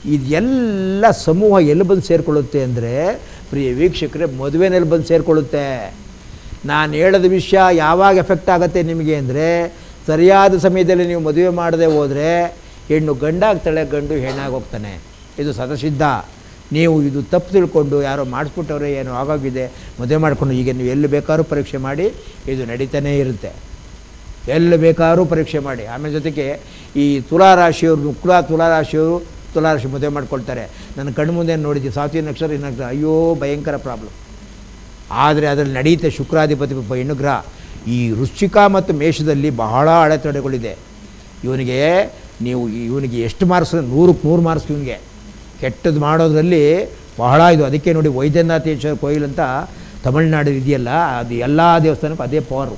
ಇದೆಲ್ಲ ಸಮೂಹ ಎಲ್ಲಿ ಬಂದು ಸೇರಿಕೊಳ್ಳುತ್ತೆ ಅಂದರೆ ಪ್ರಿಯ ವೀಕ್ಷಕರೇ ಮದುವೆನಲ್ಲಿ ಬಂದು ಸೇರಿಕೊಳ್ಳುತ್ತೆ ನಾನು ಹೇಳೋದ ವಿಷಯ ಯಾವಾಗ ಎಫೆಕ್ಟ್ ಆಗುತ್ತೆ ನಿಮಗೆ ಅಂದರೆ ಸರಿಯಾದ ಸಮಯದಲ್ಲಿ ನೀವು ಮದುವೆ ಮಾಡದೆ ಹೋದರೆ ಹೆಣ್ಣು ಗಂಡಾಗ್ತಾಳೆ ಗಂಡು ಹೆಣ್ಣಾಗಿ ಹೋಗ್ತಾನೆ ಇದು ಸದಸಿದ್ಧ ನೀವು ಇದು ತಪ್ಪು ತಿಳ್ಕೊಂಡು ಯಾರೋ ಮಾಡಿಸ್ಬಿಟ್ಟವ್ರೆ ಏನೋ ಆಗೋಗಿದೆ ಮದುವೆ ಮಾಡಿಕೊಂಡು ಈಗ ನೀವು ಎಲ್ಲಿ ಬೇಕಾದ್ರೂ ಪರೀಕ್ಷೆ ಮಾಡಿ ಇದು ನಡೀತಾನೇ ಇರುತ್ತೆ ಎಲ್ಲಿ ಬೇಕಾದ್ರೂ ಪರೀಕ್ಷೆ ಮಾಡಿ ಆಮೇಲೆ ಜೊತೆಗೆ ಈ ತುಲಾರಾಶಿಯವರು ಕುಲ ತುಲಾರಾಶಿಯವರು ತುಲಾರಾಶಿ ಮದುವೆ ಮಾಡ್ಕೊಳ್ತಾರೆ ನನ್ನ ಕಣ್ಣು ಮುಂದೆ ನೋಡಿದ್ದೆ ಸಾತ್ವಿ ನಕ್ಷತ್ರ ಈ ನಕ್ಷತ್ರ ಅಯ್ಯೋ ಭಯಂಕರ ಪ್ರಾಬ್ಲಮ್ ಆದರೆ ಅದರಲ್ಲಿ ನಡೆಯುತ್ತೆ ಶುಕ್ರಾಧಿಪತಿ ಒಬ್ಬ ಹೆಣ್ಣು ಗ್ರಹ ಈ ವೃಶ್ಚಿಕ ಮತ್ತು ಮೇಷದಲ್ಲಿ ಬಹಳ ಅಡೆತಡೆಗಳಿದೆ ಇವನಿಗೆ ನೀವು ಇವನಿಗೆ ಎಷ್ಟು ಮಾರ್ಕ್ಸ್ ನೂರಕ್ಕೆ ನೂರು ಮಾರ್ಕ್ಸ್ ಇವನಿಗೆ ಕೆಟ್ಟದ್ದು ಮಾಡೋದ್ರಲ್ಲಿ ಬಹಳ ಇದು ಅದಕ್ಕೆ ನೋಡಿ ವೈದ್ಯನಾಥೇಶ್ವರ ಕೊಯ್ಲ್ ಅಂತ ತಮಿಳ್ನಾಡು ಇದೆಯಲ್ಲ ಅದು ಎಲ್ಲ ದೇವಸ್ಥಾನಕ್ಕೂ ಅದೇ ಪವರು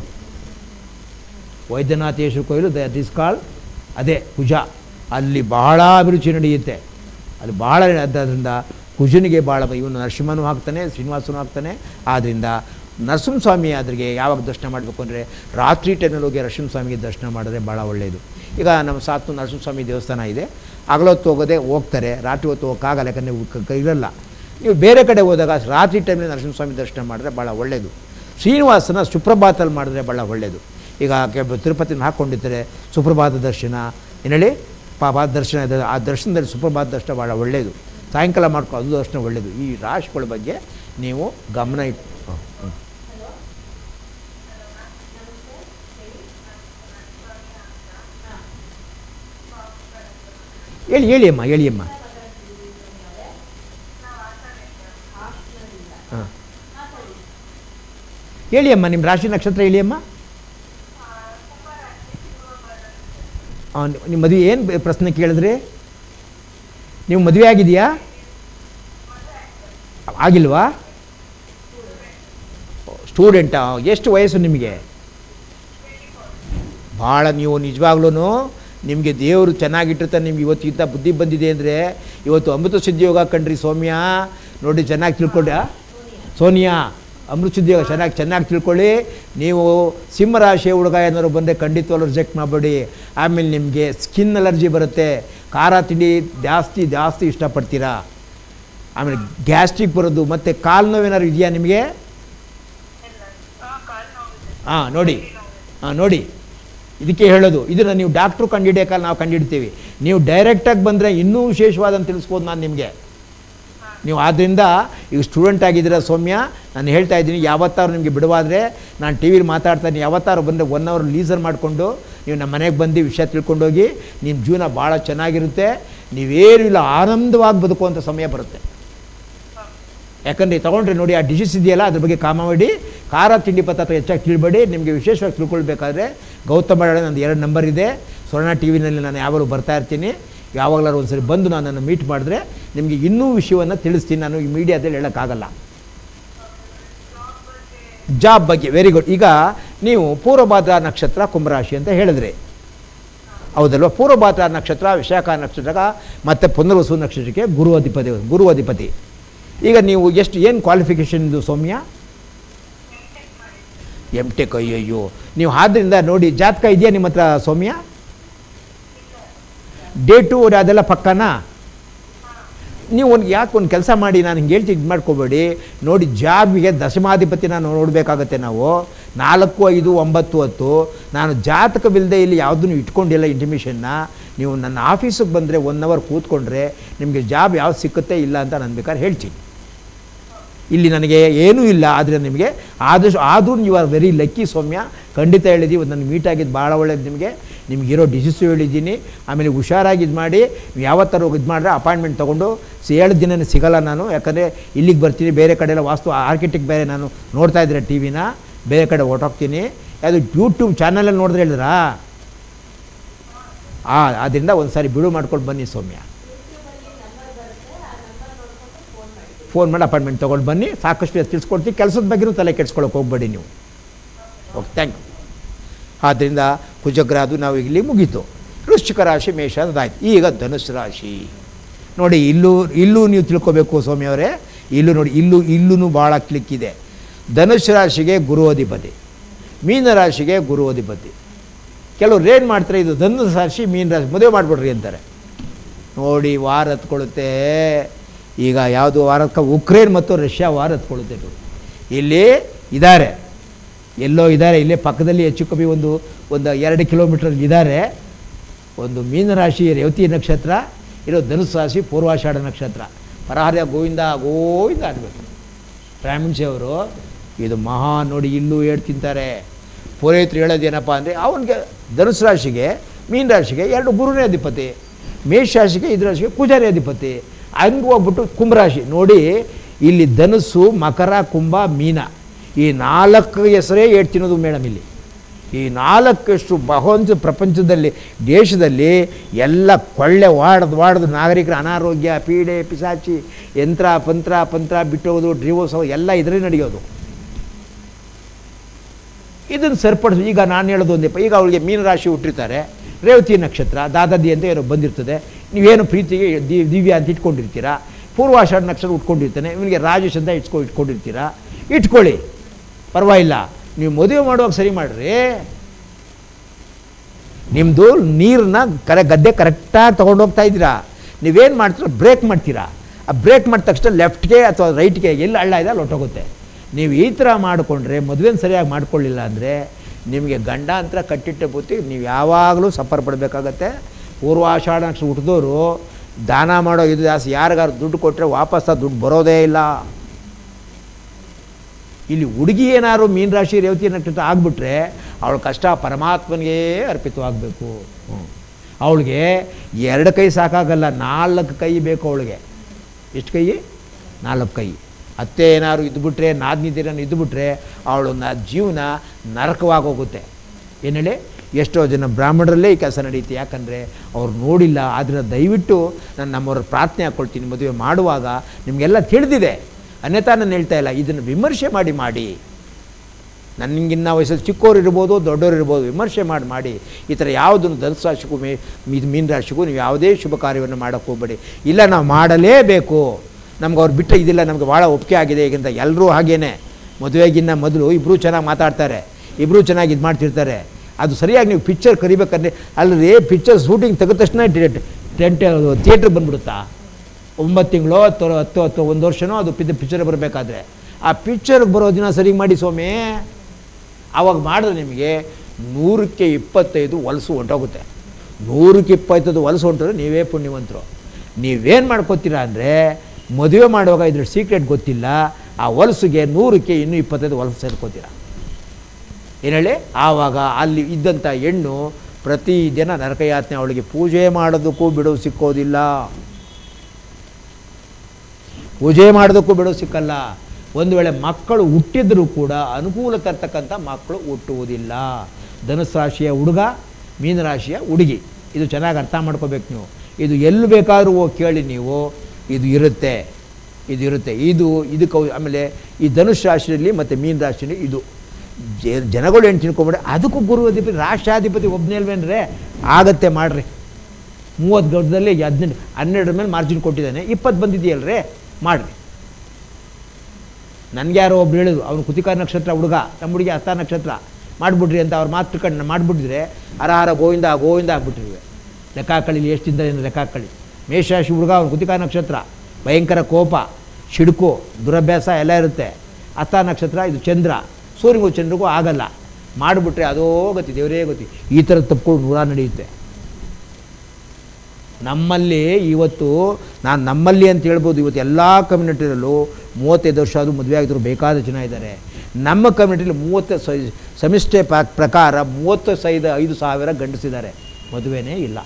ವೈದ್ಯನಾಥೇಶ್ವರ ಕೊಯ್ಲು ದ ದಿಸ್ ಕಾಲ್ ಅದೇ ಕುಜ ಅಲ್ಲಿ ಬಹಳ ಅಭಿರುಚಿ ನಡೆಯುತ್ತೆ ಅಲ್ಲಿ ಭಾಳ ಅದರಿಂದ ಕುಜನಿಗೆ ಭಾಳ ಇವನು ನರಸಿಂಹನೂ ಹಾಕ್ತಾನೆ ಶ್ರೀನಿವಾಸನೂ ಹಾಕ್ತಾನೆ ಆದ್ದರಿಂದ ನರಸಿಂಹಸ್ವಾಮಿ ಅದ್ರಿಗೆ ಯಾವಾಗ ದರ್ಶನ ಮಾಡಬೇಕು ಅಂದರೆ ರಾತ್ರಿ ಟೈಮಲ್ಲಿ ಹೋಗಿ ನರಸಿಂಹಸ್ವಾಮಿಗೆ ದರ್ಶನ ಮಾಡಿದ್ರೆ ಭಾಳ ಒಳ್ಳೆಯದು ಈಗ ನಮ್ಮ ಸಾತ್ತು ನರಸಿಂಹಸ್ವಾಮಿ ದೇವಸ್ಥಾನ ಇದೆ ಹಗಲೊತ್ತು ಹೋಗೋದೇ ಹೋಗ್ತಾರೆ ರಾತ್ರಿ ಹೊತ್ತು ಹೋಗೋಕ್ಕಾಗಲ್ಲ ಯಾಕಂದರೆ ಕ- ಕ- ಇರಲ್ಲ ನೀವು ಬೇರೆ ಕಡೆ ಹೋದಾಗ ರಾತ್ರಿ ಟೈಮಲ್ಲಿ ನರಸಿಂಹಸ್ವಾಮಿ ದರ್ಶನ ಮಾಡಿದ್ರೆ ಭಾಳ ಒಳ್ಳೆಯದು ಶ್ರೀನಿವಾಸನ ಸುಪ್ರಭಾತಲ್ಲಿ ಮಾಡಿದ್ರೆ ಭಾಳ ಒಳ್ಳೆಯದು ಈಗ ಕೆಲವು ತಿರುಪತಿನ ಹಾಕ್ಕೊಂಡಿರ್ತಾರೆ ಸುಪ್ರಭಾತ ದರ್ಶನ ಏನು ಹೇಳಿ ಪಾಪ ದರ್ಶನ ಇದೆ ಆ ದರ್ಶನದಲ್ಲಿ ಸುಪ್ರಭಾತ ದರ್ಶನ ಭಾಳ ಒಳ್ಳೆಯದು ಸಾಯಂಕಾಲ ಮಾಡ್ಕೊ ಅದು ದರ್ಶನ ಒಳ್ಳೆಯದು ಈ ರಾಶಿಗಳ ಬಗ್ಗೆ ನೀವು ಗಮನ ಇಟ್ಟು ಹ್ಮ್, ಹ್ಮ್. ಹೇಳಿ ಹೇಳಿ ಅಮ್ಮ ಹೇಳಿ ಅಮ್ಮ ಹಾಂ ಹೇಳಿ ಅಮ್ಮ ನಿಮ್ಮ ರಾಶಿ ನಕ್ಷತ್ರ ಹೇಳಿ ಅಮ್ಮ ಹಾಂ ನಿಮ್ಮ ಮದುವೆ ಏನು ಪ್ರಶ್ನೆ ಕೇಳಿದ್ರಿ ನೀವು ಮದುವೆ ಆಗಿದೆಯಾ ಆಗಿಲ್ವಾ ಸ್ಟೂಡೆಂಟಾ ಎಷ್ಟು ವಯಸ್ಸು ನಿಮಗೆ ಭಾಳ ನೀವು ನಿಜವಾಗ್ಲೂ ನಿಮಗೆ ದೇವರು ಚೆನ್ನಾಗಿಟ್ಟಿರ್ತಾನೆ ನಿಮ್ಗೆ ಇವತ್ತಿಗಿಂತ ಬುದ್ಧಿ ಬಂದಿದೆ ಅಂದರೆ ಇವತ್ತು ಅಮೃತ ಸಿದ್ಧಿಯೋಗ ಕಂಡ್ರಿ ಸೌಮ್ಯ ನೋಡಿ ಚೆನ್ನಾಗಿ ತಿಳ್ಕೊಂಡ ಸೋನಿಯಾ ಅಮೃತ ಸಿದ್ಧಿಯೋಗ ಚೆನ್ನಾಗಿ ಚೆನ್ನಾಗಿ ತಿಳ್ಕೊಳ್ಳಿ ನೀವು ಸಿಂಹರಾಶಿಯ ಹುಡುಗ ಏನಾದ್ರು ಬಂದರೆ ಖಂಡಿತವಾಗ್ಲೂ ರಿಜೆಕ್ಟ್ ಮಾಡಬೇಡಿ ಆಮೇಲೆ ನಿಮಗೆ ಸ್ಕಿನ್ ಅಲರ್ಜಿ ಬರುತ್ತೆ ಖಾರ ತಿಂಡಿ ಜಾಸ್ತಿ ಜಾಸ್ತಿ ಇಷ್ಟಪಡ್ತೀರಾ ಆಮೇಲೆ ಗ್ಯಾಸ್ಟ್ರಿಕ್ ಬರೋದು ಮತ್ತು ಕಾಲು ನೋವೇನಾದ್ರು ಇದೆಯಾ ನಿಮಗೆ ಹಾಂ ನೋಡಿ ಹಾಂ ನೋಡಿ ಇದಕ್ಕೆ ಹೇಳೋದು ಇದನ್ನು ನೀವು ಡಾಕ್ಟ್ರು ಕಂಡುಹಿಡಿಯೋಕಲ್ಲ ನಾವು ಕಂಡುಹಿಡ್ತೀವಿ ನೀವು ಡೈರೆಕ್ಟಾಗಿ ಬಂದರೆ ಇನ್ನೂ ವಿಶೇಷವಾದಂತ ತಿಳಿಸ್ಬೋದು ನಾನು ನಿಮಗೆ ನೀವು ಆದ್ದರಿಂದ ಈಗ ಸ್ಟೂಡೆಂಟ್ ಆಗಿದ್ದೀರಾ ಸೌಮ್ಯ ನಾನು ಹೇಳ್ತಾ ಇದ್ದೀನಿ ಯಾವತ್ತಾರು ನಿಮಗೆ ಬಿಡುವಾದರೆ ನಾನು ಟಿ ವಿಲಿ ಮಾತಾಡ್ತಾ ಇದ್ದೀನಿ ಯಾವತ್ತಾರು ಬಂದರೆ ಒನ್ ಅವರ್ ಲೀಸರ್ ಮಾಡಿಕೊಂಡು ನೀವು ನಮ್ಮ ಮನೆಗೆ ಬಂದು ವಿಷಯ ತಿಳ್ಕೊಂಡೋಗಿ ನಿಮ್ಮ ಜೀವನ ಭಾಳ ಚೆನ್ನಾಗಿರುತ್ತೆ ನೀವೇನು ಇಲ್ಲ ಆನಂದವಾಗಿ ಬದುಕುವಂಥ ಸಮಯ ಬರುತ್ತೆ ಯಾಕಂದರೆ ತಗೊಂಡ್ರೆ ನೋಡಿ ಆ ಡಿಶಸ್ ಇದೆಯಲ್ಲ ಅದ್ರ ಬಗ್ಗೆ ಕಾಮ ಮಾಡಿ ಖಾರ ತಿಂಡಿ ಪದಾರ್ಥ ಹೆಚ್ಚಾಗಿ ತಿಳ್ಬೇಡಿ ನಿಮಗೆ ವಿಶೇಷವಾಗಿ ತಿಳ್ಕೊಳ್ಬೇಕಾದ್ರೆ ಗೌತಮ ರಾಳೆ ನಂದು ಎರಡು ನಂಬರ್ ಇದೆ ಸ್ವರ್ಣ ಟಿ ವಿನಲ್ಲಿ ನಾನು ಯಾವಾಗಲೂ ಬರ್ತಾ ಇರ್ತೀನಿ ಯಾವಾಗಲಾರು ಒಂದ್ಸರಿ ಬಂದು ನನ್ನನ್ನು ಮೀಟ್ ಮಾಡಿದ್ರೆ ನಿಮಗೆ ಇನ್ನೂ ವಿಷಯವನ್ನು ತಿಳಿಸ್ತೀನಿ ನಾನು ಈ ಮೀಡಿಯಾದಲ್ಲಿ ಹೇಳೋಕ್ಕಾಗಲ್ಲ ಜಾಬ್ ಬಗ್ಗೆ ವೆರಿ ಗುಡ್ ಈಗ ನೀವು ಪೂರ್ವಭಾದ್ರ ನಕ್ಷತ್ರ ಕುಂಭರಾಶಿ ಅಂತ ಹೇಳಿದ್ರಿ ಹೌದಲ್ವ ಪೂರ್ವಭಾದ್ರ ನಕ್ಷತ್ರ ವಿಶಾಖ ನಕ್ಷತ್ರ ಮತ್ತು ಪುನರ್ವಸು ನಕ್ಷತ್ರಕ್ಕೆ ಗುರು ಅಧಿಪತಿ ಗುರು ಅಧಿಪತಿ ಈಗ ನೀವು ಎಷ್ಟು ಏನು ಕ್ವಾಲಿಫಿಕೇಷನ್ ಇದು ಸೌಮ್ಯ ಎಮ್ ಟೆಕ್ ಅಯ್ಯಯ್ಯೋ ನೀವು ಆದ್ದರಿಂದ ನೋಡಿ ಜಾತಕ ಇದೆಯಾ ನಿಮ್ಮ ಹತ್ರ ಸೌಮ್ಯ ಡೇಟು ಅದೆಲ್ಲ ಪಕ್ಕನಾ ನೀವು ಒಂದು ಯಾಕೆ ಒಂದು ಕೆಲಸ ಮಾಡಿ ನಾನು ಹಿಂಗೆ ಹೇಳ್ತೀನಿ ಇದು ಮಾಡ್ಕೋಬೇಡಿ ನೋಡಿ ಜಾಬಿಗೆ ದಶಮಾಧಿಪತಿ ನಾನು ನೋಡಬೇಕಾಗತ್ತೆ ನಾವು ನಾಲ್ಕು ಐದು ಒಂಬತ್ತು ಹತ್ತು ನಾನು ಜಾತಕವಿಲ್ಲದೆ ಇಲ್ಲಿ ಯಾವುದನ್ನು ಇಟ್ಕೊಂಡಿಲ್ಲ ಇಂಟಿಮೇಷನ್ನ ನೀವು ನನ್ನ ಆಫೀಸಿಗೆ ಬಂದರೆ ಒನ್ ಅವರ್ ಕೂತ್ಕೊಂಡ್ರೆ ನಿಮಗೆ ಜಾಬ್ ಯಾವ್ದು ಸಿಕ್ಕುತ್ತೆ ಇಲ್ಲ ಅಂತ ನಾನು ಬೇಕಾದ್ರೆ ಹೇಳ್ತೀನಿ ಇಲ್ಲಿ ನನಗೆ ಏನೂ ಇಲ್ಲ ಆದರೆ ನಿಮಗೆ ಆದಷ್ಟು ಆದರೂ ನೀವು ಆರ್ ವೆರಿ ಲಕ್ಕಿ ಸೌಮ್ಯ ಖಂಡಿತ ಹೇಳಿದ್ದೀವಿ ನನಗೆ ಮೀಟ್ ಆಗಿದ್ದು ಭಾಳ ಒಳ್ಳೇದು ನಿಮಗೆ ನಿಮಗಿರೋ ಡಿಸೀಸು ಹೇಳಿದ್ದೀನಿ ಆಮೇಲೆ ಹುಷಾರಾಗಿ ಇದು ಮಾಡಿ ನೀವು ಯಾವತ್ತಾರು ಇದು ಮಾಡಿದ್ರೆ ಅಪಾಯಿಂಟ್ಮೆಂಟ್ ತೊಗೊಂಡು ಸ- ಏಳು ದಿನ ಸಿಗಲ್ಲ ನಾನು ಯಾಕಂದರೆ ಇಲ್ಲಿಗೆ ಬರ್ತೀನಿ ಬೇರೆ ಕಡೆ ಎಲ್ಲ ವಾಸ್ತು ಆರ್ಕಿಟೆಕ್ಟ್ ಬೇರೆ ನಾನು ನೋಡ್ತಾ ಇದ್ದೀರ ಟಿ ವಿನ ಬೇರೆ ಕಡೆ ಹೊರ್ಟೋಗ್ತೀನಿ ಅದು ಯೂಟ್ಯೂಬ್ ಚಾನಲಲ್ಲಿ ನೋಡಿದ್ರೆ ಹೇಳಿದ್ರಾ ಹಾಂ ಅದರಿಂದ ಒಂದು ಸಾರಿ ಬಿಡು ಮಾಡ್ಕೊಂಡು ಬನ್ನಿ ಸೌಮ್ಯ ಫೋನ್ ಮಾಡಿ ಅಪಾಯಿಂಟ್ಮೆಂಟ್ ತೊಗೊಂಡು ಬನ್ನಿ ಸಾಕಷ್ಟು ತಿಳಿಸ್ಕೊಡ್ತೀವಿ ಕೆಲಸದ ಬಗ್ಗೆನೂ ತಲೆ ಕೆಡ್ಸ್ಕೊಳಕ್ಕೆ ಹೋಗ್ಬೇಡಿ ನೀವು ಓಕೆ ಥ್ಯಾಂಕ್ ಯು ಆದ್ದರಿಂದ ಕುಜಗ್ರ ಅದು ನಾವು ಇಲ್ಲಿ ಮುಗೀತು ವೃಶ್ಚಿಕ ರಾಶಿ ಮೇಷ ಅದಾಯ್ತು ಈಗ ಧನುಸ್ಸು ರಾಶಿ ನೋಡಿ ಇಲ್ಲೂ ಇಲ್ಲೂ ನೀವು ತಿಳ್ಕೊಬೇಕು ಸ್ವಾಮಿ ಅವರೇ ಇಲ್ಲೂ ನೋಡಿ ಇಲ್ಲೂ ಇಲ್ಲೂ ಭಾಳ ಕ್ಲಿಕ್ ಇದೆ ಧನುಸ್ಸು ರಾಶಿಗೆ ಗುರು ಅಧಿಪತಿ ಮೀನ ರಾಶಿಗೆ ಗುರು ಅಧಿಪತಿ ಕೆಲವ್ರು ಏನು ಮಾಡ್ತಾರೆ ಇದು ಧನುಸ್ಸು ರಾಶಿ ಮೀನ ರಾಶಿ ಮದುವೆ ಮಾಡಿಬಿಡ್ರಿ ಅಂತಾರೆ ನೋಡಿ ವಾರ ಹತ್ಕೊಳ್ಳುತ್ತೆ ಈಗ ಯಾವುದು ವಾರಕ್ಕೆ ಉಕ್ರೇನ್ ಮತ್ತು ರಷ್ಯಾ ವಾರ ಹತ್ಕೊಳ್ಳುತ್ತೆ ನೋಡಿ ಇಲ್ಲಿ ಇದ್ದಾರೆ ಎಲ್ಲೋ ಇದ್ದಾರೆ ಇಲ್ಲೇ ಪಕ್ಕದಲ್ಲಿ ಹೆಚ್ಚು ಕಮ್ಮಿ ಒಂದು ಒಂದು ಎರಡು ಕಿಲೋಮೀಟರ್ ಇದ್ದಾರೆ ಒಂದು ಮೀನರಾಶಿ ರೇವತಿ ನಕ್ಷತ್ರ ಇರೋ ಧನುಸ್ಸು ರಾಶಿ ಪೂರ್ವಾಷಾಢ ನಕ್ಷತ್ರ ಪರಹಾರ್ಯ ಗೋವಿಂದ ಗೋವಿಂದ ಅನ್ಬೇಕು ಬ್ರಾಹ್ಮಣ್ಸಿ ಅವರು ಇದು ಮಹಾ ನೋಡಿ ಇಲ್ಲೂ ಏಡ್ ತಿಂತಾರೆ ಪುರೋಹಿತರು ಹೇಳೋದೇನಪ್ಪ ಅಂದರೆ ಅವನಿಗೆ ಧನುಸು ರಾಶಿಗೆ ಮೀನ ರಾಶಿಗೆ ಎರಡು ಗುರುನೇ ಅಧಿಪತಿ ಮೇಷ ರಾಶಿಗೆ ಇದ್ರ ರಾಶಿಗೆ ಕುಜಾರಿ ಅಧಿಪತಿ ಹಂಗೆ ಹೋಗ್ಬಿಟ್ಟು ಕುಂಭರಾಶಿ ನೋಡಿ ಇಲ್ಲಿ ಧನುಸ್ಸು ಮಕರ ಕುಂಭ ಮೀನ ಈ ನಾಲ್ಕು ಹೆಸರೇ ಏಟ್ ತಿನ್ನೋದು ಮೇಡಮ್ ಇಲ್ಲಿ ಈ ನಾಲ್ಕಷ್ಟು ಬಹುಂಶ ಪ್ರಪಂಚದಲ್ಲಿ ದೇಶದಲ್ಲಿ ಎಲ್ಲ ಕೊಳ್ಳೆ ವಾಡ್ದು ವಾಡ್ದು ನಾಗರಿಕರ ಅನಾರೋಗ್ಯ ಪೀಡೆ ಪಿಸಾಚಿ ಯಂತ್ರ ಪಂತ್ರ ಪಂತ್ರ ಬಿಟ್ಟೋದು ಡ್ರಿವೋಸ್ ಎಲ್ಲ ಇದರೇ ನಡೆಯೋದು ಇದನ್ನು ಸರಿಪಡಿಸಿ ಈಗ ನಾನು ಹೇಳೋದು ಒಂದೇ ಈಗ ಅವಳಿಗೆ ಮೀನರಾಶಿ ಹುಟ್ಟಿರ್ತಾರೆ ರೇವತಿ ನಕ್ಷತ್ರ ದಾದಾದಿ ಅಂತ ಏನೋ ಬಂದಿರ್ತದೆ ನೀವೇನು ಪ್ರೀತಿಗೆ ದಿ- ದಿವ್ಯ ಅಂತ ಇಟ್ಕೊಂಡಿರ್ತೀರಾ ಪೂರ್ವಾಷಾಢ ನಕ್ಷತ್ರ ಉಟ್ಕೊಂಡಿರ್ತಾನೆ ಇವನಿಗೆ ರಾಜೇಶ್ ಅಂತ ಇಟ್ಕೊ ಇಟ್ಕೊಂಡಿರ್ತೀರಾ ಇಟ್ಕೊಳ್ಳಿ ಪರವಾಗಿಲ್ಲ ನೀವು ಮದುವೆ ಮಾಡುವಾಗ ಸರಿ ಮಾಡಿರಿ ನಿಮ್ಮದು ನೀರನ್ನ ಕರೆ ಗದ್ದೆ ಕರೆಕ್ಟಾಗಿ ತೊಗೊಂಡೋಗ್ತಾ ಇದ್ದೀರಾ ನೀವೇನು ಮಾಡ್ತೀರಾ ಬ್ರೇಕ್ ಮಾಡ್ತೀರಾ ಆ ಬ್ರೇಕ್ ಮಾಡಿದ ತಕ್ಷಣ ಲೆಫ್ಟ್ಗೆ ಅಥವಾ ರೈಟ್ಗೆ ಎಲ್ಲಿ ಹಳ್ಳ ಇದೆ ಅಲ್ಲಿ ಹೊಟ್ಟೋಗುತ್ತೆ ನೀವು ಈ ಥರ ಮಾಡಿಕೊಂಡ್ರೆ ಮದುವೆನ ಸರಿಯಾಗಿ ಮಾಡ್ಕೊಳ್ಳಿಲ್ಲ ಅಂದರೆ ನಿಮಗೆ ಗಂಡಾಂತರ ಕಟ್ಟಿಟ್ಟ ಬುತ್ತಿ ನೀವು ಯಾವಾಗಲೂ ಸಫರ್ ಪಡಬೇಕಾಗತ್ತೆ ಪೂರ್ವಾಷಾಢ ನಕ್ಷತ್ರ ಹುಟ್ಟಿದವರು ದಾನ ಮಾಡೋ ಇದು ಜಾಸ್ತಿ ಯಾರಿಗಾರು ದುಡ್ಡು ಕೊಟ್ಟರೆ ವಾಪಸ್ ಆ ದುಡ್ಡು ಬರೋದೇ ಇಲ್ಲ ಇಲ್ಲಿ ಹುಡುಗಿ ಏನಾದ್ರು ಮೀನ ರಾಶಿ ರೇವತಿ ನಕ್ಷತ್ರ ಆಗಿಬಿಟ್ರೆ ಅವಳ ಕಷ್ಟ ಪರಮಾತ್ಮನಿಗೆ ಅರ್ಪಿತವಾಗಬೇಕು ಅವಳಿಗೆ ಎರಡು ಕೈ ಸಾಕಾಗಲ್ಲ ನಾಲ್ಕು ಕೈ ಬೇಕು ಅವಳಿಗೆ ಎಷ್ಟು ಕೈ ನಾಲ್ಕು ಕೈ ಅತ್ತೆ ಏನಾದ್ರು ಇದ್ಬಿಟ್ರೆ ನಾದ್ನಿದ್ದೀರನ್ನು ಇದ್ಬಿಟ್ರೆ ಅವಳು ನ ಜೀವನ ನರಕವಾಗೋಗುತ್ತೆ ಏನು ಹೇಳಿ ಎಷ್ಟೋ ಜನ ಬ್ರಾಹ್ಮಣರಲ್ಲೇ ಈ ಕೆಲಸ ನಡೆಯುತ್ತೆ ಯಾಕಂದರೆ ಅವ್ರು ನೋಡಿಲ್ಲ ಆದರೆ ದಯವಿಟ್ಟು ನಾನು ನಮ್ಮವ್ರ ಪ್ರಾರ್ಥನೆ ಹಾಕ್ಕೊಳ್ತೀನಿ ಮದುವೆ ಮಾಡುವಾಗ ನಿಮಗೆಲ್ಲ ತಿಳಿದಿದೆ ಅನ್ಯಥಾ ನಾನು ಹೇಳ್ತಾ ಇಲ್ಲ ಇದನ್ನು ವಿಮರ್ಶೆ ಮಾಡಿ ಮಾಡಿ ನನಗಿನ್ನ ವಯಸ್ಸಲ್ಲಿ ಚಿಕ್ಕವ್ರು ಇರ್ಬೋದು ದೊಡ್ಡವ್ರು ಇರ್ಬೋದು ವಿಮರ್ಶೆ ಮಾಡಿ ಮಾಡಿ ಈ ಥರ ಯಾವುದನ್ನು ಧನುಸು ರಾಶಿಗೂ ಮೀ ಮೀ- ಮೀನ ರಾಶಿಗೂ ನೀವು ಯಾವುದೇ ಶುಭ ಕಾರ್ಯವನ್ನು ಮಾಡೋಕ್ಕೆ ಹೋಗಬೇಡಿ ಇಲ್ಲ ನಾವು ಮಾಡಲೇಬೇಕು ನಮ್ಗೆ ಅವ್ರು ಬಿಟ್ಟರೆ ಇದಿಲ್ಲ ನಮಗೆ ಭಾಳ ಒಪ್ಪಿಗೆ ಆಗಿದೆ ಈಗಿಂತ ಎಲ್ಲರೂ ಹಾಗೇನೆ ಮದುವೆಗಿನ್ನ ಮೊದಲು ಇಬ್ಬರೂ ಚೆನ್ನಾಗಿ ಮಾತಾಡ್ತಾರೆ ಇಬ್ಬರೂ ಚೆನ್ನಾಗಿ ಇದು ಮಾಡ್ತಿರ್ತಾರೆ ಅದು ಸರಿಯಾಗಿ ನೀವು ಪಿಕ್ಚರ್ ಕರಿಬೇಕಂದ್ರೆ ಅಲ್ಲದೆ ಪಿಕ್ಚರ್ ಶೂಟಿಂಗ್ ತೆಗೆದ ತಕ್ಷಣ ಟೆಂಟ್ ಥಿಯೇಟ್ರಿಗೆ ಬಂದ್ಬಿಡುತ್ತಾ ಒಂಬತ್ತು ತಿಂಗಳು ಹತ್ತು ಹತ್ತು ಹತ್ತು ಒಂದು ವರ್ಷನೋ ಅದು ಪಿದ್ ಪಿಕ್ಚರ್ ಬರಬೇಕಾದ್ರೆ ಆ ಪಿಕ್ಚರ್ಗೆ ಬರೋ ದಿನ ಸರಿ ಮಾಡಿ ಸ್ವಾಮಿ ಆವಾಗ ಮಾಡಿದ್ರೆ ನಿಮಗೆ ನೂರಕ್ಕೆ ಇಪ್ಪತ್ತೈದು ಹೊಲಸು ಹೊಂಟೋಗುತ್ತೆ ನೂರಕ್ಕೆ ಇಪ್ಪತ್ತೈದು ಹೊಲಸು ಹೊಂಟಿದ್ರೆ ನೀವೇ ಪುಣ್ಯವಂತರು ನೀವೇನು ಮಾಡ್ಕೋತೀರಾ ಅಂದರೆ ಮದುವೆ ಮಾಡುವಾಗ ಇದ್ರ ಸೀಕ್ರೆಟ್ ಗೊತ್ತಿಲ್ಲ ಆ ಹೊಲಸಿಗೆ ನೂರಕ್ಕೆ ಇನ್ನೂ ಇಪ್ಪತ್ತೈದು ಹೊಲಸು ಸೇರ್ಕೋತೀರ ಏನು ಹೇಳಿ ಆವಾಗ ಅಲ್ಲಿ ಇದ್ದಂಥ ಹೆಣ್ಣು ಪ್ರತಿದಿನ ನರಕಯಾತನೆ ಅವಳಿಗೆ ಪೂಜೆ ಮಾಡೋದಕ್ಕೂ ಬಿಡುವು ಸಿಕ್ಕೋದಿಲ್ಲ ಪೂಜೆ ಮಾಡೋದಕ್ಕೂ ಬಿಡುವು ಸಿಕ್ಕಲ್ಲ ಒಂದು ವೇಳೆ ಮಕ್ಕಳು ಹುಟ್ಟಿದ್ರೂ ಕೂಡ ಅನುಕೂಲ ತರ್ತಕ್ಕಂಥ ಮಕ್ಕಳು ಹುಟ್ಟುವುದಿಲ್ಲ ಧನುಸ್ ರಾಶಿಯ ಹುಡುಗ ಮೀನರಾಶಿಯ ಹುಡುಗಿ ಇದು ಚೆನ್ನಾಗಿ ಅರ್ಥ ಮಾಡ್ಕೋಬೇಕು ನೀವು ಇದು ಎಲ್ಲಿ ಬೇಕಾದರೂ ಹೋಗಿ ಕೇಳಿ ನೀವು ಇದು ಇರುತ್ತೆ ಇದು ಇರುತ್ತೆ ಇದು ಇದಕ್ಕೆ ಅವ್- ಆಮೇಲೆ ಈ ಧನುಷ್ ರಾಶಿಯಲ್ಲಿ ಮತ್ತು ಮೀನ ರಾಶಿಯಲ್ಲಿ ಇದು ಜ- ಜನಗಳು ಏನು ತಿಳ್ಕೊಂಬಿಟ್ರೆ ಅದಕ್ಕೂ ಗುರು ಅಧಿಪತಿ ರಾಷ್ಟ್ರಾಧಿಪತಿ ಒಬ್ಬನೇ ಅಲ್ವೇನ್ರೆ ಆಗತ್ತೆ ಮಾಡ್ರಿ ಮೂವತ್ತು ಗೌಡದಲ್ಲಿ ಹದಿನೆಂಟು ಹನ್ನೆರಡರ ಮೇಲೆ ಮಾರ್ಜಿನ್ ಕೊಟ್ಟಿದ್ದಾನೆ ಇಪ್ಪತ್ತು ಬಂದಿದೆಯಲ್ರೇ ಮಾಡಿರಿ ನನಗೆ ಯಾರೋ ಒಬ್ರು ಹೇಳಿದ್ರು ಅವನು ಕುತಿಕಾರ ನಕ್ಷತ್ರ ಹುಡುಗ ನಮ್ಮ ಹುಡುಗಿ ಹಸ್ತ ನಕ್ಷತ್ರ ಮಾಡಿಬಿಡ್ರಿ ಅಂತ ಅವ್ರು ಮಾತು ಕಂಡು ಮಾಡಿಬಿಟ್ಟಿದ್ರೆ ಹರಹರ ಗೋವಿಂದ ಗೋವಿಂದ ಆಗ್ಬಿಟ್ಟಿರುವೆ ಲೆಕ್ಕ ಹಾಕೊಳ್ಳಿ ಎಷ್ಟಿಂದ ಏನು ಲೆಕ್ಕ ಹಾಕೊಳ್ಳಿ ಮೇಷರಾಶಿ ಹುಡುಗ ಅವನು ಕುತಿಕಾರ ನಕ್ಷತ್ರ ಭಯಂಕರ ಕೋಪ ಸಿಡುಕು ದುರಭ್ಯಾಸ ಎಲ್ಲ ಇರುತ್ತೆ ಹಸ್ತ ನಕ್ಷತ್ರ ಇದು ಚಂದ್ರ ಸೂರ್ಯಗೂ ಚಂದ್ರಿಗೂ ಆಗಲ್ಲ ಮಾಡಿಬಿಟ್ರೆ ಅದೋ ಗತಿ ದೇವರೇ ಗತಿ ಈ ಥರ ತಪ್ಪುಗಳು ನೂರ ನಡೆಯುತ್ತೆ ನಮ್ಮಲ್ಲಿ ಇವತ್ತು ನಾನು ನಮ್ಮಲ್ಲಿ ಅಂತ ಹೇಳ್ಬೋದು ಇವತ್ತು ಎಲ್ಲ ಕಮ್ಯುನಿಟಿಯಲ್ಲೂ ಮೂವತ್ತೈದು ವರ್ಷ ಆದರೂ ಮದುವೆ ಆಗಿದ್ರು ಬೇಕಾದ ಜನ ಇದ್ದಾರೆ ನಮ್ಮ ಕಮ್ಯುನಿಟಿಲಿ ಮೂವತ್ತು ಸೈ ಸಮಿಷ್ಠೆ ಪ- ಪ್ರಕಾರ ಮೂವತ್ತು ಸೈದ ಐದು ಸಾವಿರ ಗಂಡಸಿದ್ದಾರೆ ಮದುವೆನೇ ಇಲ್ಲ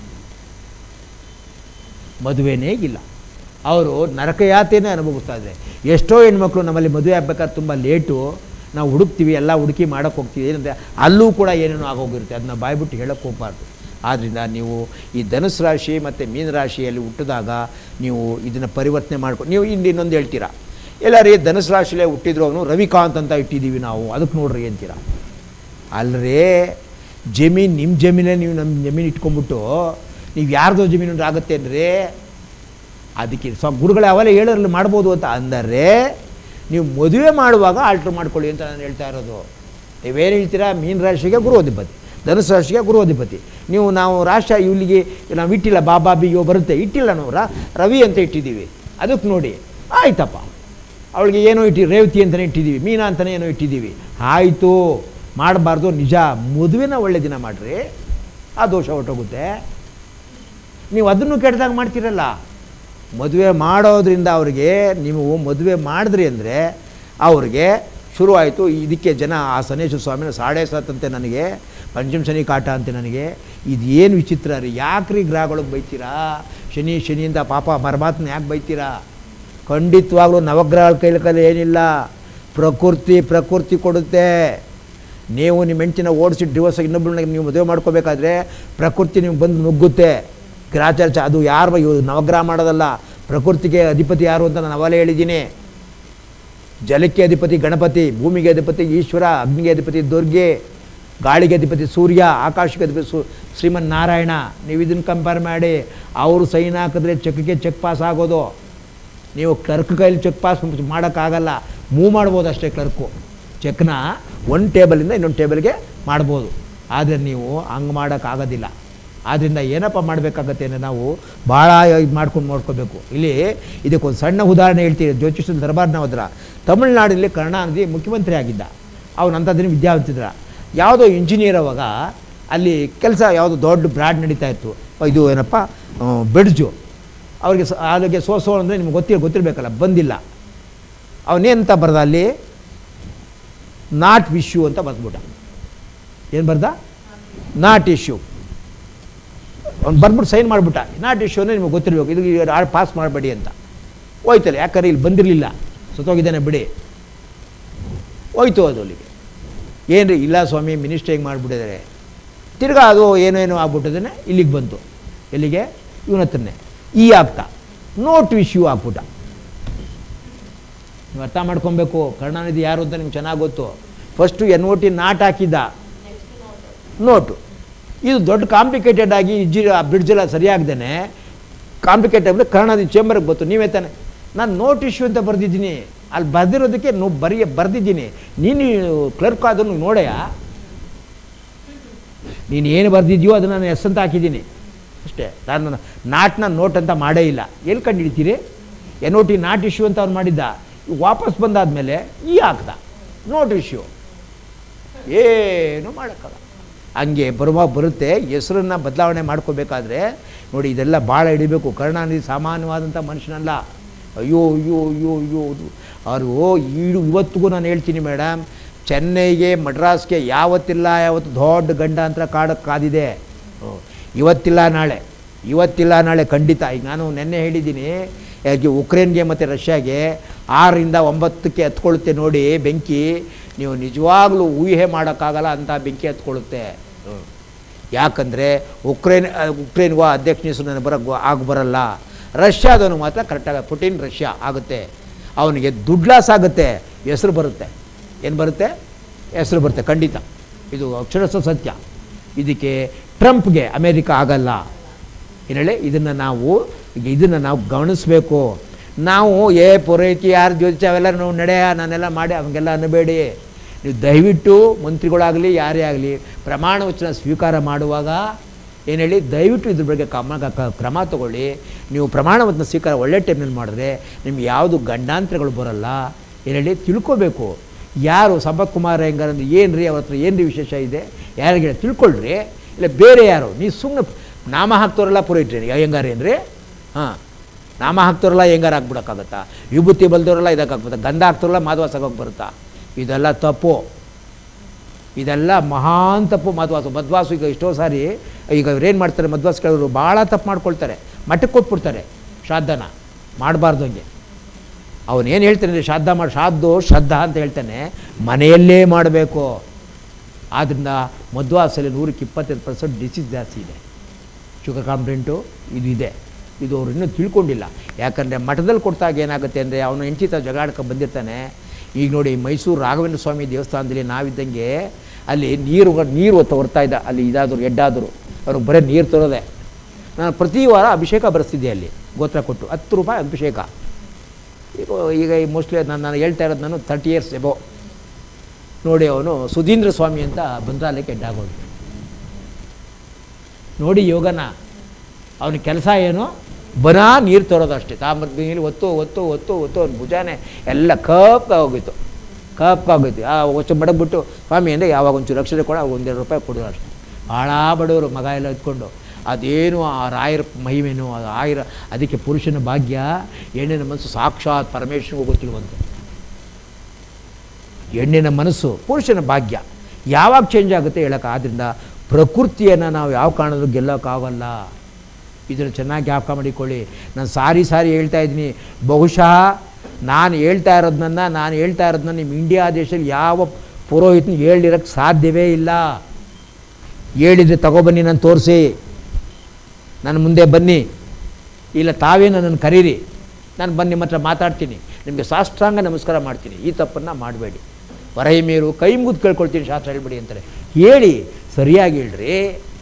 ಮದುವೆನೇ ಇಲ್ಲ ಅವರು ನರಕಯಾತೆನೇ ಅನುಭವಿಸ್ತಾ ಇದ್ದಾರೆ ಎಷ್ಟೋ ಹೆಣ್ಮಕ್ಳು ನಮ್ಮಲ್ಲಿ ಮದುವೆ ಆಗ್ಬೇಕಾದ್ರೆ ತುಂಬ ಲೇಟು ನಾವು ಹುಡುಕ್ತೀವಿ ಎಲ್ಲ ಹುಡುಕಿ ಮಾಡೋಕ್ಕೆ ಹೋಗ್ತೀವಿ ಏನಂದರೆ ಅಲ್ಲೂ ಕೂಡ ಏನೇನೋ ಆಗೋಗಿರುತ್ತೆ ಅದನ್ನ ಬಾಯ್ಬಿಟ್ಟು ಹೇಳಕ್ಕೆ ಹೋಗ್ಬಾರ್ದು ಆದ್ದರಿಂದ ನೀವು ಈ ಧನುಸ್ ರಾಶಿ ಮತ್ತು ಮೀನ ರಾಶಿಯಲ್ಲಿ ಹುಟ್ಟಿದಾಗ ನೀವು ಇದನ್ನು ಪರಿವರ್ತನೆ ಮಾಡ್ಕೊಂಡು ನೀವು ಇಲ್ಲಿ ಇನ್ನೊಂದು ಹೇಳ್ತೀರಾ ಎಲ್ಲ ರೀ ಧನುಸ್ ರಾಶಿಯಲ್ಲೇ ಹುಟ್ಟಿದ್ರು ಅವನು ರವಿಕಾಂತ್ ಅಂತ ಇಟ್ಟಿದ್ದೀವಿ ನಾವು ಅದಕ್ಕೆ ನೋಡ್ರಿ ಅಂತೀರಾ ಅಲ್ಲರೇ ಜಮೀನು ನಿಮ್ಮ ಜಮೀನೇ ನೀವು ನಮ್ಮ ಜಮೀನು ಇಟ್ಕೊಂಡ್ಬಿಟ್ಟು ನೀವು ಯಾರ್ದೋ ಜಮೀನು ಆಗುತ್ತೆ ಅಂದರೆ ಅದಕ್ಕೆ ಸ್ವ ಗುರುಗಳು ಅವೆಲ್ಲ ಹೇಳೋದ್ರಲ್ಲಿ ಮಾಡ್ಬೋದು ಅಂತ ಅಂದರೆ ನೀವು ಮದುವೆ ಮಾಡುವಾಗ ಆಲ್ಟ್ರ್ ಮಾಡ್ಕೊಳ್ಳಿ ಅಂತ ನಾನು ಹೇಳ್ತಾ ಇರೋದು ನೀವೇನು ಹೇಳ್ತೀರಾ ಮೀನ ರಾಶಿಗೆ ಗುರು ಅಧಿಪತಿ ಧನುಸು ರಾಶಿಗೆ ಗುರು ಅಧಿಪತಿ ನೀವು ನಾವು ರಾಷ್ಟ್ರ ಇಲ್ಲಿಗೆ ನಾವು ಇಟ್ಟಿಲ್ಲ ಬಾಬಾ ಬಿಯೋ ಬರುತ್ತೆ ಇಟ್ಟಿಲ್ಲ ನಾವು ರ ರವಿ ಅಂತ ಇಟ್ಟಿದ್ದೀವಿ ಅದಕ್ಕೆ ನೋಡಿ ಆಯ್ತಪ್ಪ ಅವಳಿಗೆ ಏನೋ ಇಟ್ಟಿ ರೇವತಿ ಅಂತಲೇ ಇಟ್ಟಿದ್ದೀವಿ ಮೀನಾ ಅಂತಲೇ ಏನೋ ಇಟ್ಟಿದ್ದೀವಿ ಆಯಿತು ಮಾಡಬಾರ್ದು ನಿಜ ಮದುವೆನ ಒಳ್ಳೆ ದಿನ ಮಾಡಿರಿ ಆ ದೋಷ ಹೊರಟೋಗುತ್ತೆ ನೀವು ಅದನ್ನು ಕೆಟ್ಟದಾಗ ಮಾಡ್ತೀರಲ್ಲ ಮದುವೆ ಮಾಡೋದ್ರಿಂದ ಅವ್ರಿಗೆ ನೀವು ಮದುವೆ ಮಾಡಿದ್ರಿ ಅಂದರೆ ಅವ್ರಿಗೆ ಶುರುವಾಯಿತು ಇದಕ್ಕೆ ಜನ ಆ ಸನೇಶ್ವರ ಸ್ವಾಮಿನ ಸಾಡೆ ಸಾತಂತೆ ನನಗೆ ಪಂಚಮ ಶನಿ ಕಾಟ ಅಂತೆ ನನಗೆ ಇದು ಏನು ವಿಚಿತ್ರ ರೀ ಯಾಕ್ರಿ ಗ್ರಹಗಳಿಗೆ ಬೈತೀರಾ ಶನಿ ಶನಿಯಿಂದ ಪಾಪ ಪರಮಾತ್ಮನ ಯಾಕೆ ಬೈತೀರಾ ಖಂಡಿತವಾಗ್ಲೂ ನವಗ್ರಹಗಳ ಕೈಲಿ ಕೈಲಿ ಏನಿಲ್ಲ ಪ್ರಕೃತಿ ಪ್ರಕೃತಿ ಕೊಡುತ್ತೆ ನೀವು ನಿಮ್ಮ ಹೆಂಡತಿನ ಓಡಿಸಿ ಡಿವೋರ್ಸ್ ಇನ್ನೊಬ್ಬರನ್ನ ನೀವು ಮದುವೆ ಮಾಡ್ಕೋಬೇಕಾದ್ರೆ ಪ್ರಕೃತಿ ನಿಮ್ಗೆ ಬಂದು ನುಗ್ಗುತ್ತೆ ಗ್ರಾಚಾರ ಚ- ಅದು ಯಾರು ಇವು ನವಗ್ರಹ ಮಾಡೋದಲ್ಲ ಪ್ರಕೃತಿಗೆ ಅಧಿಪತಿ ಯಾರು ಅಂತ ನಾನು ಅವಾಗಲೇ ಹೇಳಿದ್ದೀನಿ ಜಲಕ್ಕೆ ಅಧಿಪತಿ ಗಣಪತಿ ಭೂಮಿಗೆ ಅಧಿಪತಿ ಈಶ್ವರ ಅಗ್ನಿಗೆ ಅಧಿಪತಿ ದುರ್ಗೆ ಗಾಳಿಗೆ ಅಧಿಪತಿ ಸೂರ್ಯ ಆಕಾಶಕ್ಕೆ ಅಧಿಪತಿ ಸು ಶ್ರೀಮನ್ ನಾರಾಯಣ ನೀವು ಇದನ್ನು ಕಂಪೇರ್ ಮಾಡಿ ಅವರು ಸೈನ್ ಹಾಕಿದ್ರೆ ಚೆಕ್ಗೆ ಚೆಕ್ ಪಾಸ್ ಆಗೋದು ನೀವು ಕ್ಲರ್ಕ್ ಕೈಲಿ ಚೆಕ್ ಪಾಸ್ ಮಾಡೋಕ್ಕಾಗಲ್ಲ ಮೂವ್ ಮಾಡ್ಬೋದು ಅಷ್ಟೇ ಕ್ಲರ್ಕು ಚೆಕ್ನ ಒಂದು ಟೇಬಲಿಂದ ಇನ್ನೊಂದು ಟೇಬಲ್ಗೆ ಮಾಡ್ಬೋದು ಆದರೆ ನೀವು ಹಂಗೆ ಮಾಡೋಕ್ಕಾಗೋದಿಲ್ಲ ಆದ್ದರಿಂದ ಏನಪ್ಪ ಮಾಡಬೇಕಾಗತ್ತೆ ಅಂದರೆ ನಾವು ಭಾಳ ಇದು ಮಾಡ್ಕೊಂಡು ನೋಡ್ಕೋಬೇಕು ಇಲ್ಲಿ ಇದಕ್ಕೊಂದು ಸಣ್ಣ ಉದಾಹರಣೆ ಹೇಳ್ತೀವಿ ಜ್ಯೋತಿಷ ದರ್ಬಾರ್ನ ಹೋದ್ರ ತಮಿಳ್ನಾಡಲ್ಲಿ ಕರುಣಾನಿಧಿ ಮುಖ್ಯಮಂತ್ರಿ ಆಗಿದ್ದ ಅವನು ಅಂಥದ್ದಿನ ವಿದ್ಯಾವಂತಿದ್ರ ಯಾವುದೋ ಇಂಜಿನಿಯರ್ ಅವಾಗ ಅಲ್ಲಿ ಕೆಲಸ ಯಾವುದೋ ದೊಡ್ಡ ಬ್ರಾಡ್ ನಡೀತಾ ಇತ್ತು ಇದು ಏನಪ್ಪ ಆ, ಬೆಡ್ಜು ಅವ್ರಿಗೆ ಸ ಅದಕ್ಕೆ ಸೋ ಸೋ ಅಂದರೆ ನಿಮ್ಗೆ ಗೊತ್ತಿರ ಗೊತ್ತಿರಬೇಕಲ್ಲ ಬಂದಿಲ್ಲ ಅವನೇನಂತ ಬರ್ದ ಅಲ್ಲಿ ನಾಟ್ ವಿಶ್ಯೂ ಅಂತ ಬರ್ದ್ಬಿಟ್ಟ ಏನು ಬರ್ದ ನಾಟ್ ಇಶ್ಯೂ ಅವ್ನು ಬರ್ಬಿಟ್ಟು ಸೈನ್ ಮಾಡಿಬಿಟ್ಟ ನಾಟ್ ಇಶ್ಯೂ ಅಂದರೆ ನಿಮಗೆ ಗೊತ್ತಿರಬೇಕು ಇದು ಪಾಸ್ ಮಾಡಬೇಡಿ ಅಂತ ಹೋಯ್ತಲ್ಲ ಯಾಕಂದ್ರೆ ಇಲ್ಲಿ ಬಂದಿರಲಿಲ್ಲ ಸುತ್ತೋಗಿದ್ದಾನೆ ಬಿಡಿ ಹೋಯ್ತು ಅದು ಅಲ್ಲಿಗೆ ಏನು ರೀ ಇಲ್ಲ ಸ್ವಾಮಿ ಮಿನಿಸ್ಟರ್ ಹೆಂಗೆ ಮಾಡಿಬಿಟ್ಟಿದ್ದಾರೆ ತಿರ್ಗಾ ಅದು ಏನೇನೋ ಆಗ್ಬಿಟ್ಟಿದ್ದಾನೆ ಇಲ್ಲಿಗೆ ಬಂತು ಎಲ್ಲಿಗೆ ಇವನ ಹತ್ರನೇ ಈ ಆಗ್ತಾ ನೋಟ್ ಇಶ್ಯೂ ಆಗ್ಬಿಟ್ಟ ನೀವು ಅರ್ಥ ಮಾಡ್ಕೊಬೇಕು ಕರುಣಾನಿಧಿ ಯಾರು ಅಂತ ನಿಮ್ಗೆ ಚೆನ್ನಾಗಿ ಗೊತ್ತು first N O T not ಹಾಕಿದ್ದ ನೋಟು ಇದು ದೊಡ್ಡ ಕಾಂಪ್ಲಿಕೇಟೆಡ್ ಆಗಿ ಇಜ್ಜಿ ಆ ಬ್ರಿಡ್ಜ್ ಎಲ್ಲ ಸರಿಯಾಗ್ದೇನೆ ಕಾಂಪ್ಲಿಕೇಟೆಡ್ ಅಂದರೆ ಕರುಣಾನಿಧಿ ಚೇಂಬರ್ಗೆ ಬಂತು ನೀವೇ ತಾನೆ ನಾನು ನೋಟ್ ಇಶ್ಯೂ ಅಂತ ಬರೆದಿದ್ದೀನಿ ಅಲ್ಲಿ ಬರೆದಿರೋದಕ್ಕೆ ನೋ ಬರೆಯ ಬರೆದಿದ್ದೀನಿ ನೀನು ಕ್ಲರ್ಕ್ ಆದನ್ನು ನೋಡೆಯ ನೀನು ಏನು ಬರೆದಿದ್ಯೋ ಅದನ್ನು ನಾನು ಎಸ್ ಅಂತ ಹಾಕಿದ್ದೀನಿ ಅಷ್ಟೇ ನಾನು ನಾಟ್ನ ನೋಟ್ ಅಂತ ಮಾಡೇ ಇಲ್ಲ ಎಲ್ಲಿ ಕಂಡು ಹಿಡಿತೀರಿ N O T not issue ಅಂತ ಅವ್ನು ಮಾಡಿದ್ದ ವಾಪಸ್ ಬಂದಾದಮೇಲೆ ಈ ಹಾಕ್ದ ನೋಟ್ ಇಶ್ಯೂ ಏನು ಮಾಡೋಕ್ಕಲ್ಲ ಹಂಗೆ ಬರುವಾಗ ಬರುತ್ತೆ ಹೆಸರನ್ನ ಬದಲಾವಣೆ ಮಾಡ್ಕೋಬೇಕಾದ್ರೆ ನೋಡಿ ಇದೆಲ್ಲ ಭಾಳ ಹಿಡಿಬೇಕು ಕರುಣಾನಿಧಿ ಸಾಮಾನ್ಯವಾದಂಥ ಮನುಷ್ಯನಲ್ಲ ಅಯ್ಯೋ ಅಯ್ಯೋ ಅಯ್ಯೋ ಅಯ್ಯೋ ಅವರು ಈಡು ಇವತ್ತಿಗೂ ನಾನು ಹೇಳ್ತೀನಿ ಮೇಡಮ್ ಚೆನ್ನೈಗೆ ಮಡ್ರಾಸ್ಗೆ ಯಾವತ್ತಿಲ್ಲ ಯಾವತ್ತು ದೊಡ್ಡ ಗಂಡಾಂತರ ಕಾಡ ಕಾದಿದೆ ಹ್ಮ್. ಇವತ್ತಿಲ್ಲ ನಾಳೆ ಇವತ್ತಿಲ್ಲ ನಾಳೆ ಖಂಡಿತ ಈಗ ನಾನು ನೆನ್ನೆ ಹೇಳಿದ್ದೀನಿ ಯಾಕೆ ಉಕ್ರೇನ್ಗೆ ಮತ್ತು ರಷ್ಯಾಗೆ ಆರರಿಂದ ಒಂಬತ್ತಕ್ಕೆ ಹತ್ಕೊಳ್ಳುತ್ತೆ ನೋಡಿ ಬೆಂಕಿ ನೀವು ನಿಜವಾಗ್ಲೂ ಊಹೆ ಮಾಡೋಕ್ಕಾಗಲ್ಲ ಅಂಥ ಬೆಂಕಿ ಹತ್ಕೊಳ್ಳುತ್ತೆ ಹ್ಮ್. ಯಾಕಂದರೆ ಉಕ್ರೇನ್ ಆ, ಉಕ್ರೇನ್ಗೂ ಅಧ್ಯಕ್ಷನ ಹೆಸರು ನನಗೆ ಬರೋ ಆಗ ಬರಲ್ಲ ರಷ್ಯಾದವನು ಮಾತ್ರ ಕರೆಕ್ಟಾಗಿ ಪುಟಿನ್ ರಷ್ಯಾ ಆಗುತ್ತೆ ಅವನಿಗೆ ದುಡ್ಡು ಲಾಸ್ ಆಗುತ್ತೆ ಹೆಸರು ಬರುತ್ತೆ ಏನು ಬರುತ್ತೆ ಹೆಸರು ಬರುತ್ತೆ ಖಂಡಿತ ಇದು ಅಕ್ಷರಸ್ಥ ಸತ್ಯ ಇದಕ್ಕೆ ಟ್ರಂಪ್ಗೆ ಅಮೇರಿಕ ಆಗಲ್ಲ ಏನು ಹೇಳಿ ಇದನ್ನು ನಾವು ಇದನ್ನು ನಾವು ಗಮನಿಸಬೇಕು ನಾವು ಏ ಪೂರೈಕೆ ಯಾರು ಜ್ಯೋತಿಷ ಅವೆಲ್ಲ ನಾವು ನಡೆಯ ನಾನೆಲ್ಲ ಮಾಡಿ ಅವಂಗೆಲ್ಲ ಅನ್ನಬೇಡಿ ನೀವು ದಯವಿಟ್ಟು ಮಂತ್ರಿಗಳಾಗಲಿ ಯಾರೇ ಆಗಲಿ ಪ್ರಮಾಣ ವಚನ ಸ್ವೀಕಾರ ಮಾಡುವಾಗ ಏನು ಹೇಳಿ ದಯವಿಟ್ಟು ಇದ್ರ ಬಗ್ಗೆ ಕ್ರಮ ಕ- ಕ್ರಮ ತಗೊಳ್ಳಿ ನೀವು ಪ್ರಮಾಣ ವಚನ ಸ್ವೀಕಾರ ಒಳ್ಳೆ ಟೈಮ್ನಲ್ಲಿ ಮಾಡಿದ್ರೆ ನಿಮ್ಗೆ ಯಾವುದು ಗಂಡಾಂತರಗಳು ಬರಲ್ಲ ಏನು ಹೇಳಿ ತಿಳ್ಕೊಬೇಕು ಯಾರು ಸಂಪತ್ ಕುಮಾರ್ ಹೆಂಗಾರ ಅಂದ್ರೆ ಏನು ರೀ ಅವ್ರ ಹತ್ರ ಏನು ರೀ ವಿಶೇಷ ಇದೆ ಯಾರಿಗೆ ತಿಳ್ಕೊಳ್ರಿ ಇಲ್ಲ ಬೇರೆ ಯಾರು ನೀವು ಸುಮ್ಮನೆ ನಾಮ ಹಾಕ್ತವ್ರಲ್ಲ ಪುರೋಹಿಟ್ರಿ ಹೆಂಗಾರ ಏನ್ರಿ ಹಾಂ ನಾಮ ಹಾಕ್ತವ್ರಲ್ಲ ಹೆಂಗಾರ ಹಾಕ್ಬಿಡೋಕ್ಕಾಗತ್ತಾ ವಿಭೂತಿ ಬಲ್ದವ್ರೆಲ್ಲ ಇದಕ್ಕೆ ಹಾಕ್ಬೋದಾ ಗಂಧ ಹಾಕ್ತವ್ರಲ್ಲ ಮಾಧವಾಸ ಹಾಕೋಕೆ ಬರುತ್ತಾ ಇದೆಲ್ಲ ತಪ್ಪು ಇದೆಲ್ಲ ಮಹಾನ್ ತಪ್ಪು ಮಧ್ವಾಸು ಮಧ್ವಾಸು ಈಗ ಎಷ್ಟೋ ಸಾರಿ ಈಗ ಇವ್ರೇನು ಮಾಡ್ತಾರೆ ಮಧ್ವಾಸ ಕೇಳೋರು ಭಾಳ ತಪ್ಪು ಮಾಡ್ಕೊಳ್ತಾರೆ ಮಠಕ್ಕೆ ಕೊಟ್ಬಿಡ್ತಾರೆ ಶ್ರಾದ್ದನ ಮಾಡಬಾರ್ದು ಹಂಗೆ ಅವನೇನು ಹೇಳ್ತಾನೆ ಅಂದರೆ ಶ್ರಾದ್ದ ಮಾಡಿ ಶ್ರಾದ್ದು ಶ್ರದ್ಧಾ ಅಂತ ಹೇಳ್ತಾನೆ ಮನೆಯಲ್ಲೇ ಮಾಡಬೇಕು ಆದ್ದರಿಂದ ಮಧ್ವಾಸಲ್ಲಿ ನೂರಕ್ಕೆ ಇಪ್ಪತ್ತೈದು ಪರ್ಸೆಂಟ್ ಡಿಸೀಸ್ ಜಾಸ್ತಿ ಇದೆ ಶುಗರ್ ಕಾಂಪ್ಲೆಂಟು ಇದು ಇದೆ ಇದು ಅವ್ರು ಇನ್ನೂ ತಿಳ್ಕೊಂಡಿಲ್ಲ ಯಾಕಂದರೆ ಮಠದಲ್ಲಿ ಕೊಡ್ತಾಗ ಏನಾಗುತ್ತೆ ಅಂದರೆ ಅವನು ಹೆಂಡತಿ ತಾವು ಜಗಾಡ್ಕೊ ಬಂದಿರ್ತಾನೆ ಈಗ ನೋಡಿ ಮೈಸೂರು ರಾಘವೇಂದ್ರ ಸ್ವಾಮಿ ದೇವಸ್ಥಾನದಲ್ಲಿ ನಾವಿದ್ದಂಗೆ ಅಲ್ಲಿ ನೀರು ನೀರು ಹೊತ್ತು ಹೊರ್ತಾ ಇದ್ದ ಅಲ್ಲಿ ಇದಾದರು ಎಡ್ಡಾದರು ಅವ್ರಿಗೆ ಬರೀ ನೀರು ತರೋದೆ ನಾನು ಪ್ರತಿ ವಾರ ಅಭಿಷೇಕ ಬರೆಸ್ತಿದ್ದೆ ಅಲ್ಲಿ ಗೋತ್ರ ಕೊಟ್ಟು ಹತ್ತು ರೂಪಾಯಿ ಅಭಿಷೇಕ ಈಗ ಈಗ ಮೋಸ್ಟ್ಲಿ ನಾನು ನಾನು ಹೇಳ್ತಾ ಇರೋದು ನಾನು ತರ್ಟಿ ಇಯರ್ಸ್ ಎಬೋ ನೋಡಿ ಅವನು ಸುಧೀಂದ್ರ ಸ್ವಾಮಿ ಅಂತ ಬಂದ್ರಾಲಯಕ್ಕೆ ಎಡ್ಡಾಗೋದು ನೋಡಿ ಯೋಗನ ಅವನ ಕೆಲಸ ಏನು ಬನಾ ನೀರು ತರೋದು ಅಷ್ಟೇ ತಾಮ್ರದ ನೀರು ಒತ್ತು ಒತ್ತು ಒತ್ತು ಒತ್ತು ಅವ್ನ ಭುಜಾನೆ ಎಲ್ಲ ಕಪ್ಪ ಹೋಗಿತ್ತು ಕಪ್ಪ ಆಗೋಯ್ತು ಆ ಒಚ್ಚು ಮಡಗ್ಬಿಟ್ಟು ಸ್ವಾಮಿ ಅಂದರೆ ಯಾವಾಗ ಒಂಚೂರು ಅಕ್ಷರ ಕೊಡ ಅವಾಗ ಒಂದೆರಡು ರೂಪಾಯಿ ಕೊಡೋದು ಅಷ್ಟೇ ಭಾಳ ಬಡವರು ಮಗ ಎಲ್ಲ ಎತ್ಕೊಂಡು ಅದೇನು ಆ ರಾಯರ ಮಹಿಮೇನು ಅದು ಆಯಿರ ಅದಕ್ಕೆ ಪುರುಷನ ಭಾಗ್ಯ ಹೆಣ್ಣಿನ ಮನಸ್ಸು ಸಾಕ್ಷಾತ್ ಪರಮೇಶ್ವರ ಗೊತ್ತಿರುವಂತೆ ಹೆಣ್ಣಿನ ಮನಸ್ಸು ಪುರುಷನ ಭಾಗ್ಯ ಯಾವಾಗ ಚೇಂಜ್ ಆಗುತ್ತೆ ಹೇಳೋಕೆ ಆದ್ದರಿಂದ ಪ್ರಕೃತಿಯನ್ನು ನಾವು ಯಾವ ಕಾರಣದಲ್ಲೂ ಗೆಲ್ಲೋಕ್ಕಾಗಲ್ಲ ಇದನ್ನು ಚೆನ್ನಾಗಿ ಜ್ಞಾಪಕ ಮಾಡಿಕೊಳ್ಳಿ ನಾನು ಸಾರಿ ಸಾರಿ ಹೇಳ್ತಾ ಇದ್ದೀನಿ ಬಹುಶಃ ನಾನು ಹೇಳ್ತಾ ಇರೋದನ್ನ ನಾನು ಹೇಳ್ತಾ ಇರೋದನ್ನ ನಿಮ್ಮ ಇಂಡಿಯಾ ದೇಶದಲ್ಲಿ ಯಾವ ಪುರೋಹಿತನ ಹೇಳಿರೋಕ್ಕೆ ಸಾಧ್ಯವೇ ಇಲ್ಲ ಹೇಳಿದರೆ ತಗೊಬನ್ನಿ ನಾನು ತೋರಿಸಿ ನನ್ನ ಮುಂದೆ ಬನ್ನಿ ಇಲ್ಲ ತಾವೇ ನನ್ನನ್ನು ಕರೀರಿ ನಾನು ಬಂದು ನಿಮ್ಮ ಹತ್ರ ಮಾತಾಡ್ತೀನಿ ನಿಮಗೆ ಸಾಷ್ಟಾಂಗ ನಮಸ್ಕಾರ ಮಾಡ್ತೀನಿ ಈ ತಪ್ಪನ್ನು ಮಾಡಬೇಡಿ ಹೊರೈ ಮೇರು ಕೈ ಮುಗಿದು ಕೇಳ್ಕೊಳ್ತೀನಿ ಶಾಸ್ತ್ರ ಹೇಳ್ಬೇಡಿ ಅಂತಾರೆ ಹೇಳಿ ಸರಿಯಾಗಿ ಹೇಳ್ರಿ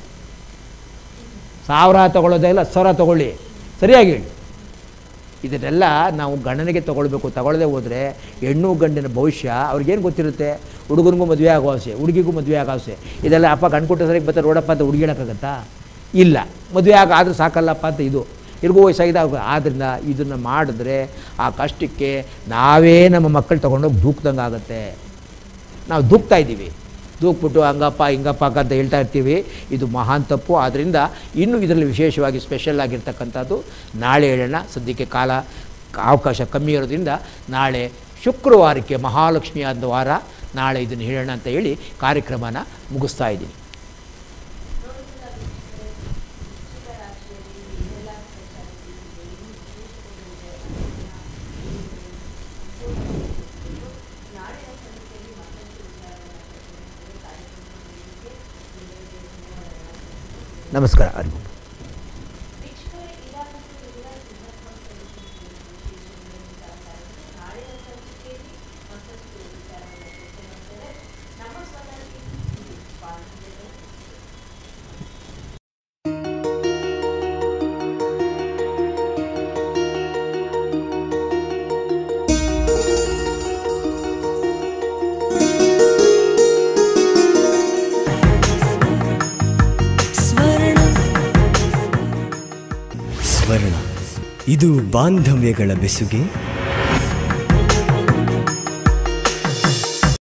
ಸಾವಿರ ತಗೊಳ್ಳೋದೇ ಇಲ್ಲ ಹತ್ತು ಸಾವಿರ ತಗೊಳ್ಳಿ ಸರಿಯಾಗಿ ಹೇಳಿ ಇದನ್ನೆಲ್ಲ ನಾವು ಗಣನೆಗೆ ತಗೊಳ್ಬೇಕು ತಗೊಳ್ಳದೆ ಹೋದರೆ ಹೆಣ್ಣು ಗಂಡಿನ ಭವಿಷ್ಯ ಅವ್ರಿಗೇನು ಗೊತ್ತಿರುತ್ತೆ ಹುಡುಗನಿಗೂ ಮದುವೆ ಆಗೋ ಆಸೆ ಹುಡುಗಿಗೂ ಮದುವೆ ಆಗೋ ಆಸೆ ಇದೆಲ್ಲ ಅಪ್ಪ ಗಂಡು ಕೊಟ್ಟ ಸರಿಗೆ ಬರ್ತಾರೆ ನೋಡಪ್ಪ ಅಂತ ಹುಡುಗಿ ಹೇಳೋಕ್ಕಾಗತ್ತಾ ಇಲ್ಲ ಮದುವೆ ಆಗ ಆದರೂ ಸಾಕಲ್ಲಪ್ಪ ಅಂತ ಇದು ಇರ್ಗೋ ವಯಸ್ಸಾಗಿದೆ ಆದ್ದರಿಂದ ಇದನ್ನು ಮಾಡಿದ್ರೆ ಆ ಕಷ್ಟಕ್ಕೆ ನಾವೇ ನಮ್ಮ ಮಕ್ಕಳು ತೊಗೊಂಡೋಗಿ ದೂಕ್ದಂಗೆ ಆಗುತ್ತೆ ನಾವು ದೂಕ್ತಾ ಇದ್ದೀವಿ ದೂಕ್ಬಿಟ್ಟು ಹಂಗಪ್ಪ ಹಿಂಗಪ್ಪ ಅಂತ ಹೇಳ್ತಾ ಇರ್ತೀವಿ ಇದು ಮಹಾನ್ ತಪ್ಪು ಆದ್ದರಿಂದ ಇನ್ನೂ ಇದರಲ್ಲಿ ವಿಶೇಷವಾಗಿ ಸ್ಪೆಷಲ್ ಆಗಿರ್ತಕ್ಕಂಥದ್ದು ನಾಳೆ ಹೇಳೋಣ ಸದ್ಯಕ್ಕೆ ಕಾಲ ಅವಕಾಶ ಕಮ್ಮಿ ಇರೋದ್ರಿಂದ ನಾಳೆ ಶುಕ್ರವಾರಕ್ಕೆ ಮಹಾಲಕ್ಷ್ಮಿಯಾದ ವಾರ ನಾಳೆ ಇದನ್ನು ಹೇಳೋಣ ಅಂತ ಹೇಳಿ ಕಾರ್ಯಕ್ರಮನ ಮುಗಿಸ್ತಾ ಇದ್ದೀನಿ ನಮಸ್ಕಾರ ಅರಿವು ಸ್ವರ್ಣ ಸ್ವರ್ಣ ಇದು ಬಾಂಧವ್ಯಗಳ ಬೆಸುಗೆ